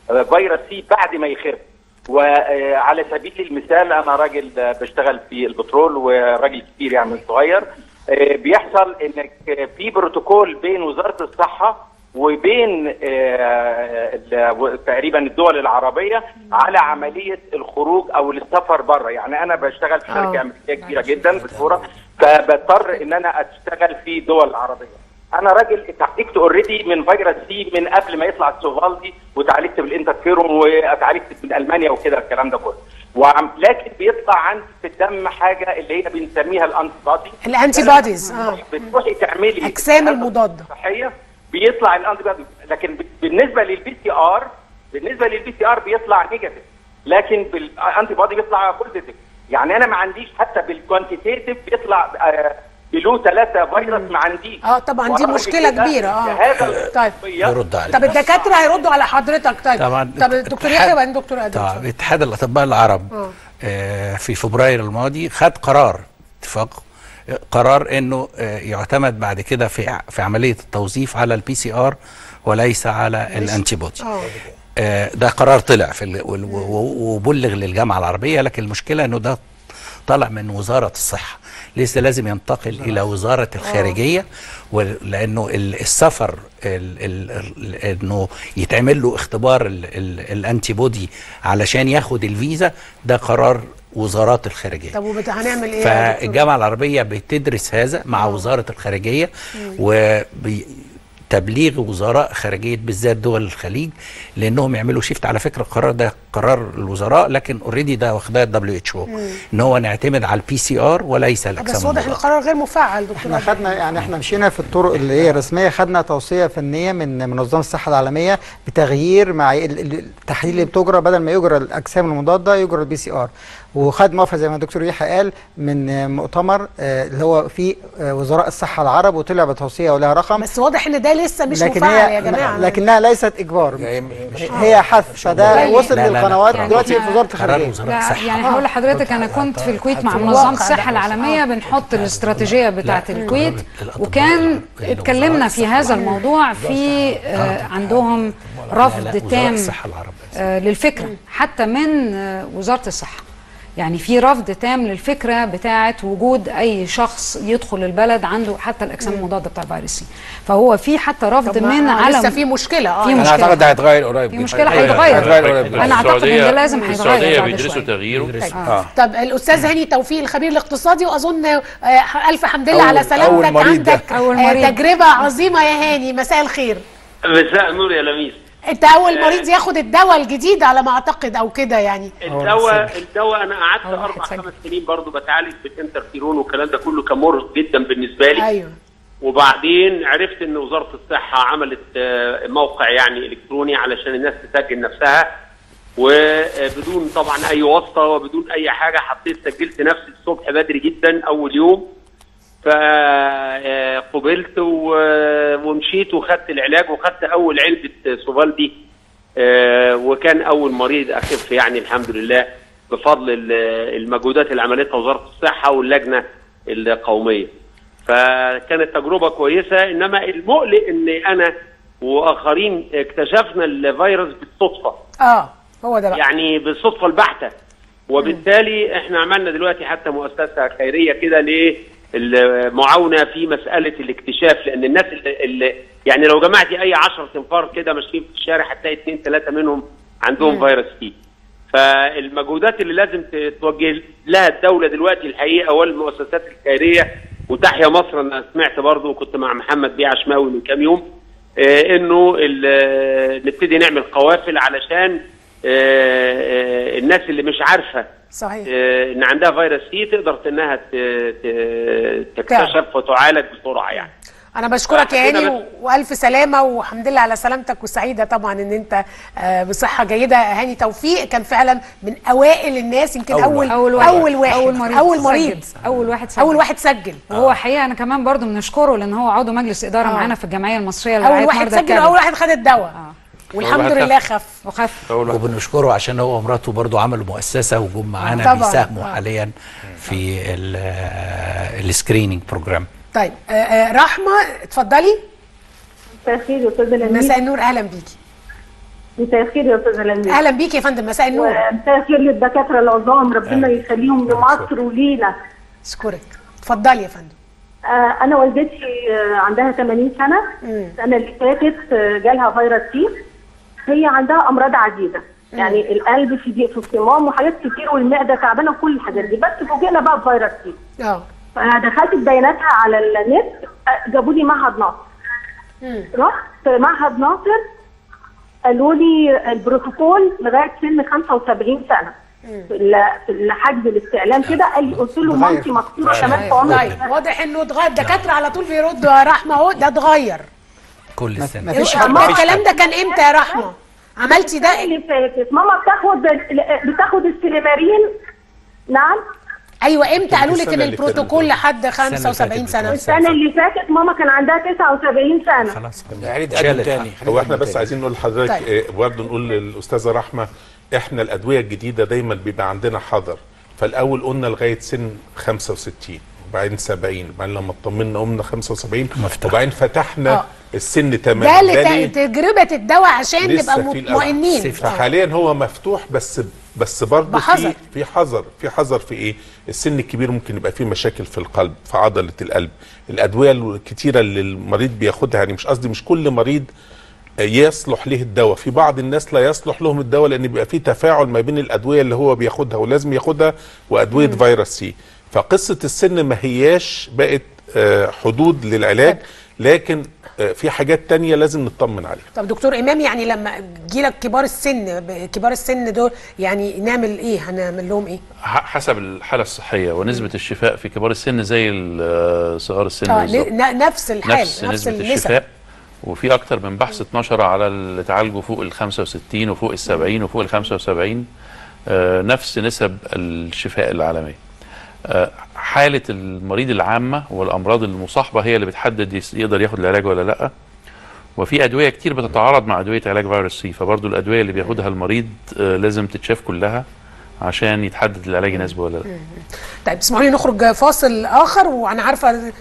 آه، فيروس سي بعد ما يخف وعلى سبيل المثال انا راجل آه، بشتغل في البترول وراجل كبير يعني مش صغير آه، بيحصل انك آه، في بروتوكول بين وزاره الصحه وبين آه، ال- و- تقريبا الدول العربيه على عمليه الخروج او السفر بره يعني انا بشتغل في شركه آه. امريكيه كبيره جدا بالصوره فبضطر ان انا اشتغل في دول العربيه انا راجل اتعالجت اوريدي من فيروس سي من قبل ما يطلع السوفالدي وتعالجت بالانترفيرون واتعالجت من المانيا وكده الكلام ده كله وعم لكن بيطلع عندي في الدم حاجه اللي هي بنسميها الانتي بادي الانتي بوديز اه بتروحي تعملي اجسام المضاده صحيه بيطلع الانتي بادي لكن ب- بالنسبه للبي سي ار بالنسبه للبي سي ار بيطلع نيجاتيف لكن بالانتي بادي بيطلع بوزيتيف يعني انا ما عنديش حتى بالكوانتيتيف بيطلع آه، بلو ثلاثة فيروس ما عنديش اه طبعا دي ورغم مشكله كده كبيره اه هذا طيب يرد عليه طب الدكاتره هيردوا على حضرتك طيب طبعا طب الدكتور يحيى وبعدين دكتور ادم طبعا اتحاد الاطباء العرب آه. آه، في فبراير الماضي خد قرار اتفاق آه، قرار انه آه، يعتمد بعد كده في ع- في عمليه التوظيف على البي سي ار وليس على الانتي بودي اه آه، ده قرار طلع في ال- وال- و- و- وبلغ للجامعه العربيه لكن المشكله انه ده طلع من وزاره الصحه لسه لازم ينتقل الى وزاره الخارجيه وال- لانه ال- السفر ال- ال- ال- انه يتعمل له اختبار ال- ال- الانتي بودي علشان ياخد الفيزا ده قرار وزارات الخارجيه طب وبت- هنعمل ايه يا دكتور؟ فالجامعه العربيه بتدرس هذا مع وزاره الخارجيه وتبليغ وزراء خارجيه بالذات دول الخليج لانهم يعملوا شيفت على فكره القرار ده قرار الوزراء لكن اوريدي ده واخداه الدبليو اتش او مم. ان هو نعتمد على البي سي ار وليس الاجسام بس واضح ان المضادة. القرار غير مفعل دكتور احنا أدم. خدنا يعني احنا مشينا في الطرق اللي هي رسميه خدنا توصيه فنيه من منظمه الصحه العالميه بتغيير مع ال- ال- التحاليل اللي بتجرى بدل ما يجرى الاجسام المضاده يجرى البي سي ار وخد موافقه زي ما الدكتور يحيى قال من آه، مؤتمر آه، اللي هو فيه آه، وزراء الصحه العرب وطلع بتوصيه ولها رقم بس واضح ان ده لسه مش لكن مفعل هي يا جماعه لكنها ليست اجبار هي حث فده يعني- وصل لا، لا، لا. للقنوات يعني دلوقتي إحنا- في وزاره الخارجيه لا يعني هقول لحضرتك انا كنت في الكويت مع في منظمه الواقع الصحه ده. العالميه بنحط الاستراتيجيه بتاعه الكويت وكان اتكلمنا في هذا الموضوع في آه، عندهم رفض تام آه، للفكره حتى من آه، وزاره الصحه يعني في رفض تام للفكره بتاعه وجود اي شخص يدخل البلد عنده حتى الاجسام المضاده بتاع الفيروس سي فهو في حتى رفض طب ما- من آه، علم لسه في مشكله اه في يعني. انا مشكلة. اعتقد ده هيتغير قريب في جدا. مشكله هيتغير هيتغير قريب جدا. انا اعتقد ان ده لازم هيتغير السعوديه بعد بيدرسوا شوية. تغييره اه طب الاستاذ هاني توفيق الخبير الاقتصادي واظن آه، الف حمد لله أول- على أول سلامتك مريض ده. عندك أول آه، مريض. تجربه عظيمه يا هاني مساء الخير مساء النور يا لميس انت اول مريض ياخد الدواء الجديد على ما اعتقد او كده يعني الدواء الدواء انا قعدت اربع خمس سنين برضو بتعالج بالانترفيرون والكلام ده كله كان مرهق جدا بالنسبه لي ايوه وبعدين عرفت ان وزاره الصحه عملت آه، موقع يعني الكتروني علشان الناس تسجل نفسها وبدون طبعا اي واسطه وبدون اي حاجه حطيت سجلت نفسي الصبح بدري جدا اول يوم فقبلت ومشيت وخدت العلاج وخدت اول علبه سوفالدي آه، وكان اول مريض اخف يعني الحمد لله بفضل ال- المجهودات اللي عملتها وزاره الصحه واللجنه القوميه. فكانت تجربه كويسه انما المقلق ان انا واخرين اكتشفنا الفيروس بالصدفه اه هو ده بقى يعني بالصدفه البحته وبالتالي احنا عملنا دلوقتي حتى مؤسسه خيريه كده للمعاونه في مساله الاكتشاف لان الناس اللي, اللي يعني لو جمعتي اي 10 تنفار كده ماشيين في الشارع هتلاقي اثنين ثلاثه منهم عندهم مم. فيروس سي فالمجهودات اللي لازم توجه لها الدوله دلوقتي الحقيقه والمؤسسات الخيريه وتحيا مصر انا سمعت برضو وكنت مع محمد بيه عشماوي من كام يوم آه، انه ال- نبتدي نعمل قوافل علشان آه، آه، الناس اللي مش عارفه صحيح آه، ان عندها فيروس سي تقدر انها ت- ت- تكتشف وتعالج بسرعه يعني انا بشكرك يا فكده هاني بس. و- والف سلامه والحمد لله على سلامتك وسعيده طبعا ان انت آه، بصحه جيده هاني توفيق كان فعلا من اوائل الناس يمكن اول أول اول واحد. واحد أول مريض اول مريض سجل. أول واحد سجل. اول واحد سجل وهو حقيقه انا كمان برضو بنشكره لان هو عضو مجلس اداره آه. معانا في الجمعيه المصريه اول لرعايه واحد مرضى سجل الكبد. واول واحد خد الدواء والحمد واحد لله خف وخف وبنشكره عشان هو ومراته برضو عمموا مؤسسه وجم معانا طبعاً. بيساهموا آه. حاليا في ال- آه، السكريننج بروجرام طيب آه، آه، رحمه اتفضلي مساء الخير يا استاذه لميس مساء النور اهلا بيكي مساء الخير يا استاذه لميس اهلا بيك يا فندم مساء النور مساء الخير للدكاتره العظام ربنا أهلا. يخليهم لمصر ولينا اشكرك اتفضلي يا فندم آه انا والدتي آه عندها 80 سنه السنه اللي فاتت آه جالها فيروس سي هي عندها امراض عديده يعني القلب في ضيق في الصمام وحاجات كتير والمعده تعبانه وكل الحاجات دي بس فوجئنا بقى بفيروس سي اه فدخلت بياناتها على النت آه، جابوا لي معهد ناصر رحت معهد ناصر قالوا لي البروتوكول لغايه سن 75 سنه في ال- في الحجز الاستعلام كده قال لي قلت له مامتي مكسوره كمان في عمري طيب واضح انه اتغير الدكاتره على طول بيردوا يا رحمه اهو ده اتغير كل سنه مفيش الكلام ده كان امتى يا رحمه عملتي ده اللي فاتت ماما بتاخد بتاخد السليمارين نعم ايوه امتى قالوا لك السنة ان اللي فاتت البروتوكول لحد 75 سنه السنه اللي فاتت ماما كان عندها 79 سنه خلاص شالت تاني هو احنا بس عايزين نقول لحضرتك طيب. إيه، برضه نقول للاستاذه رحمه احنا الادويه الجديده دايما بيبقى عندنا حذر فالاول قلنا لغايه سن 65 وبعدين 70 وبعدين لما اطمنا قمنا 75 وبعدين فتحنا آه. السن ده تماما ليه؟ لتجربه الدواء عشان لسه نبقى في الأول. مطمئنين فحاليا هو مفتوح بس بس برضه بحذر. في في حذر في حذر في ايه؟ السن الكبير ممكن يبقى فيه مشاكل في القلب في عضله القلب الادويه الكتيره اللي المريض بياخدها يعني مش قصدي مش كل مريض يصلح له الدواء في بعض الناس لا يصلح لهم الدواء لان بيبقى في تفاعل ما بين الادويه اللي هو بياخدها ولازم ياخدها وادويه فيروس سي فقصه السن ما هياش بقت آه، حدود للعلاج لكن آه، في حاجات تانية لازم نطمن عليها طب دكتور امام يعني لما يجيلك كبار السن ب- كبار السن دول يعني نعمل ايه هنعمل لهم ايه ح- حسب الحاله الصحيه ونسبه الشفاء في كبار السن زي ال- صغار السن اه بالظبط. ل- ن- نفس الحال نفس, نفس نسبه النسب الشفاء وفي اكتر من بحث اتنشر على اللي تعالجوا فوق ال 65 وفوق ال 70 وفوق ال 75 آه، نفس نسب الشفاء العالميه آه، حاله المريض العامه والامراض المصاحبه هي اللي بتحدد يس- يقدر ياخد العلاج ولا لا وفي ادويه كتير بتتعارض مع ادويه علاج فيروس سي فبرضه الادويه اللي بياخدها المريض آه، لازم تتشاف كلها عشان يتحدد العلاج يناسبه ولا لا طيب اسمحوا لي نخرج فاصل اخر وانا عارفه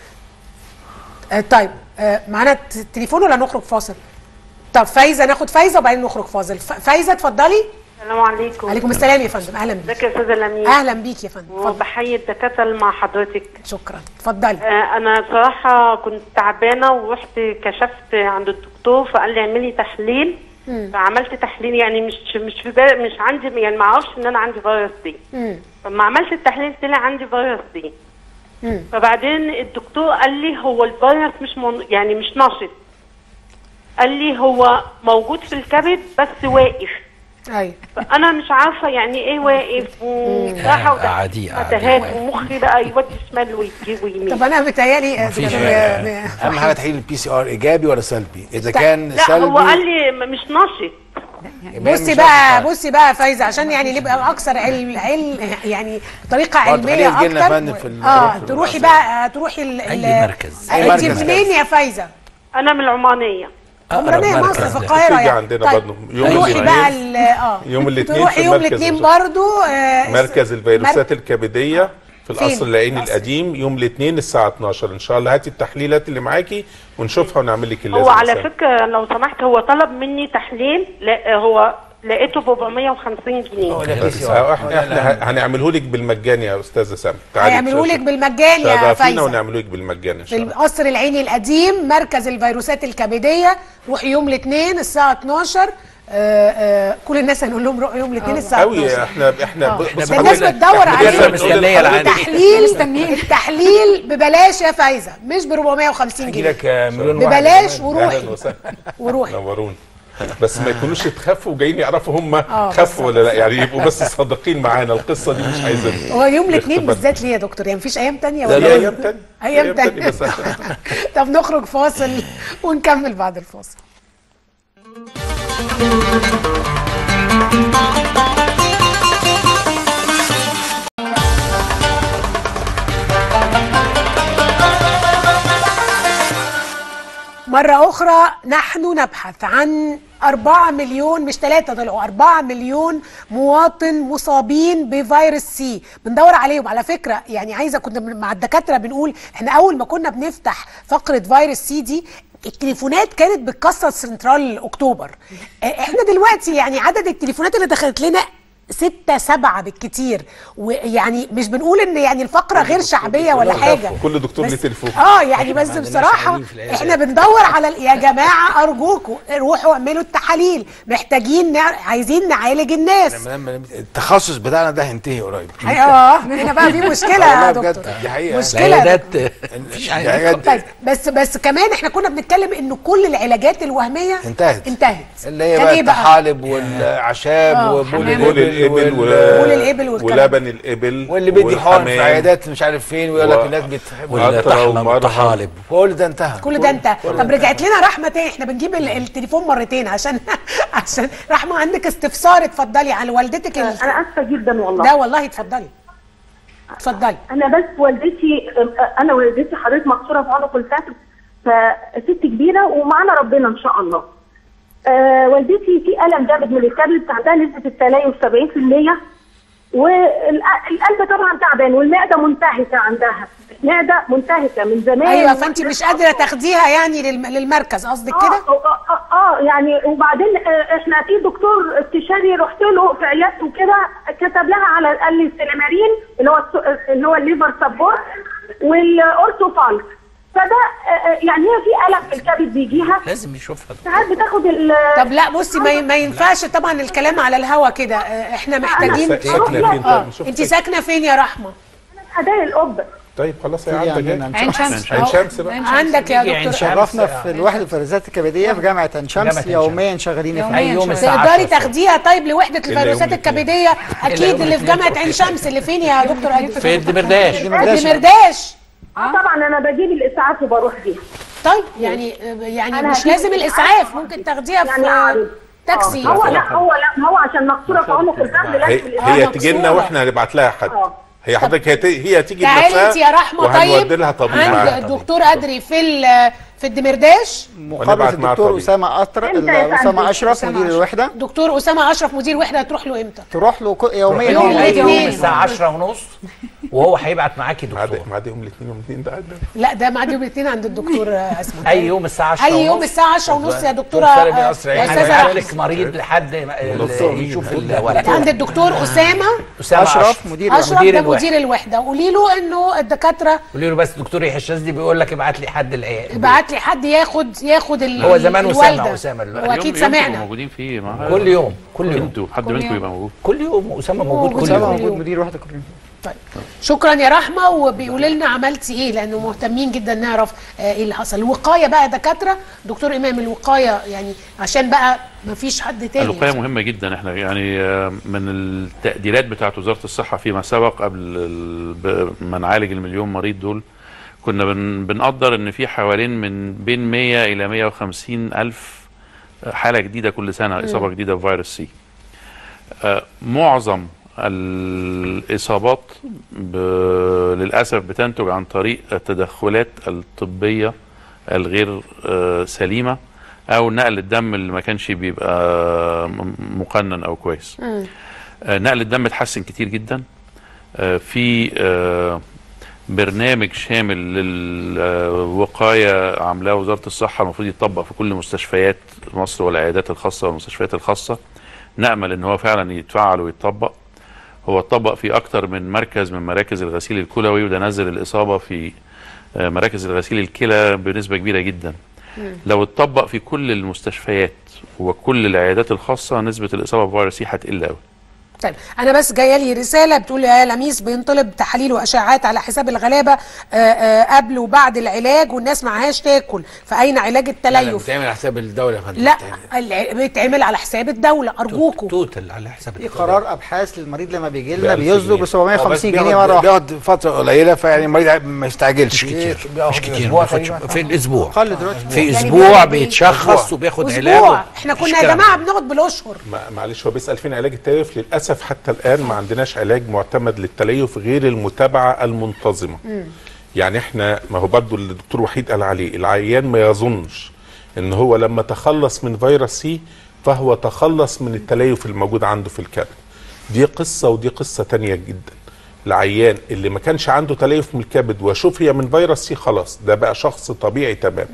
آه، طيب آه، معانا ت- تليفون ولا نخرج فاصل طب فايزه ناخد فايزه وبعدين نخرج فاصل ف- فايزه اتفضلي السلام عليكم عليكم السلام يا فندم اهلا بيك ازيك يا استاذه لميس اهلا بيك يا فندم اتفضل وبحيي الدكاتره اللي مع حضرتك شكرا اتفضلي آه انا بصراحه كنت تعبانه ورحت كشفت عند الدكتور فقال لي اعملي تحليل مم. فعملت تحليل يعني مش مش في بالي مش عندي يعني ما اعرفش ان انا عندي فيروس دي مم. فلما عملت التحليل طلع عندي فيروس دي مم. فبعدين الدكتور قال لي هو الفيروس مش من يعني مش نشط قال لي هو موجود في الكبد بس واقف ايوه فانا مش عارفه يعني ايه واقف وراحه وده عادي فتهات ومخي بقى يودي شمال ويجي ويمين طب انا بتهيألي آه، مفيش دكتور، آه، آه، اهم حاجه تحليل البي سي ار ايجابي ولا سلبي اذا كان لا سلبي هو قال لي م- مش نشط بصي بقى بصي بقى يا فايزه عشان يعني نبقى اكثر علم علم يعني بطريقه برضه علميه خلينا تجيلنا يا اكتر فندم في ال- اه في تروحي المؤسسة. بقى تروحي ال أي ال- مركز. انت مركز. منين يا فايزه؟ انا من العمانيه عمرانيه أقرب مصر مركز في ده. القاهره تيجي يعني عندنا برضه يوم تروحي بقى الاثنين ال- اه يوم الاثنين تروحي في يوم مركز الاثنين الوزارة. برضو آه مركز الفيروسات الكبديه في فين؟ القصر العيني القديم يوم الاثنين الساعه 12 ان شاء الله هاتي التحليلات اللي معاكي ونشوفها ونعمل لك اللازم هو على نسوي. فكره لو سمحت هو طلب مني تحليل لا هو لقيته ب 450 جنيه بس احنا احنا هنعمله لك بالمجان يا استاذه سامي تعالي هيعملوا لك بالمجان يا شرفينا فايزه ونعمله لك بالمجان ان في شاء الله القصر العيني القديم مركز الفيروسات الكبديه روحي يوم الاثنين الساعه 12 آه آه كل الناس هنقول لهم روحوا يوم الاثنين الساعه 12 قوي احنا احنا آه. بص ده الناس حضرتك- بتدور احنا عليه لسه مستنيه العادي. التحليل التحليل ببلاش يا فايزه مش ب 450 يجي جنيه لك آه، مليون واحد ببلاش كمان. وروحي أهلاً وسهلاً. وروحي نورون بس ما يكونوش اتخفوا وجايين يعرفوا هم آه، خفوا ولا لا يعني يبقوا بس صادقين معانا القصه دي مش عايزين هو يوم الاثنين بالذات ليه يا دكتور يعني مفيش ايام تانية لا ولا لا إيه؟ ايام تاني ايام تانية بس طب نخرج فاصل ونكمل بعد الفاصل مرة أخرى نحن نبحث عن أربعة مليون مش ثلاثة طلعوا أربعة مليون مواطن مصابين بفيروس سي بندور عليهم على فكرة يعني عايزة كنا بن- مع الدكاترة بنقول احنا أول ما كنا بنفتح فقرة فيروس سي دي التليفونات كانت بتكسر سنترال اكتوبر آه، احنا دلوقتي يعني عدد التليفونات اللي دخلت لنا ستة سبعة بالكتير ويعني مش بنقول ان يعني الفقرة غير شعبية ولا حاجة كل دكتور ليه تليفون اه يعني بس بصراحة احنا بندور على ال- يا جماعة ارجوكم روحوا اعملوا التحاليل محتاجين نع... عايزين نعالج الناس التخصص بتاعنا ده هينتهي قريب اه هنا بقى في مشكلة يا والله دكتور بجد دي حقيقة مشكلة يا العيادات مفيش عيادات بس بس كمان احنا كنا بنتكلم انه كل العلاجات الوهمية انتهت انتهت اللي هي كان بقى إيه بقى؟ الطحالب والاعشاب آه، وبول حمام. بول الابل و... بول الإبل والكلام. ولبن الابل واللي بيدي حقن في والحمام. عيادات مش عارف فين ويقول لك و- الناس بتحب والقطرة ومرهم. كل ده انتهى كل ده انت طب رجعت لنا رحمه تاني احنا بنجيب ال- التليفون مرتين عشان عشان رحمه عندك استفسار اتفضلي على والدتك ال... انا اسفه جدا والله لا والله اتفضلي اتفضلي انا بس والدتي انا والدتي حضرتك مكسوره في عنق الفخذ فست كبيره ومعانا ربنا ان شاء الله آه والدتي في الم جامد من الكبد عندها نسبه التليف 70% والقلب طبعا تعبان والمعده منتهكه عندها المعده منتهكه من زمان ايوه فانت مش قادره تاخديها يعني للم... للمركز قصدك كده اه اه, آه, آه يعني وبعدين آه احنا في دكتور استشاري رحت له في عيادته كده كتب لها على قال لي السيلامارين اللي هو الس- اللي هو الليفر سبورت والاورثوفالك فده آه آه، يعني هي في الم في الكبد بيجيها لازم يشوفها ساعات بتاخد ال طب لا بصي ما, ي- ما ينفعش طبعا الكلام على الهوا كده اه، احنا محتاجين ساكنة فين طيب؟ اه نشوف انت ساكنه فين يا رحمه حدائق القبه طيب خلاص في يا عدى عندنا جاي عين شمس. عين شمس بقى عندك يا دكتور شرفنا في الوحده الفيروسات الكبديه في جامعه عين جامعة شمس عين يوميا شغالين في يوميا يوم تقدري تاخديها طيب لوحده الفيروسات يوم الكبديه اكيد يوم اللي في جامعه عين شمس اللي فين يا دكتور أدي؟ في الدمرداش في مرداش اه طبعا انا بجيب الاسعاف وبروح بيها طيب يعني يعني أنا مش هجيب لازم الاسعاف ممكن تاخديها يعني في عارف. تاكسي هو لا هو لا هو عشان مكسوره في عنق الفخذ لازم هي, الإسعاف. هي تجي لنا واحنا هنبعت لها حد اه. هي حضرتك هي, ت- هي تيجي تعالي بنفسها انت يا رحمه وهنودي طيب لها طبيب عند معاها الدكتور ادري في ال- في الدمرداش مقابله ونبعت معاها الدكتور طبيب. اسامه أطر... امتى يا فندم؟ اسامه اشرف أسامة مدير أشرف. الوحده دكتور اسامه اشرف مدير وحده هتروح له امتى تروح له كل- يوميا يوم يوم الاثنين. يوم الساعه 10 ونص وهو هيبعت معاكي دكتور معاد معاد يوم الاثنين يوم الاثنين ده قاعد لا ده معدي يوم الاثنين عند الدكتور آه، اسمه اي يوم الساعه 10 اي يوم ونص. الساعه 10 ونص يا دكتوره دكتور آه، أسرع. يا استاذه هيبعت رحمه لك مريض لحد ما- ال- يشوف الولد عند الدكتور اسامه اسامه اشرف مدير اشرف الوحده ده الوحدة. مدير الوحده قولي له انه الدكاتره قولي له بس دكتور يحيى الشاذلي بيقول لك ابعت لي حد العيال ابعت لي حد ياخد ياخد ال- هو زمان وسامع الوالدة. أسامة دلوقتي. هو اكيد يوم- يوم تبقوا سمعنا موجودين فيه مع كل يوم كل يوم انتوا حد كل منكم يوم. يبقى موجود كل يوم اسامه موجود كل اسامه يوم موجود مدير وحده كل يوم طيب شكرا يا رحمه وبيقول لنا عملتي ايه لانه مهتمين جدا نعرف آه، ايه اللي حصل الوقايه بقى دكاتره دكتور امام الوقايه يعني عشان بقى ما فيش حد تاني الوقايه مهمه جدا احنا يعني آه، من التقديرات بتاعت وزاره الصحه فيما سبق قبل ال- ب- ما نعالج المليون مريض دول كنا بن بنقدر ان في حوالين من بين 100 الى 150 الف حاله جديده كل سنه اصابه جديده بفيروس سي آه، معظم الاصابات ب... للاسف بتنتج عن طريق التدخلات الطبيه الغير آه، سليمه او نقل الدم اللي ما كانش بيبقى م- مقنن او كويس مم. آه، نقل الدم اتحسن كتير جدا آه، في آه، برنامج شامل للوقايه عاملاه وزاره الصحه المفروض يتطبق في كل مستشفيات مصر والعيادات الخاصه والمستشفيات الخاصه نامل ان هو فعلا يتفعل ويتطبق هو اتطبق في اكتر من مركز من مراكز الغسيل الكلوي وده نزل الاصابه في آه، مراكز الغسيل الكلى بنسبه كبيره جدا لو اتطبق في كل المستشفيات وكل العيادات الخاصه نسبه الاصابه بفيروس سي هتقل قوي طيب انا بس جايه لي رساله بتقول يا لميس بينطلب تحاليل واشعاعات على حساب الغلابه آه، آه، قبل وبعد العلاج والناس معهاش تاكل فاين علاج التليف بتعمل على حساب الدوله يا فندم لا الع- بيتعمل على حساب الدوله ارجوكم توتال على حساب في قرار ابحاث للمريض لما بيجي لنا بألف بيصدر جنيه. ب 750 هو بس جنيه بياخد- مره واحده بياخد فتره قليله فيعني المريض ما يستعجلش مش كتير بياخد مش كتير أسبوع ما بياخدش تقريباً. في الاسبوع قل دلوقتي في يعني اسبوع بياخد إيه؟ بيتشخص وبياخد علاج اسبوع احنا كنا يا جماعه بنقعد بالاشهر ما- معلش هو بيسال فين علاج التليف للاسف حتى الان ما عندناش علاج معتمد للتليف غير المتابعه المنتظمه يعني احنا ما هو برضو اللي الدكتور وحيد قال عليه العيان ما يظنش ان هو لما تخلص من فيروس سي فهو تخلص من التليف الموجود عنده في الكبد دي قصه ودي قصه تانية جدا العيان اللي ما كانش عنده تليف من الكبد وشفي من فيروس سي خلاص ده بقى شخص طبيعي تمام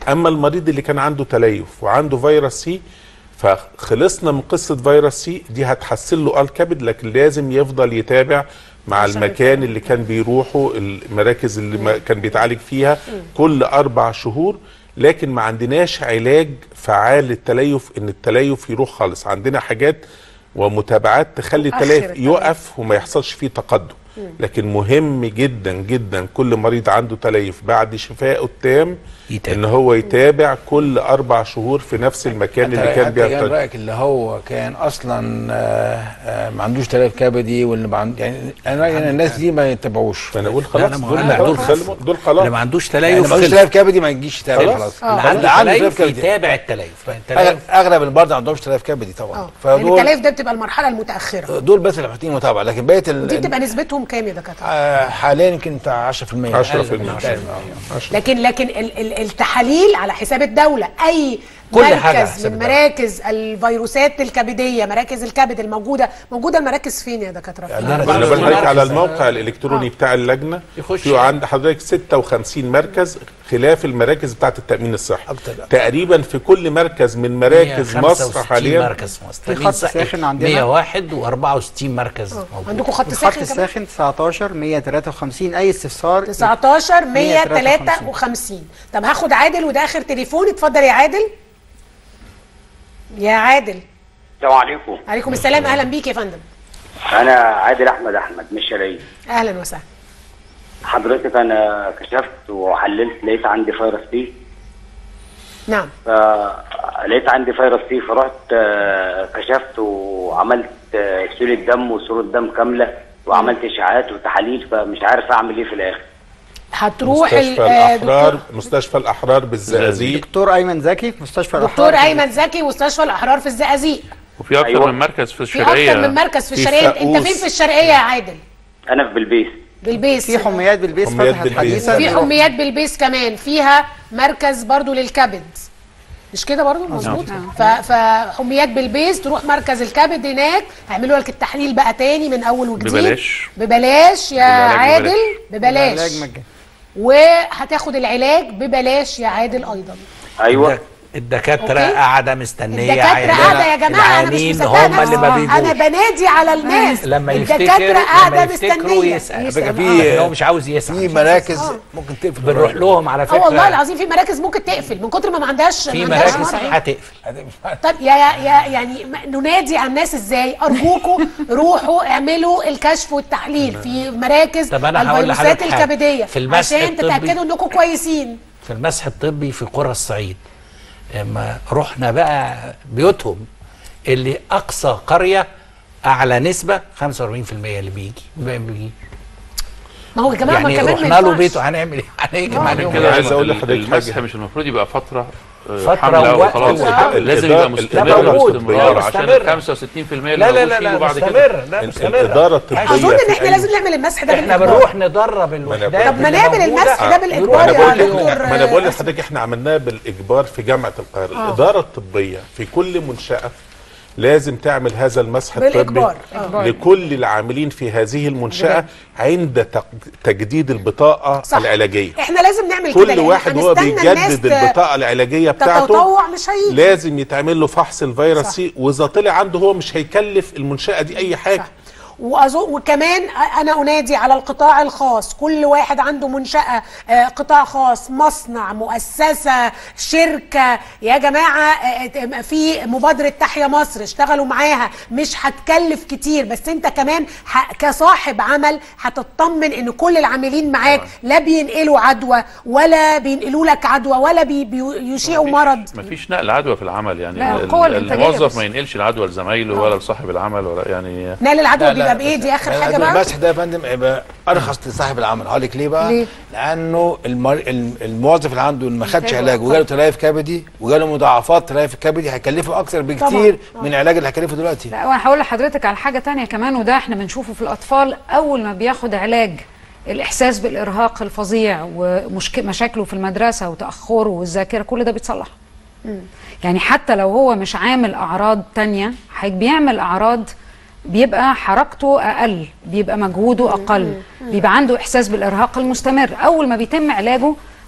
اما المريض اللي كان عنده تليف وعنده فيروس سي فخلصنا من قصه فيروس سي دي هتحسن له اه الكبد لكن لازم يفضل يتابع مع عشان المكان اللي كان بيروحه المراكز اللي ما كان بيتعالج فيها كل اربع شهور لكن ما عندناش علاج فعال للتليف ان التليف يروح خالص عندنا حاجات ومتابعات تخلي تؤخر التليف التليف. يقف وما يحصلش فيه تقدم لكن مهم جدا جدا كل مريض عنده تليف بعد شفائه التام ان هو يتابع كل اربع شهور في نفس المكان اللي كان حتى كان بيرتدي رايك اللي هو كان اصلا آه، آه، ما عندوش تلف كبدي واللي ما عند... يعني انا رايي ان الناس دي ما يتبعوش فانا اقول خلاص، دول دول دول خلاص خلاص. دول خلاص اللي ما عندوش تليف يعني ما عندوش خلص. تلف كبدي ما يجيش يتابع خلاص اللي عنده تليف يتابع التليف أغلب, اغلب المرضى ما عندهمش تلف كبدي طبعا يعني التلف ده بتبقى المرحله المتاخره دول بس اللي محتاجين متابعه لكن بقيه ال... ودي بتبقى نسبتهم كام يا دكاتره آه، حاليا يمكن بتاع 10% 10% لكن لكن ال- ال- التحاليل على حساب الدوله اي كل حاجة على مركز حساب من الدولة. مراكز الفيروسات الكبديه مراكز الكبد الموجوده موجوده المراكز فين يا دكاتره انا بقول لك على الموقع الالكتروني بتاع اللجنه في عند حضرتك 56 مركز خلاف المراكز بتاعه التامين الصحي تقريبا في كل مركز من مراكز مصر 165 حاليا مركز في مصر في تأمين خط صحي ساخن عندنا. 101 و64 مركز موجود عندكم خط الخط ساخن كمان الساخن 19 153 اي استفسار 19 153. 153 طب هاخد عادل وده اخر تليفون اتفضل يا عادل يا عادل السلام عليكم عليكم السلام اهلا بيك يا فندم انا عادل احمد احمد مش شرقي اهلا وسهلا حضرتك انا كشفت وحللت لقيت عندي فيروس سي نعم فلقيت عندي فيروس سي فرحت آه، كشفت وعملت آه، سيولة دم وصورة دم كاملة وعملت اشاعات وتحاليل فمش عارف اعمل ايه في الاخر هتروح ال- مستشفى آه، الاحرار مستشفى الاحرار بالزقازيق دكتور ايمن زكي في مستشفى دكتور ايمن زكي مستشفى الاحرار في الزقازيق وفي اكتر أيوة. من مركز في في الشرقيه اكتر من مركز في الشرقيه انت فين في الشرقيه يا عادل انا في بلبيس بالبيس في حميات بالبيس حميات فتحت بالبيس. حديثا في حميات بالبيس كمان فيها مركز برضو للكبد مش كده برضو مظبوط ف- فحميات بالبيس تروح مركز الكبد هناك هيعملوا لك التحليل بقى تاني من اول وجديد ببلاش. ببلاش يا والعلاج عادل العلاج ببلاش مجاني وهتاخد العلاج ببلاش يا عادل ايضا ايوه الدكاتره أوكي. قاعده مستنيه الدكاتره عيانين. قاعده يا جماعه انا مش العيانين مصدقه هم اللي ما نفسي. بيجوش انا بنادي على الناس لما يفتكر الدكاتره لما قاعده يفتكروا مستنيه يسال فكرة آه، في- إن هو مش عاوز يسال في مراكز ممكن تقفل بنروح لهم على اه فكره والله العظيم في مراكز ممكن تقفل من كتر ما ما عندهاش في ما عندهاش مراكز مرضى. هتقفل طب يا يا يا- يعني م- ننادي على الناس ازاي ارجوكم روحوا اعملوا الكشف والتحليل في مراكز طب أنا هقول الفيروسات لحضرتك حاجة. الكبديه في المسح عشان الطبي- تتاكدوا انكم كويسين في المسح الطبي في قرى الصعيد اما رحنا بقى بيوتهم اللي اقصى قريه اعلى نسبه 45% اللي بيجي الباقي ما بيجي ما هو يا جماعه يعني ما كمان رحنا ما له ينفعش. بيته هنعمل ايه؟ هنهجم عشان عليهم كده عايز أقول ال- لحضرتك المسح حاجة. مش المفروض يبقى فتره آه، فترة حمله ووقت وخلاص وحمل. لازم الإدارة- يبقى الإدارة مستمر الطبية باستمرار عشان مستمر. ال 65% اللي لا لا موجود لا فيه لا وبعد كده مستمر لا مستمر الاداره الطبيه اظن في ان احنا أي- لازم نعمل المسح ده احنا بالإجبار. بنروح ندرب الوحدات طب ما اللي نعمل موجودة. المسح ده ما بالاجبار انا يا بقول لك دكتور ما انا بقول آه، لحضرتك احنا عملناها بالاجبار في جامعه القاهره آه. الاداره الطبيه في كل منشاه لازم تعمل هذا المسح الطبي بالإجبار. إجبار. لكل العاملين في هذه المنشاه عند تق- تجديد البطاقه صح. العلاجيه احنا لازم نعمل كده كل لأن واحد هو هنستنى الناس بيجدد ت- البطاقه العلاجيه بتاعته تتطوع مش هيجي لازم يتعمل له فحص الفيروس صح. سي واذا طلع عنده هو مش هيكلف المنشاه دي اي حاجه وأظن وكمان انا انادي على القطاع الخاص كل واحد عنده منشاه آه، قطاع خاص مصنع مؤسسه شركه يا جماعه آه، آه، في مبادره تحيا مصر اشتغلوا معاها مش هتكلف كتير بس انت كمان ح- كصاحب عمل هتطمن ان كل العاملين معاك لا بينقلوا عدوى ولا بينقلوا لك عدوى ولا بي- بيشيعوا مرض مفيش نقل عدوى في العمل يعني لا، ال- القوة الإنتاجية الموظف بس. ما ينقلش العدوى لزمايله ولا لصاحب العمل ولا يعني نقل العدوى لا، لا، بيبقى بايه دي اخر يعني حاجه بقى المسح ده يا فندم يبقى ارخص لصاحب العمل هقول لك ليه بقى؟ ليه؟ لانه المر... الم- الموظف اللي عنده اللي ما خدش محتاج علاج وقت. وجاله تليف كبدي وجاله مضاعفات تليف كبدي هيكلفه اكتر بكتير طبعاً. من العلاج اللي هيكلفه دلوقتي لا وانا هقول لحضرتك على حاجه تانية كمان وده احنا بنشوفه في الاطفال اول ما بياخد علاج الاحساس بالارهاق الفظيع ومشاكله في المدرسه وتاخره والذاكره كل ده بيتصلح يعني حتى لو هو مش عامل اعراض تانية حضرتك بيعمل اعراض بيبقى حركته اقل بيبقى مجهوده اقل بيبقى عنده احساس بالارهاق المستمر اول ما بيتم علاجه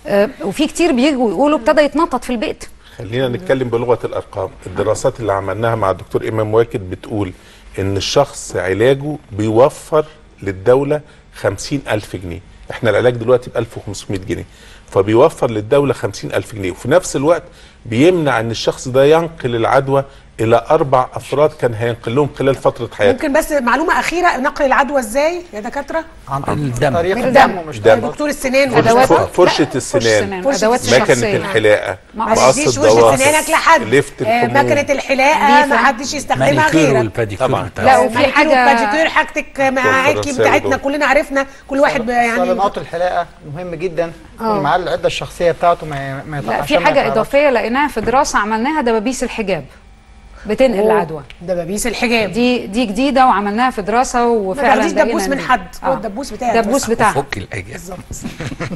آه، وفي كتير بيجوا يقولوا ابتدى يتنطط في البيت خلينا نتكلم بلغه الارقام الدراسات اللي عملناها مع الدكتور امام واكد بتقول ان الشخص علاجه بيوفر للدوله خمسين ألف جنيه احنا العلاج دلوقتي ب 1500 جنيه فبيوفر للدولة خمسين ألف جنيه وفي نفس الوقت بيمنع ان الشخص ده ينقل العدوى الى اربع افراد كان هينقل لهم خلال فتره حياته ممكن بس معلومه اخيره نقل العدوى ازاي يا دكاتره الدم طريقة بالدم الدم مش دم. دكتور السنان فرشة, وادوات فرشة السنان فرشة أدوات السنان. مكنة الشخصية. الحلاقة ما مقص تديش فرشة الضوافر سنانك لحد لفت آه، الحموم مكنة الحلاقة ما حدش يستخدمها مانيكير غيرك والباديكير طبعاً. لا وفي مانيكير حاجه وباديكير حاجتك معاكي فرنساوي بتاعتنا دول. كلنا عرفنا كل واحد بقى يعني صالونات الحلاقه مهم جدا آه. ومعاه العده الشخصيه بتاعته ما ما لا عشان في ما حاجه يتعرضش. اضافيه لقيناها في دراسه عملناها دبابيس الحجاب بتنقل أوه، العدوى دبابيس الحجاب دي دي جديده وعملناها في دراسه ما وفعلا تاخديش لقينا دبوس من إن- حد هو آه. الدبوس بتاعك دبوس بس. بتاعها فك الاجهزه بالظبط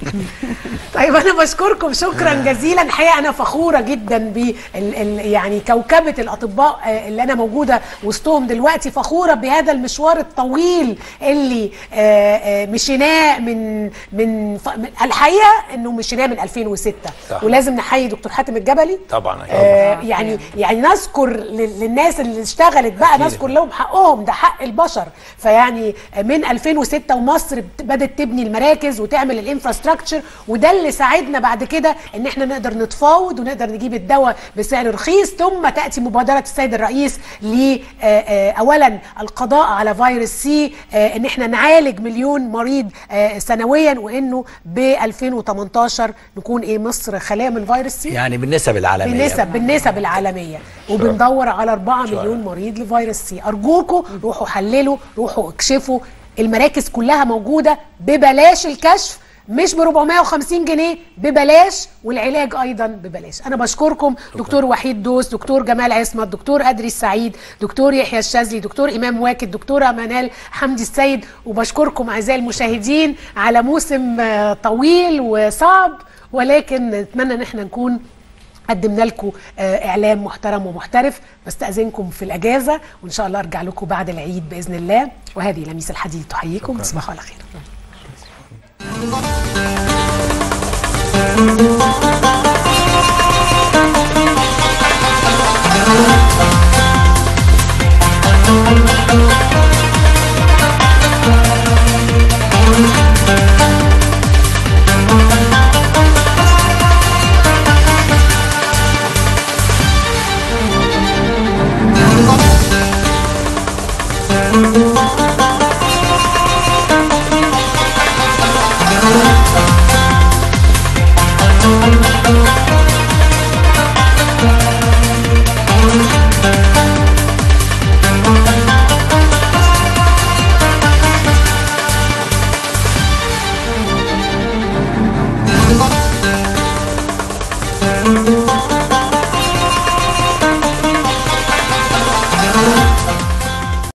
طيب انا بشكركم شكرا جزيلا الحقيقه انا فخوره جدا ب يعني كوكبه الاطباء آه، اللي انا موجوده وسطهم دلوقتي فخوره بهذا المشوار الطويل اللي آه، آه، مشيناه من من ف- من- الحقيقه انه مشيناه من 2006 صح. ولازم نحيي دكتور حاتم الجبلي طبعا آه يعني يعني نذكر لل- للناس اللي اشتغلت بقى نذكر لهم حقهم ده حق البشر فيعني من 2006 ومصر بت- بدات تبني المراكز وتعمل الانفراستراكشر وده اللي ساعدنا بعد كده ان احنا نقدر نتفاوض ونقدر نجيب الدواء بسعر رخيص ثم تاتي مبادره السيد الرئيس ل آه، آه، اولا القضاء على فيروس سي آه، ان احنا نعالج مليون مريض آه، سنويا وانه ب 2018 نكون ايه مصر خاليه من فيروس سي يعني بالنسب العالميه بالنسب بالنسب العالميه وبندور على 4 مليون مريض لفيروس سي ارجوكم روحوا حللوا روحوا اكشفوا المراكز كلها موجوده ببلاش الكشف مش ب 450 جنيه ببلاش والعلاج ايضا ببلاش انا بشكركم دكتور وحيد دوس دكتور جمال عصمت دكتور ادري السعيد دكتور يحيى الشاذلي دكتور امام واكد دكتوره منال حمدي السيد وبشكركم اعزائي المشاهدين على موسم آه، طويل وصعب ولكن نتمنى ان احنا نكون قدمنا لكم آه، اعلام محترم ومحترف بستاذنكم في الاجازه وان شاء الله ارجع لكم بعد العيد باذن الله وهذه لميس الحديد تحييكم تصبحوا على خير